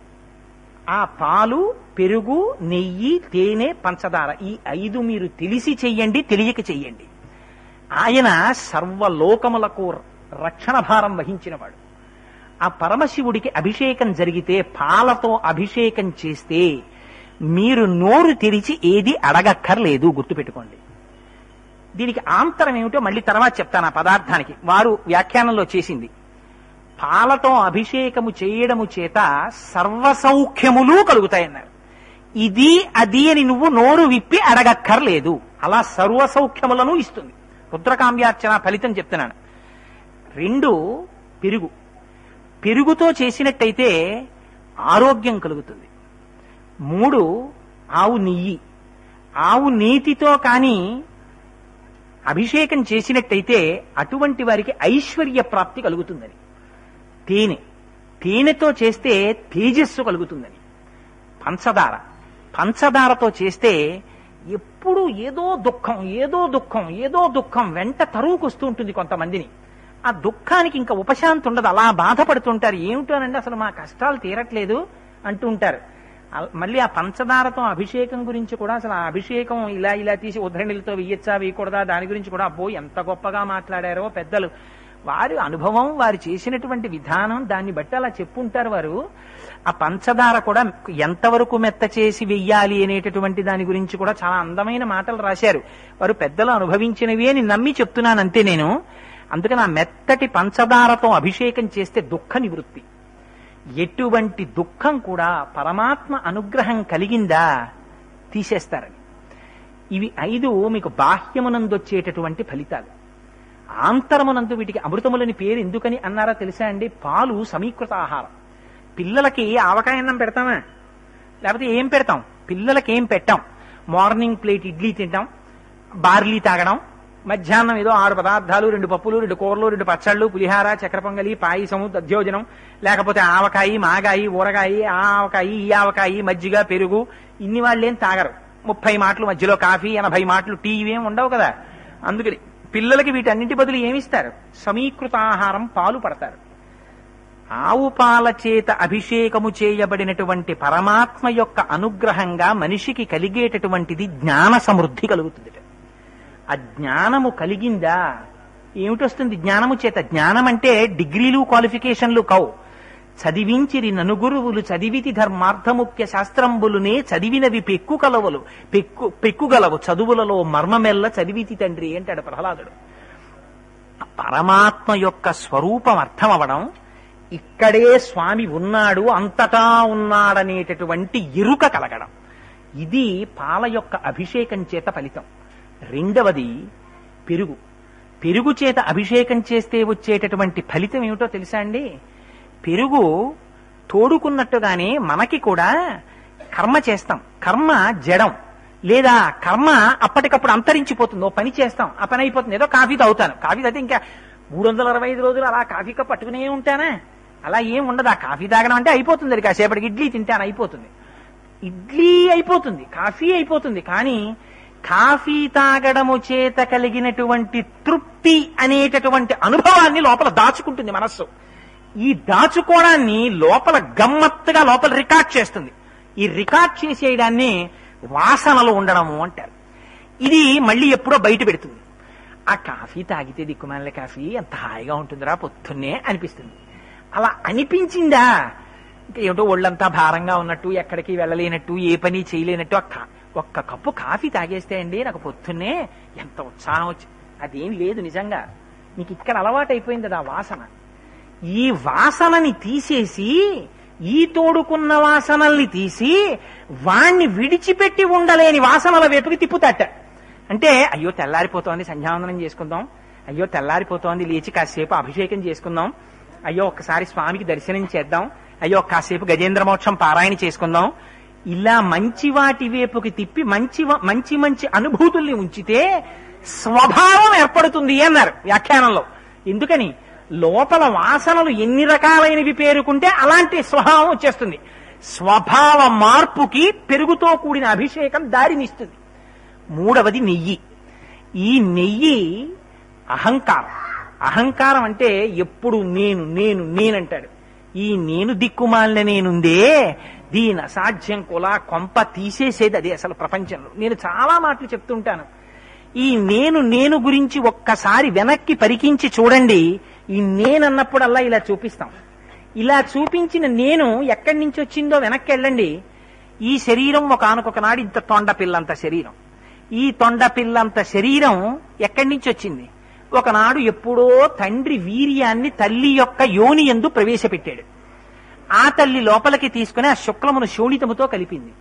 ఆ పాలు పెరుగు నెయ్యి తేనె పంచదార ఈ ఐదు మీరు తెలిసి చెయ్యండి తెలియక చెయ్యండి ఆయన సర్వలోకములకు రక్షణ భారం వహించినవాడు ఆ పరమశివుడికి అభిషేకం జరిగితే పాలతో అభిషేకం చేస్తే మీరు నోరు తెరిచి ఏది అడగక్కర్లేదు గుర్తుపెట్టుకోండి దీనికి ఆంతరం ఏమిటో మళ్ళీ తర్వాత చెప్తాను ఆ పదార్థానికి వారు వ్యాఖ్యానంలో చేసింది పాలతో అభిషేకము చేయడము చేత సర్వసౌఖ్యములు కలుగుతాయన్నారు ఇది అది అని నువ్వు నోరు విప్పి అడగక్కర్లేదు అలా సర్వసౌఖ్యములను ఇస్తుంది రుద్రకామ్యార్చన ఫలితం చెప్తున్నాను రెండు పెరుగు పెరుగుతో చేసినట్టయితే ఆరోగ్యం కలుగుతుంది మూడు ఆవు నెయ్యి ఆవు నేతితో కానీ అభిషేకం చేసినట్టయితే అటువంటి వారికి ఐశ్వర్య ప్రాప్తి కలుగుతుందని తేనె తేనెతో చేస్తే తేజస్సు కలుగుతుందని పంచదార పంచదారతో చేస్తే ఎప్పుడు ఏదో దుఃఖం ఏదో దుఃఖం ఏదో దుఃఖం వెంట తరువుకొస్తూ ఉంటుంది కొంతమందిని ఆ దుఃఖానికి ఇంకా ఉపశాంతి ఉండదు అలా బాధపడుతుంటారు ఏమిటోనండి అసలు మా కష్టాలు తీరట్లేదు అంటూ ఉంటారు అల్- మళ్ళీ ఆ పంచదారతో అభిషేకం గురించి కూడా అసలు ఆ అభిషేకం ఇలా ఇలా తీసి ఉద్ధరణిలతో వేయచ్చా వేయకూడదా దాని గురించి కూడా అబ్బో ఎంత గొప్పగా మాట్లాడారో పెద్దలు వారి అనుభవం వారు చేసినటువంటి విధానం దాన్ని బట్టి అలా చెప్పుంటారు వారు ఆ పంచదార కూడా ఎంతవరకు మెత్త చేసి వెయ్యాలి అనేటటువంటి దాని గురించి కూడా చాలా అందమైన మాటలు రాశారు వారు పెద్దలు అనుభవించినవి అని నమ్మి చెప్తున్నాను అంతే నేను అందుకని ఆ మెత్తటి పంచదారతో అభిషేకం చేస్తే దుఃఖ నివృత్తి ఎటువంటి దుఃఖం కూడా పరమాత్మ అనుగ్రహం కలిగిందా తీసేస్తారని ఇవి ఐదు మీకు బాహ్యమునందొచ్చేటటువంటి ఫలితాలు ఆంతరమునందు వీటికి అమృతములని పేరు ఎందుకని అన్నారా తెలుసా అండి పాలు సమీకృత ఆహారం పిల్లలకి ఆవకాయ అన్నం పెడతామా లేకపోతే ఏం పెడతాం పిల్లలకి ఏం పెట్టాం మార్నింగ్ ప్లేట్ ఇడ్లీ తింటాం బార్లీ తాగడం మధ్యాహ్నం ఏదో ఆరు పదార్థాలు రెండు పప్పులు రెండు కూరలు రెండు పచ్చళ్ళు పులిహార చక్ర పొంగలి పాయసము దధ్యోజనం లేకపోతే ఆవకాయి మాగాయి ఊరగాయి ఆ ఆవకాయి ఈ ఆవకాయి మజ్జిగ పెరుగు ఇన్ని వాళ్ళేం తాగరు ముప్పై మాటలు మధ్యలో కాఫీ ఎనభై మాటలు టీ ఇవేం ఉండవు కదా అందుకని పిల్లలకి వీటన్నింటి బదులు ఏమిస్తారు సమీకృత ఆహారం పాలు పడతారు ఆవు పాల చేత అభిషేకము చేయబడినటువంటి పరమాత్మ యొక్క అనుగ్రహంగా మనిషికి కలిగేటటువంటిది జ్ఞాన సమృద్ధి కలుగుతుంది ఆ జ్ఞానము కలిగిందా ఏమిటొస్తుంది జ్ఞానము చేత జ్ఞానం అంటే డిగ్రీలు క్వాలిఫికేషన్లు కవు చదివించిరి ననుగురువులు చదివితి ధర్మార్థముఖ్య శాస్త్రంబులునే చదివినవి పెక్కు కలవలు పెక్కు పెక్కుగలవు చదువులలో మర్మమెల్ల చదివితి తండ్రి అంటాడు ప్రహ్లాదుడు పరమాత్మ యొక్క స్వరూపం అర్థం అవడం ఇక్కడే స్వామి ఉన్నాడు అంతటా ఉన్నాడనేటటువంటి ఎరుక కలగడం ఇది పాల యొక్క అభిషేకం చేత ఫలితం రెండవది పెరుగు పెరుగు చేత అభిషేకం చేస్తే వచ్చేటటువంటి ఫలితం ఏమిటో తెలుసా అండి పెరుగు తోడుకున్నట్టుగానే మనకి కూడా కర్మ చేస్తాం కర్మ జడం లేదా కర్మ అప్పటికప్పుడు అంతరించిపోతుంది ఓ పని చేస్తాం ఆ పని అయిపోతుంది ఏదో కాఫీ తాగుతాను కాఫీ తాగితే ఇంకా మూడు వందల అరవై ఐదు రోజులు అలా కాఫీ కప్ పట్టుకునే ఉంటానా అలా ఏం ఉండదు ఆ కాఫీ తాగడం అంటే అయిపోతుంది అది కాసేపటికి ఇడ్లీ తింటాను అయిపోతుంది ఇడ్లీ అయిపోతుంది కాఫీ అయిపోతుంది కానీ కాఫీ తాగడము చేత కలిగినటువంటి తృప్తి అనేటటువంటి అనుభవాన్ని లోపల దాచుకుంటుంది మనస్సు ఈ దాచుకోవడాన్ని లోపల గమ్మత్తుగా లోపల రికార్డ్ చేస్తుంది ఈ రికార్డ్ చేసేయడాన్ని వాసనలు ఉండడము అంటారు ఇది మళ్ళీ ఎప్పుడో బయట పెడుతుంది ఆ కాఫీ తాగితే దిక్కుమాల కాఫీ ఎంత హాయిగా ఉంటుందిరా పొద్దున్నే అనిపిస్తుంది అలా అనిపించిందా ఇంకా ఏమిటో ఒళ్ళంతా భారంగా ఉన్నట్టు ఎక్కడికి వెళ్ళలేనట్టు ఏ పని చేయలేనట్టు ఆ కా- ఒక్క కప్పు కాఫీ తాగేస్తే అండి నాకు పొద్దున్నే ఎంత ఉత్సాహం వచ్చి అదేం లేదు నిజంగా నీకు ఇక్కడ అలవాటు అయిపోయింది అది ఆ వాసన ఈ వాసనని తీసేసి ఈ తోడుకున్న వాసనల్ని తీసి వాణ్ణి విడిచిపెట్టి ఉండలేని వాసనల వైపుకి తిప్పుతాట అంటే అయ్యో తెల్లారిపోతోంది సంధ్యావందనం చేసుకుందాం అయ్యో తెల్లారిపోతోంది లేచి కాసేపు అభిషేకం చేసుకుందాం అయ్యో ఒక్కసారి స్వామికి దర్శనం చేద్దాం అయ్యో కాసేపు గజేంద్ర మోక్షం పారాయణ చేసుకుందాం ఇలా మంచి వాటి వైపుకి తిప్పి మంచి వ- మంచి మంచి అనుభూతుల్ని ఉంచితే స్వభావం ఏర్పడుతుంది అన్నారు వ్యాఖ్యానంలో ఎందుకని లోపల వాసనలు ఎన్ని రకాలైనవి పేరుకుంటే అలాంటి స్వభావం వచ్చేస్తుంది స్వభావ మార్పుకి పెరుగుతో కూడిన అభిషేకం దారినిస్తుంది మూడవది నెయ్యి ఈ నెయ్యి అహంకారం అహంకారం అంటే ఎప్పుడు నేను నేను నేనంటాడు ఈ నేను దిక్కుమాలిన నేనుందే దీని అసాధ్యం కులా కొంప తీసేసేది అది అసలు ప్రపంచంలో నేను చాలా మాటలు చెప్తుంటాను ఈ నేను నేను గురించి ఒక్కసారి వెనక్కి పరికించి చూడండి ఈ నేనన్నప్పుడల్లా ఇలా చూపిస్తాం ఇలా చూపించిన నేను ఎక్కడి నుంచి వచ్చిందో వెనక్కి వెళ్ళండి ఈ శరీరం ఒక ఆనకొకనాడు ఇంత తొండ పిల్లంత శరీరం ఈ తొండ పిల్లంత శరీరం ఎక్కడి నుంచి వచ్చింది ఒకనాడు ఎప్పుడో తండ్రి వీర్యాన్ని తల్లి యొక్క యోని ఎందు ప్రవేశపెట్టాడు ఆ తల్లి లోపలికి తీసుకుని ఆ శుక్లమును శోణితముతో కలిపింది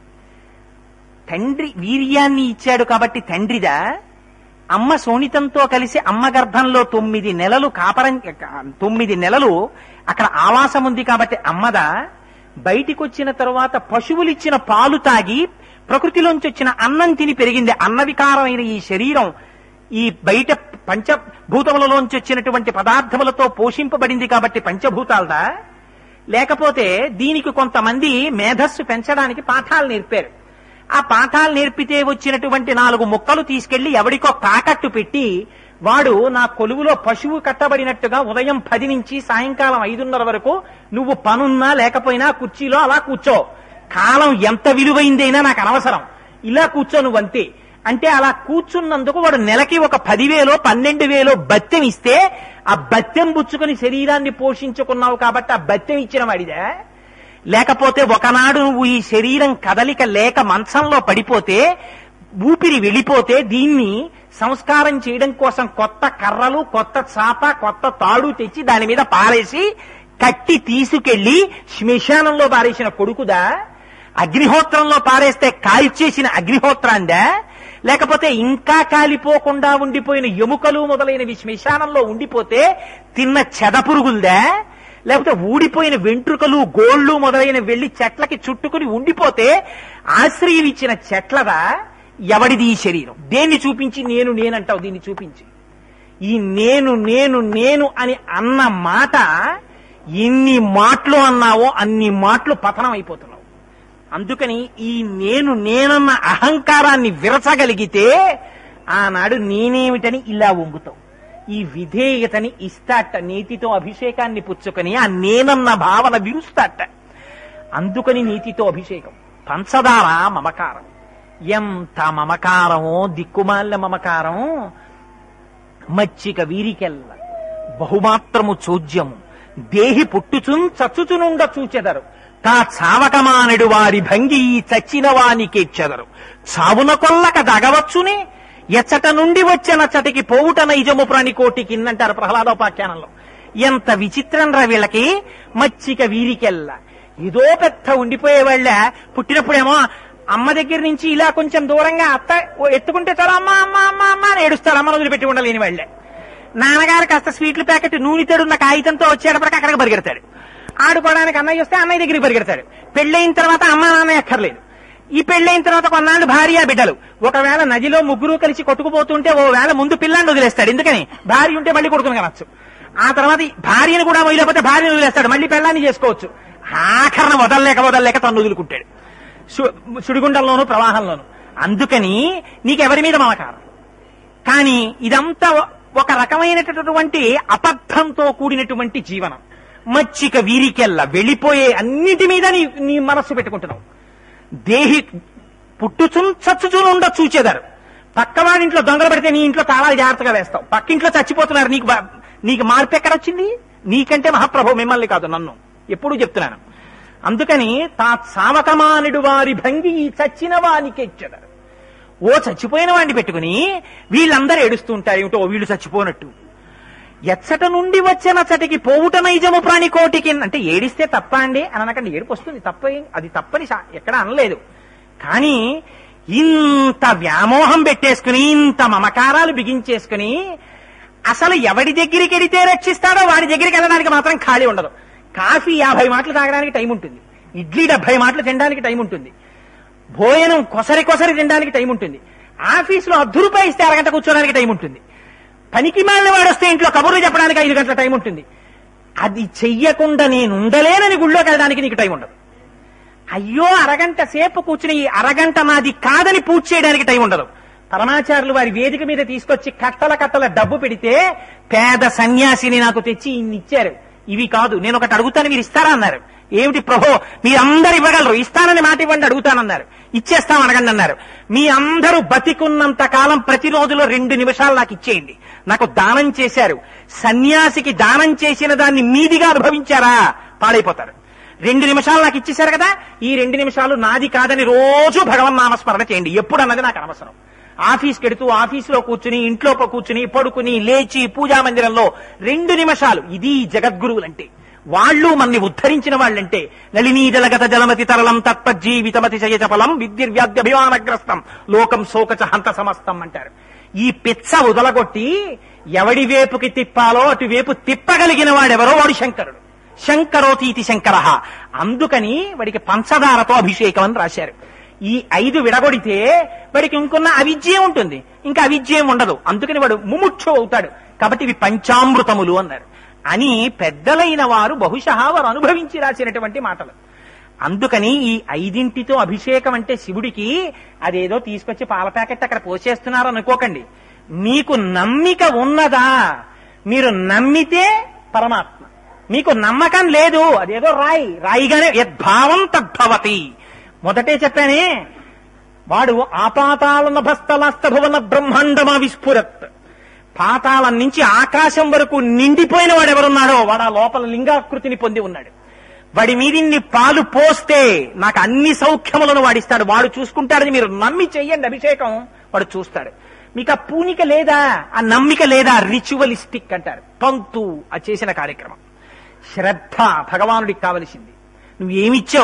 తండ్రి వీర్యాన్ని ఇచ్చాడు కాబట్టి తండ్రిదా అమ్మ శోణితంతో కలిసి అమ్మ గర్భంలో తొమ్మిది నెలలు కాపరం తొమ్మిది నెలలు అక్కడ ఆవాసం ఉంది కాబట్టి అమ్మదా బయటికి వచ్చిన తరువాత పశువులు ఇచ్చిన పాలు తాగి ప్రకృతిలోంచి వచ్చిన అన్నం తిని పెరిగింది అన్న వికారమైన ఈ శరీరం ఈ బయట పంచభూతములలోంచి వచ్చినటువంటి పదార్థములతో పోషింపబడింది కాబట్టి పంచభూతాలదా లేకపోతే దీనికి కొంతమంది మేధస్సు పెంచడానికి పాఠాలు నేర్పారు ఆ పాఠాలు నేర్పితే వచ్చినటువంటి నాలుగు ముక్కలు తీసుకెళ్లి ఎవడికో తాకట్టు పెట్టి వాడు నా కొలువులో పశువు కట్టబడినట్టుగా ఉదయం పది నుంచి సాయంకాలం ఐదున్నర వరకు నువ్వు పనున్నా లేకపోయినా కుర్చీలో అలా కూర్చో కాలం ఎంత విలువైందైనా నాకు అనవసరం ఇలా కూర్చో నువ్వు అంతే అంటే అలా కూర్చున్నందుకు వాడు నెలకి ఒక పదివేలో పన్నెండు వేలో బత్తెం ఇస్తే ఆ బత్తెం పుచ్చుకొని శరీరాన్ని పోషించుకున్నావు కాబట్టి ఆ బత్తెం ఇచ్చిన వాడిదా లేకపోతే ఒకనాడు నువ్వు ఈ శరీరం కదలిక లేక మంచంలో పడిపోతే ఊపిరి వెళ్ళిపోతే దీన్ని సంస్కారం చేయడం కోసం కొత్త కర్రలు కొత్త చాప కొత్త తాడు తెచ్చి దాని మీద పారేసి కట్టి తీసుకెళ్లి శ్మశానంలో పారేసిన కొడుకుదా అగ్నిహోత్రంలో పారేస్తే కాల్చేసిన అగ్నిహోత్రాందా లేకపోతే ఇంకా కాలిపోకుండా ఉండిపోయిన ఎముకలు మొదలైనవి శ్మశానంలో ఉండిపోతే తిన్న చెదపురుగులదా లేకపోతే ఊడిపోయిన వెంట్రుకలు గోళ్లు మొదలైన వెళ్లి చెట్లకి చుట్టుకుని ఉండిపోతే ఆశ్రయం ఇచ్చిన చెట్లదా ఎవడిది ఈ శరీరం దేన్ని చూపించి నేను నేనంటావు దీన్ని చూపించి ఈ నేను నేను నేను అని అన్న మాట ఎన్ని మాటలు అన్నావో అన్ని మాటలు పతనం అయిపోతున్నావు అందుకని ఈ నేను నేనన్న అహంకారాన్ని విరచగలిగితే ఆనాడు నేనేమిటని ఇలా వంగుతావు ఈ విధేయతని ఇస్తాట నీతితో అభిషేకాన్ని పుచ్చుకొని ఆ నేనన్న భావన విరుస్తాట అందుకని నీతితో అభిషేకం పంచదార మమకారం ఎంత మమకారమో దిక్కుమాల మమకారం మచ్చిక వీరికెల్ల బహుమాత్రము చోద్యము దేహి పుట్టుచున్ చచ్చుచునుండ చూచెదరు తా చావకమానడు వారి భంగి ఈ చచ్చిన వానికెచ్చెదరు చావున కొల్లక దగవచ్చునే ఎచ్చట నుండి వచ్చిన చటికి పోవుట నైజము ప్రాణికోటి కిందంటారు ప్రహ్లాదోపాఖ్యానంలో ఎంత విచిత్రం రా వీళ్ళకి మచ్చిక వీరికెల్ల ఏదో పెద్ద ఉండిపోయే వాళ్ళ పుట్టినప్పుడేమో అమ్మ దగ్గర నుంచి ఇలా కొంచెం దూరంగా అత్త ఓ ఎత్తుకుంటే చాలు అమ్మ అమ్మ అమ్మ అమ్మ అని ఏడుస్తారు అమ్మను వదిలిపెట్టి ఉండలేని వాళ్ళే నాన్నగారు కాస్త స్వీట్ల ప్యాకెట్ నూనె తేడున్న కాగితంతో వచ్చేటప్పటికి అక్కడికి పరిగెడతాడు ఆడుకోవడానికి అన్నయ్య వస్తే అన్నయ్య దగ్గరికి పరిగెడతాడు పెళ్ళైన తర్వాత అమ్మ నాన్న ఎక్కర్లేదు ఈ పెళ్ళైన తర్వాత కొన్నాళ్ళు భార్య బిడ్డలు ఒకవేళ నదిలో ముగ్గురు కలిసి కొట్టుకుపోతుంటే ఓ వేళ ముందు పిల్లాన్ని వదిలేస్తాడు ఎందుకని భార్య ఉంటే మళ్ళీ కొడుకుని కనొచ్చు ఆ తర్వాత ఈ భార్యను కూడా వదిలేకపోతే భార్యను వదిలేస్తాడు మళ్ళీ పెళ్ళాన్ని చేసుకోవచ్చు ఆఖరణ వదలలేక వదలలేక తను వదులుకుంటాడు సు- సుడిగుండంలోను ప్రవాహంలోను అందుకని నీకెవరి మీద మమకారం కానీ ఇదంతా ఒ- ఒక రకమైనటువంటి అబద్ధంతో కూడినటువంటి జీవనం మచ్చిక వీరికెల్లా వెళ్ళిపోయే అన్నిటి మీద నీ నీ మనస్సు పెట్టుకుంటున్నావు దేహి పుట్టుచున్ చచ్చుచునుండ చూచేదారు పక్కవాడింట్లో దొంగలు పడితే నీ ఇంట్లో తాళాలు జాగ్రత్తగా వేస్తావు పక్కింట్లో చచ్చిపోతున్నారు నీకు బా- నీకు మార్పు ఎక్కడొచ్చింది నీకంటే మహాప్రభు మిమ్మల్ని కాదు నన్ను ఎప్పుడూ చెప్తున్నాను అందుకని తా సావకమానుడు వారి భంగి ఈ చచ్చిన వానికి ఇచ్చెదరు ఓ చచ్చిపోయిన వాడిని పెట్టుకుని వీళ్ళందరూ ఏడుస్తూ ఉంటారు ఏమిటో వీళ్ళు చచ్చిపోనట్టు ఎచ్చట నుండి వచ్చిన చటికి పోవుట నైజము ప్రాణికోటికి అంటే ఏడిస్తే తప్ప అండి అని అనకండి ఏడుపు వస్తుంది తప్ప ఏం- అది తప్పని శా- ఎక్కడ అనలేదు కానీ ఇంత వ్యామోహం పెట్టేసుకుని ఇంత మమకారాలు బిగించేసుకుని అసలు ఎవడి దగ్గరికి వెడితే రక్షిస్తాడో వాడి దగ్గరికి వెళ్ళడానికి మాత్రం ఖాళీ ఉండదు కాఫీ యాభై మాటలు తాగడానికి టైం ఉంటుంది ఇడ్లీ డెబ్బై మాటలు తినడానికి టైం ఉంటుంది భోజనం కొసరి కొసరి తినడానికి టైం ఉంటుంది ఆఫీసులో అర్ధ రూపాయి ఇస్తే అరగంట కూర్చోడానికి టైం ఉంటుంది పనికి మాలిన వాడు వస్తే ఇంట్లో కబుర్లు చెప్పడానికి ఐదు గంటల టైం ఉంటుంది అది చెయ్యకుండా నేను ఉండలేనని గుళ్ళోకి వెళ్ళడానికి నీకు టైం ఉండదు అయ్యో అరగంట సేపు కూర్చుని ఈ అరగంట నాది కాదని పూజ చేయడానికి టైం ఉండదు పరమాచారులు వారి వేదిక మీద తీసుకొచ్చి కట్టల కట్టల డబ్బు పెడితే పేద సన్యాసిని నాకు తెచ్చి ఇన్ని ఇచ్చారు ఇవి కాదు నేను ఒకటి అడుగుతాను మీరు ఇస్తారా అన్నారు ఏమిటి ప్రభో మీరందరు ఇవ్వగలరు ఇస్తానని మాట ఇవ్వండి అడుగుతానన్నారు ఇచ్చేస్తాం అడగండి అన్నారు మీ అందరూ బతికున్నంత కాలం ప్రతిరోజులో రెండు నిమిషాలు నాకు ఇచ్చేయండి నాకు దానం చేశారు సన్యాసికి దానం చేసిన దాన్ని మీదిగా అనుభవించారా పాడైపోతారు రెండు నిమిషాలు నాకు ఇచ్చేశారు కదా ఈ రెండు నిమిషాలు నాది కాదని రోజు భగవన్ నామస్మరణ చేయండి ఎప్పుడు అన్నది నాకు అనవసరం ఆఫీస్కి ఎడుతూ ఆఫీసులో కూర్చుని ఇంట్లో కూర్చుని పడుకుని లేచి పూజా మందిరంలో రెండు నిమిషాలు ఇది జగద్గురువులంటే వాళ్ళు మన్ని ఉద్ధరించిన వాళ్ళంటే నళినీజలగత జలమతి తరలం తత్పజ్జీవితమతి చయచపలం విద్యుర్వ్యాధ్యభిమానగ్రస్తం లోకం శోకచ హంత సమస్తం అంటారు ఈ పిచ్చ వదలగొట్టి ఎవడి వేపుకి తిప్పాలో అటువైపు తిప్పగలిగిన వాడెవరో వాడు శంకరుడు శంకరోతీతి శంకర అందుకని వాడికి పంచదారతో అభిషేకం అని రాశారు ఈ ఐదు విడగొడితే వాడికి ఇంకొన్న అవిద్యం ఉంటుంది ఇంకా అవిద్యం ఉండదు అందుకని వాడు ముముక్షు అవుతాడు కాబట్టి ఇవి పంచామృతములు అన్నారు అని పెద్దలైన వారు బహుశా వారు అనుభవించి రాసినటువంటి మాటలు అందుకని ఈ ఐదింటితో అభిషేకం అంటే శివుడికి అదేదో తీసుకొచ్చి పాల ప్యాకెట్ అక్కడ పోసేస్తున్నారు అనుకోకండి మీకు నమ్మిక ఉన్నదా మీరు నమ్మితే పరమాత్మ మీకు నమ్మకం లేదు అదేదో రాయి రాయిగానే యద్భావం తద్భవతి మొదటే చెప్పానే వాడు ఆపాతాళన భస్తలాస్త భువన బ్రహ్మాండమా విస్ఫురత్ పాతాళం నుంచి ఆకాశం వరకు నిండిపోయిన వాడు ఎవరున్నాడో వాడు ఆ లోపల లింగాకృతిని పొంది ఉన్నాడు వాడి మీదిన్ని పాలు పోస్తే నాకు అన్ని సౌఖ్యములను వాడిస్తాడు వాడు చూసుకుంటాడని మీరు నమ్మి చెయ్యండి అభిషేకం వాడు చూస్తాడు మీకు ఆ పూనిక లేదా ఆ నమ్మిక లేదా రిచువలిస్టిక్ అంటారు తంతు ఆ చేసిన కార్యక్రమం శ్రద్ధ భగవానుడికి కావలసింది నువ్వేమిచ్చావు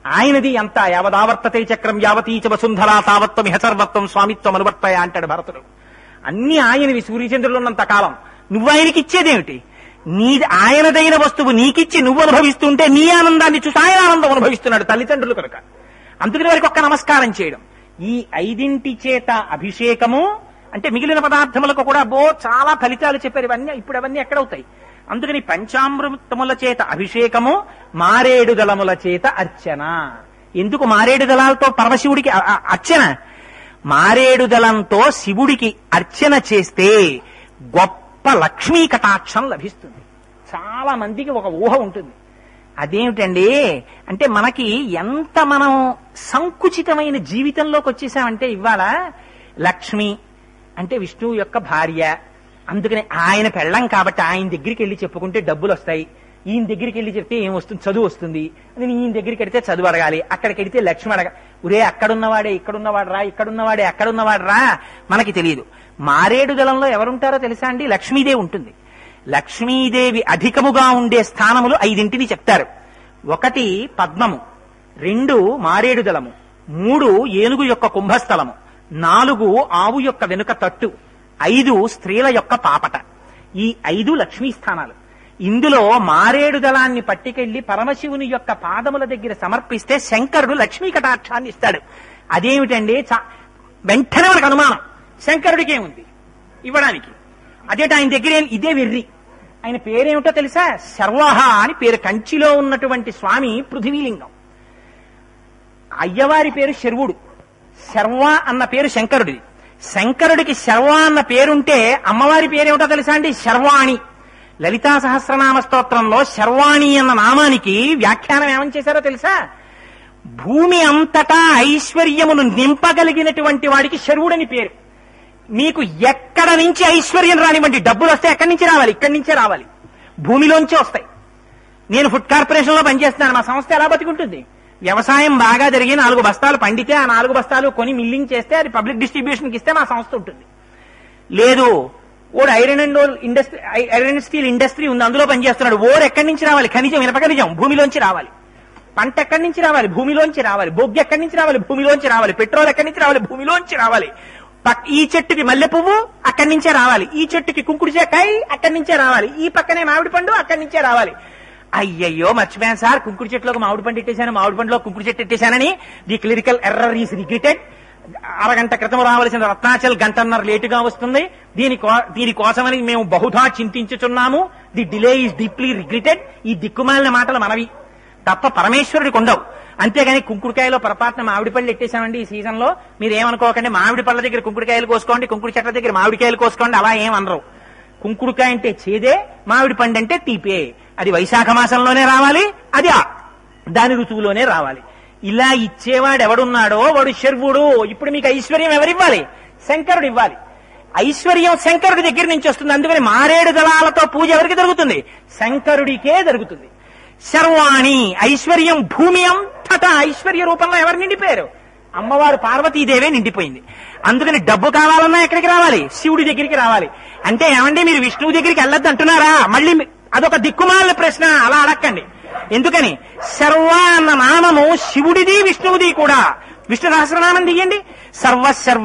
ఆయనది ఎంత యావదావర్తతే చక్రం యావతీచ వసుంధరా తావత్వం సర్వత్వం స్వామిత్వం అనువర్తయ అంటాడు భరతుడు అన్ని ఆయనవి సూర్యచంద్రులు ఉన్నంత కాలం నువ్వు ఆయనకి ఇచ్చేదేమిటి నీ ఆయనదైన వస్తువు నీకిచ్చి నువ్వు అనుభవిస్తుంటే నీ ఆనందాన్ని చూసి ఆయన ఆనందం అనుభవిస్తున్నాడు తల్లిదండ్రులు కనుక అందుకని వారికి ఒక్క నమస్కారం చేయడం ఈ ఐదింటి చేత అభిషేకము అంటే మిగిలిన పదార్థములకు కూడా బో చాలా ఫలితాలు చెప్పారు ఇవన్నీ ఇప్పుడు అవన్నీ ఎక్కడవుతాయి అందుకని పంచామృతముల చేత అభిషేకము మారేడు దళముల చేత అర్చన ఎందుకు మారేడు దళాలతో పరమశివుడికి అ- అ- అర్చన మారేడు దళంతో శివుడికి అర్చన చేస్తే గొప్ప లక్ష్మీ కటాక్షం లభిస్తుంది చాలా మందికి ఒక ఊహ ఉంటుంది అదేమిటండి అంటే మనకి ఎంత మనం సంకుచితమైన జీవితంలోకి వచ్చేసామంటే ఇవాళ లక్ష్మి అంటే విష్ణువు యొక్క భార్య అందుకని ఆయన పెళ్ళం కాబట్టి ఆయన దగ్గరికి వెళ్ళి చెప్పుకుంటే డబ్బులు వస్తాయి ఈయన దగ్గరికి వెళ్ళి చెప్తే ఏం వస్తుంది చదువు వస్తుంది నేను ఈయన దగ్గరికి వెడితే చదువు అడగాలి అక్కడికి వెడితే లక్ష్మి అడగ ఉరే అక్కడున్నవాడే ఇక్కడున్నవాడు రా ఇక్కడున్నవాడే అక్కడున్నవాడు రా మనకి తెలియదు మారేడు దళంలో ఎవరుంటారో తెలుసా అండి లక్ష్మీదేవి ఉంటుంది లక్ష్మీదేవి అధికముగా ఉండే స్థానములు ఐదింటిని చెప్తారు ఒకటి పద్మము రెండు మారేడు దళము మూడు ఏనుగు యొక్క కుంభస్థలము నాలుగు ఆవు యొక్క వెనుక తట్టు ఐదు స్త్రీల యొక్క పాపట ఈ ఐదు లక్ష్మీ స్థానాలు ఇందులో మారేడు దళాన్ని పట్టుకెళ్లి పరమశివుని యొక్క పాదముల దగ్గర సమర్పిస్తే శంకరుడు లక్ష్మీ కటాక్షాన్ని ఇస్తాడు అదేమిటండి చా- వెంటనే మనకు అనుమానం శంకరుడికి ఏముంది ఇవ్వడానికి అదేట ఆయన దగ్గర ఏం- ఇదే వెర్రి ఆయన పేరేమిటో తెలుసా శర్వాహ అని పేరు కంచిలో ఉన్నటువంటి స్వామి పృథివీలింగం అయ్యవారి పేరు శర్వుడు శర్వ అన్న పేరు శంకరుడిది శంకరుడికి శర్వ అన్న పేరుంటే అమ్మవారి పేరేమిటో తెలుసా అండి శర్వాణి లలితా సహస్రనామ స్తోత్రంలో శర్వాణి అన్న నామానికి వ్యాఖ్యానం ఏమని చేశారో తెలుసా భూమి అంతటా ఐశ్వర్యమును నింపగలిగినటువంటి వాడికి శర్వుడని పేరు మీకు ఎక్కడ నుంచి ఐశ్వర్యం రానివ్వండి డబ్బులు వస్తే ఎక్కడి నుంచి రావాలి ఇక్కడి నుంచే రావాలి భూమిలోంచే వస్తాయి నేను ఫుడ్ కార్పొరేషన్ లో పనిచేస్తున్నాను మా సంస్థ ఎలా బతికుంటుంది వ్యవసాయం బాగా జరిగి నాలుగు బస్తాలు పండితే ఆ నాలుగు బస్తాలు కొని మిల్లింగ్ చేస్తే అది పబ్లిక్ డిస్ట్రిబ్యూషన్కి ఇస్తే మా సంస్థ ఉంటుంది లేదు ఓడు iron and industry iron and steel industry ఉంది అందులో పనిచేస్తున్నాడు ఓరు ఎక్కడి నుంచి రావాలి ఖనిజం ఇనప ఖనిజం భూమిలోంచి రావాలి పంట ఎక్కడి నుంచి రావాలి భూమిలోంచి రావాలి బొగ్గు ఎక్కడి నుంచి రావాలి భూమిలోంచి రావాలి పెట్రోల్ ఎక్కడి నుంచి రావాలి భూమిలోంచి రావాలి పక్- ఈ చెట్టుకి మల్లె పువ్వు అక్కడి నుంచే రావాలి ఈ చెట్టుకి కుంకుడు చెక్కాయి అక్కడి నుంచే రావాలి ఈ పక్కనే మామిడి పండు అక్కడి నుంచే రావాలి అయ్యయ్యో మర్చిపోయాను సార్ కుంకుడు చెట్టులోకి మామిడి పండు ఇట్టేశాను మామిడి పండులో కుంకుడు చెట్టు ఇట్టేశానని the clerical error is regretted అరగంట క్రితం రావాల్సిన రత్నాచల్ గంటన్నర లేటుగా వస్తుంది దీని కో- దీనికోసమని మేము బహుధా చింతించుచున్నాము the delay is deeply regretted ఈ దిక్కుమాలిన మాటలు మనవి తప్ప పరమేశ్వరుడికి ఉండవు అంతేగాని కుంకుడుకాయలో పొరపాటున మామిడి పళ్ళు ఎట్టేశామండి ఈ సీజన్ లో మీరు ఏమనుకోకండి మామిడి పళ్ళ దగ్గర కుంకుడుకాయలు కోసుకోండి కుంకుడు చెట్ల దగ్గర మామిడికాయలు కోసుకోండి అలా ఏం అనరు కుంకుడుకాయ అంటే చేదే మామిడి పండు అంటే తీపే అది వైశాఖ మాసంలోనే రావాలి అది ఆ దాని ఋతువులోనే రావాలి ఇలా ఇచ్చేవాడు ఎవడున్నాడో వాడు శర్వుడు ఇప్పుడు మీకు ఐశ్వర్యం ఎవరివ్వాలి శంకరుడు ఇవ్వాలి ఐశ్వర్యం శంకరుడి దగ్గర నుంచి వస్తుంది అందుకని మారేడు దళాలతో పూజ ఎవరికి జరుగుతుంది శంకరుడికే జరుగుతుంది శర్వాణి ఐశ్వర్యం భూమి అంతటా ఐశ్వర్య రూపంలో ఎవరు నిండిపోయారు అమ్మవారు పార్వతీదేవే నిండిపోయింది అందుకని డబ్బు కావాలన్నా ఎక్కడికి రావాలి శివుడి దగ్గరికి రావాలి అంటే ఏమండి మీరు విష్ణువు దగ్గరికి వెళ్ళొద్దు అంటున్నారా మళ్ళీ మీ- అదొక దిక్కుమాలిన ప్రశ్న అలా అడక్కండి ఎందుకని శర్వ అన్న నామము శివుడిది విష్ణువుది కూడా విష్ణు సహస్రనామం దిగండి సర్వ సర్వ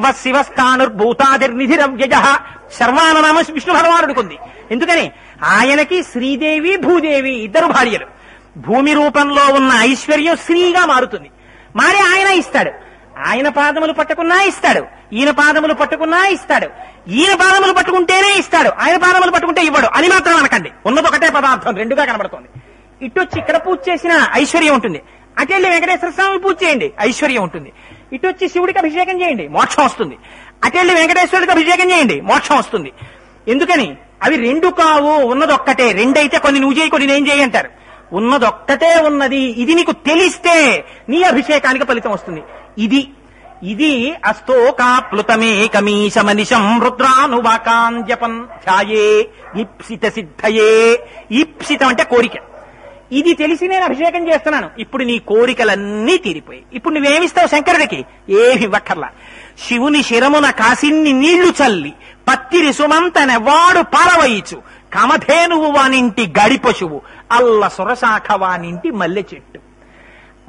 శివస్థానుర్భూతాదిర్నిధిరవ్యజ శర్వ అన్న నామం విష్ణు భగవానుడికి ఉంది ఎందుకని ఆయనకి శ్రీదేవి భూదేవి ఇద్దరు భార్యలు భూమి రూపంలో ఉన్న ఐశ్వర్యం శ్రీగా మారుతుంది మారి ఆయన ఇస్తాడు ఆయన పాదములు పట్టుకున్నా ఇస్తాడు ఈయన పాదములు పట్టుకున్నా ఇస్తాడు ఈయన పాదములు పట్టుకుంటేనే ఇస్తాడు ఆయన పాదములు పట్టుకుంటే ఇవ్వడు అని మాత్రం అనకండి ఉన్నది ఒకటే పదార్థం రెండుగా కనబడుతుంది ఇటు వచ్చి ఇక్కడ పూజ చేసిన ఐశ్వర్యం ఉంటుంది అటెళ్ళి వెంకటేశ్వర స్వామి పూజ చేయండి ఐశ్వర్యం ఉంటుంది ఇటు వచ్చి శివుడికి అభిషేకం చేయండి మోక్షం వస్తుంది అటెళ్ళి వెంకటేశ్వరుడికి అభిషేకం చేయండి మోక్షం వస్తుంది ఎందుకని అవి రెండు కావు ఉన్నదొక్కటే రెండైతే కొన్ని నువ్వు చేయి కొన్ని నేను చేయి అంటారు ఉన్నదొక్కటే ఉన్నది ఇది నీకు తెలిస్తే నీ అభిషేకానికి ఫలితం వస్తుంది ఇది ఇది అస్తోకాప్లుతమే కమీశమనిశం రుద్రానువాకాంజపన్ ధ్యాయే ఈప్సిత సిద్ధయే ఈప్సితం అంటే కోరిక ఇది తెలిసి నేను అభిషేకం చేస్తున్నాను ఇప్పుడు నీ కోరికలన్నీ తీరిపోయి ఇప్పుడు నువ్వేమిస్తావు శంకరుడికి ఏమి ఇవ్వక్కర్లా శివుని శిరమున కాసిన్ని నీళ్లు చల్లి పత్తిరి సుమంతనెవాడు పారవయిచు కమధేనువు వానింటి గడి పశువు అల్ల సురశాఖ వానింటి మల్లె చెట్టు ఒక్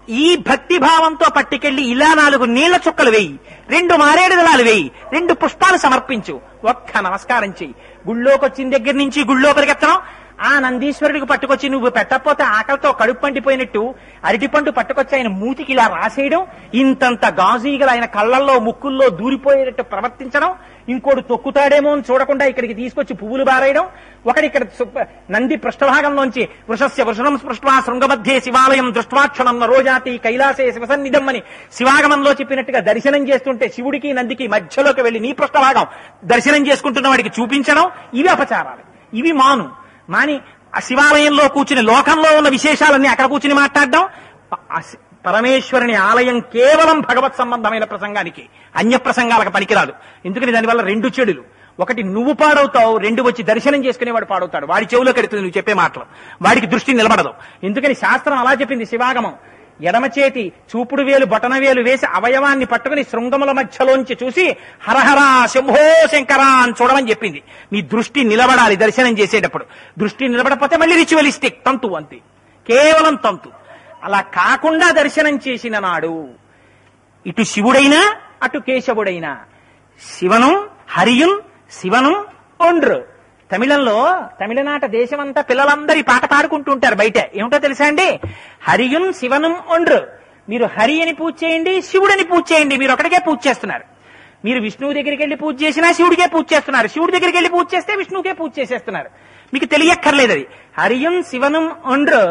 ఈ భక్తి భావంతో పట్టుకెళ్లి ఇలా నాలుగు నీళ్ల చుక్కలు వేయి రెండు మారేడు దళాలు వేయి రెండు పుష్పాలు సమర్పించు ఒక్క నమస్కారం చెయ్యి గుళ్ళోకి వచ్చిన దగ్గర నుంచి గుళ్ళో పరిగెత్తడం ఆ నందీశ్వరుడికి పట్టుకొచ్చి నువ్వు పెట్టకపోతే ఆకలితో కడుపు పండిపోయినట్టు అరటిపండు పట్టుకొచ్చి ఆయన మూతికి ఇలా రాసేయడం ఇంతంత గాజీగల ఆయన కళ్ళల్లో ముక్కుల్లో దూరిపోయేటట్టు ప్రవర్తించడం ఇంకోటి తొక్కుతాడేమో అని చూడకుండా ఇక్కడికి తీసుకొచ్చి పువ్వులు బారేయడం ఒకటి ఇక్కడ సు- నంది పృష్ఠభాగంలోంచి వృషస్య వృషణం స్పృష్ట్వా శృంగమధ్యే శివాలయం దృష్ట్వాక్షణం రోజాతి కైలాసే శివసన్నిధం అని శివాగమంలో చెప్పినట్టుగా దర్శనం చేస్తుంటే శివుడికి నందికి మధ్యలోకి వెళ్లి నీ పృష్ఠభాగం దర్శనం చేసుకుంటున్న వాడికి చూపించడం ఇవి అపచారాలు ఇవి మాను మాని ఆ శివాలయంలో కూర్చుని లోకంలో ఉన్న విశేషాలన్నీ అక్కడ కూర్చుని మాట్లాడడం ప- ఆ శి- పరమేశ్వరుని ఆలయం కేవలం భగవత్ సంబంధమైన ప్రసంగానికి అన్య ప్రసంగాలకు పనికిరాదు ఎందుకని దానివల్ల రెండు చెడులు ఒకటి నువ్వు పాడవుతావు రెండు వచ్చి దర్శనం చేసుకునేవాడు పాడవుతాడు వాడి చెవులో కడుతుంది నువ్వు చెప్పే మాటలు వాడికి దృష్టి నిలబడదు ఎందుకని శాస్త్రం అలా చెప్పింది శివాగమం ఎడమ చేతి చూపుడు వేలు బొటన వేలు వేసి అవయవాన్ని పట్టుకుని శృంగముల మధ్యలోంచి చూసి హరహర శంభో శంకర అని చూడమని చెప్పింది నీ దృష్టి నిలబడాలి దర్శనం చేసేటప్పుడు దృష్టి నిలబడకపోతే మళ్ళీ రిచువలిస్టిక్ తంతు అంతే కేవలం తంతు అలా కాకుండా దర్శనం చేసిన నాడు ఇటు శివుడైనా అటు కేశవుడైనా శివను హరియున్ శివను ఒండ్రు తమిళంలో తమిళనాట దేశమంతా పిల్లలందరి పాట పాడుకుంటూ ఉంటారు బయట ఏమిటో తెలుసా అండి హరియున్ శివనం ఒండ్రు మీరు హరి అని పూజ చేయండి శివుడని పూజ చేయండి మీరు ఒకటికే పూజ చేస్తున్నారు మీరు విష్ణువు దగ్గరికి వెళ్ళి పూజ చేసినా శివుడికే పూజ చేస్తున్నారు శివుడి దగ్గరికి వెళ్ళి పూజ చేస్తే విష్ణువుకే పూజ చేసేస్తున్నారు మీకు తెలియక్కర్లేదు అది హరియున్ శివనం ఒండ్రు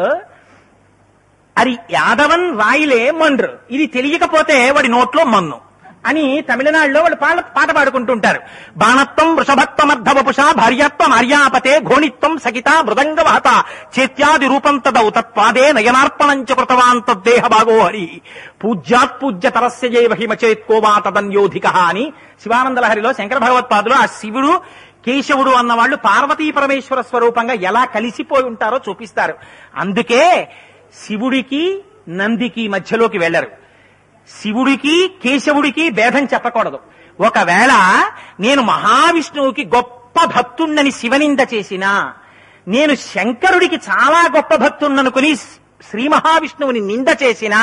అది యాదవన్ వాయిలే మండ్రు ఇది తెలియకపోతే వాడి నోట్లో మన్ను అని తమిళనాడులో వాళ్ళు పాట పాట పాడుకుంటుంటారు బాణత్వం వృషభత్వమర్ధవపుష భార్యత్వం ఆర్యాపతే ఘోణిత్వం సకిత మృదంగ వహత చేత్యాది రూపం తదౌ తత్పాదే నయనార్పణంచ కృతవాన్ తద్దేహ భాగో హరి పూజ్యాత్ పూజ్య తరస్య జయ మహిమచేత్కోవా తదన్యోధిక అని శివానంద లహరిలో శంకర భగవత్పాదులు ఆ శివుడు కేశవుడు అన్నవాళ్ళు పార్వతీ పరమేశ్వర స్వరూపంగా ఎలా కలిసిపోయి ఉంటారో చూపిస్తారు అందుకే శివుడికి నందికి మధ్యలోకి వెళ్లరు శివుడికి కేశవుడికి భేదం చెప్పకూడదు ఒకవేళ నేను మహావిష్ణువుకి గొప్ప భక్తుణ్ణని శివనింద చేసినా నేను శంకరుడికి చాలా గొప్ప భక్తున్ననుకుని శ్రీ మహావిష్ణువుని నింద చేసినా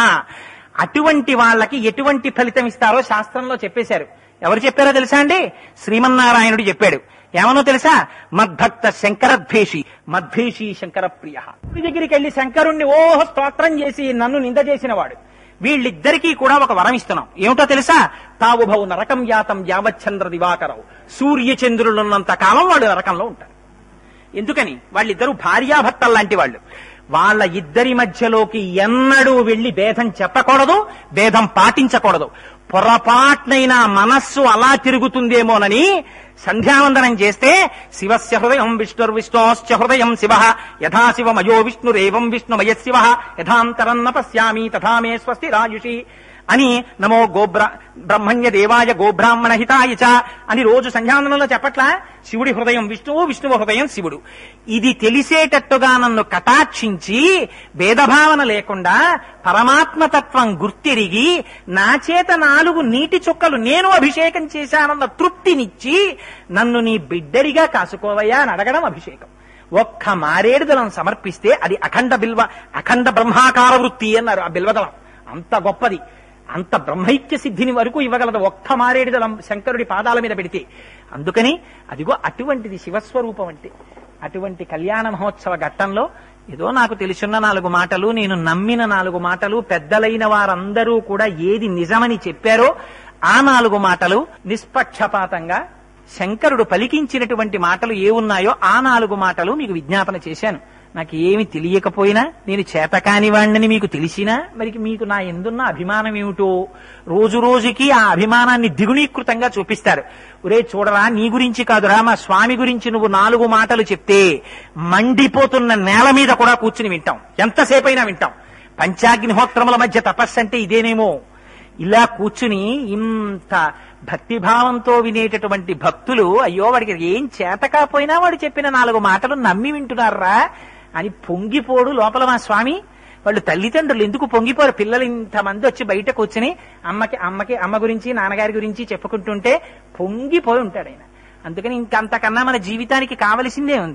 అటువంటి వాళ్ళకి ఎటువంటి ఫలితం ఇస్తారో శాస్త్రంలో చెప్పేశారు ఎవరు చెప్పారో తెలుసా అండి శ్రీమన్నారాయణుడు చెప్పాడు ఏమనో తెలుసా మద్భక్త శంకరద్వేషి మద్వేషి శంకర ప్రియ దగ్గరికి వెళ్లి శంకరుణ్ణి ఓహ స్తోత్రం చేసి నన్ను నింద చేసిన వాడు వీళ్ళిద్దరికీ కూడా ఒక వరం ఇస్తున్నాం ఏమిటో తెలుసా తావుభౌ నరకం యాతం యావచ్చంద్ర దివాకరవు సూర్య చంద్రులున్నంత కాలం వాడు నరకంలో ఉంటారు ఎందుకని వాళ్ళిద్దరూ భార్యాభర్తలు లాంటి వాళ్ళు వాళ్ళ ఇద్దరి మధ్యలోకి ఎన్నడూ వెళ్లి భేదం చెప్పకూడదు భేదం పాటించకూడదు పొరపాట్నైనా మనస్సు అలా తిరుగుతుందేమోనని సంధ్యావందనం చేస్తే శివస్య హృదయం విష్ణుర్విష్ణోశ్చ హృదయం శివ యథా శివమయో విష్ణురేవం విష్ణుమయ శివ యథాంతరన్న పశ్యామి తథా మే స్వస్తి రాయుషి అని నమో గోబ్ర బ్రహ్మణ్య దేవాయ గోబ్రాహ్మణ హితాయ చ అని రోజు సంధ్యావందనంలో చెప్పట్లా శివుడి హృదయం విష్ణువు విష్ణువు హృదయం శివుడు ఇది తెలిసేటట్టుగా నన్ను కటాక్షించి భేదభావన లేకుండా పరమాత్మతత్వం గుర్తిరిగి నా చేత నాలుగు నీటి చుక్కలు నేను అభిషేకం చేశానన్న తృప్తినిచ్చి నన్ను నీ బిడ్డరిగా కాసుకోవయ్యా అని అడగడం అభిషేకం ఒక్క మారేడుదలం సమర్పిస్తే అది అఖండ బిల్వ అఖండ బ్రహ్మాకార వృత్తి అన్నారు ఆ బిల్వదళం అంత గొప్పది అంత బ్రహ్మైక్య సిద్ధిని వరకు ఇవ్వగలదు ఒక్క మారేడుదలం శంకరుడి పాదాల మీద పెడితే అందుకని అదిగో అటువంటిది శివస్వరూపం అంటే అటువంటి కళ్యాణ మహోత్సవ ఘట్టంలో ఏదో నాకు తెలిసిన నాలుగు మాటలు నేను నమ్మిన నాలుగు మాటలు పెద్దలైన వారందరూ కూడా ఏది నిజమని చెప్పారో ఆ నాలుగు మాటలు నిష్పక్షపాతంగా శంకరుడు పలికించినటువంటి మాటలు ఏ ఉన్నాయో ఆ నాలుగు మాటలు మీకు విజ్ఞాపన చేశాను నాకు ఏమి తెలియకపోయినా నేను చేతకాని వాణ్ణని మీకు తెలిసినా మరి మీకు నా ఎందున్న అభిమానం ఏమిటో రోజు రోజుకి ఆ అభిమానాన్ని దిగునీకృతంగా చూపిస్తారు ఒరే చూడరా నీ గురించి కాదురా మా స్వామి గురించి నువ్వు నాలుగు మాటలు చెప్తే మండిపోతున్న నేల మీద కూడా కూర్చుని వింటాం ఎంతసేపైనా వింటాం పంచాగ్నిహోత్రముల మధ్య తపస్సు అంటే ఇదేనేమో ఇలా కూర్చుని ఇంత భక్తిభావంతో వినేటటువంటి భక్తులు అయ్యో వాడికి ఏం చేత కాపోయినా వాడు చెప్పిన నాలుగు మాటలు నమ్మి వింటున్నారా అని పొంగిపోడు లోపల మా స్వామి వాళ్ళు తల్లిదండ్రులు ఎందుకు పొంగిపోరు పిల్లలు ఇంతమంది వచ్చి బయట కూర్చుని అమ్మకి అమ్మకి అమ్మ గురించి నాన్నగారి గురించి చెప్పుకుంటుంటే పొంగిపోయి ఉంటాడు ఆయన అందుకని ఇంకంతకన్నా మన జీవితానికి కావలసిందే ఉంది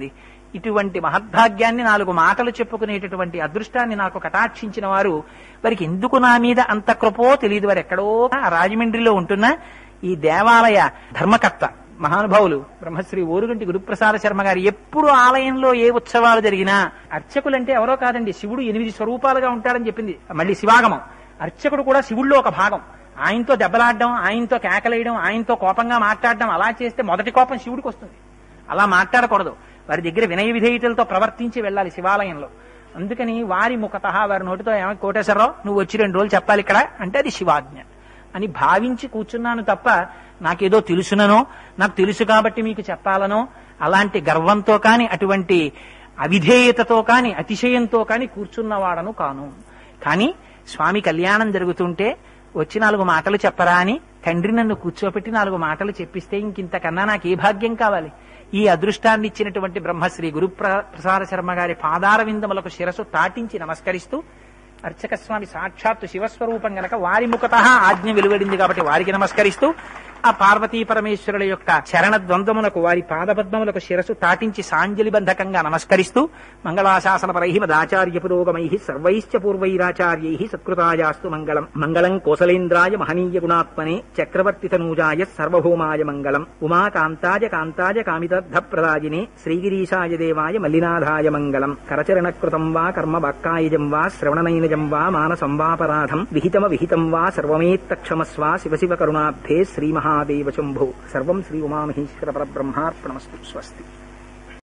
ఇటువంటి మహద్భాగ్యాన్ని నాలుగు మాటలు చెప్పుకునేటటువంటి అదృష్టాన్ని నాకు కటాక్షించిన వారు వారికి ఎందుకు నా మీద అంత కృపో తెలియదు వారు ఎక్కడో ఆ రాజమండ్రిలో ఉంటున్న ఈ దేవాలయ ధర్మకర్త మహానుభావులు బ్రహ్మశ్రీ ఓరుగంటి గురుప్రసాద శర్మ గారు ఎప్పుడు ఆలయంలో ఏ ఉత్సవాలు జరిగినా అర్చకులంటే ఎవరో కాదండి శివుడు ఎనిమిది స్వరూపాలుగా ఉంటాడని చెప్పింది మళ్ళీ శివాగమం అర్చకుడు కూడా శివుల్లో ఒక భాగం ఆయనతో దెబ్బలాడడం ఆయనతో కేకలేయడం ఆయనతో కోపంగా మాట్లాడడం అలా చేస్తే మొదటి కోపం శివుడికి వస్తుంది అలా మాట్లాడకూడదు వారి దగ్గర వినయ విధేయతలతో ప్రవర్తించి వెళ్ళాలి శివాలయంలో అందుకని వారి ముఖత వారి నోటితో ఏమో కోటేశ్వరరావు నువ్వు వచ్చి రెండు రోజులు చెప్పాలి ఇక్కడ అంటే అది శివాజ్ఞ అని భావించి కూర్చున్నాను తప్ప నాకేదో తెలుసుననో నాకు తెలుసు కాబట్టి మీకు చెప్పాలనో అలాంటి గర్వంతో కాని అటువంటి అవిధేయతతో కాని అతిశయంతో కాని కూర్చున్నవాడను కాను కానీ స్వామి కళ్యాణం జరుగుతుంటే వచ్చి నాలుగు మాటలు చెప్పరా అని తండ్రి నన్ను కూర్చోపెట్టి నాలుగు మాటలు చెప్పిస్తే ఇంకింతకన్నా నాకు ఏ భాగ్యం కావాలి ఈ అదృష్టాన్ని ఇచ్చినటువంటి బ్రహ్మశ్రీ గురు ప్రసాద శర్మ గారి పాదార విందములకు శిరసు తాటించి నమస్కరిస్తూ అర్చక స్వామి సాక్షాత్తు శివస్వరూపం గనక వారి ముఖత ఆజ్ఞ వెలువడింది కాబట్టి వారికి నమస్కరిస్తూ ఆ పార్వతీ పరమేశ్వరుల యొక్క చరణ ద్వంద్వములకు వారి పాదపద్మములకు శిరసు తాటించి సాంజలి బంధకంగా నమస్కరిస్తూ మంగళాశాసన పరై మదాచార్య పురోగమై సర్వైశ్చ పూర్వైరాచార్యై సత్కృతాయాస్తు మంగళం మంగళం కోసలేంద్రాయ మహనీయ గుణాత్మనే చక్రవర్తి తనూజాయ సర్వభౌమాయ మంగళం ఉమాకాంతాయ కాంతాయ కామితర్థ ప్రదాజినే శ్రీగిరీశాయ దేవాయ మల్లినాథాయ మంగళం కరచరణకృతం వా కర్మ వాక్కాయజం వా శ్రవణనైనజం వా మానసం వాపరాధం విహితమ విహితం వా సర్వమేత్తక్షమస్వ శివ శివ కరుణాబ్ధే శ్రీమహాదేవ శంభో సర్వం శ్రీ ఉమామహేశ్వర పరబ్రహ్మార్పణమస్తు స్వస్తి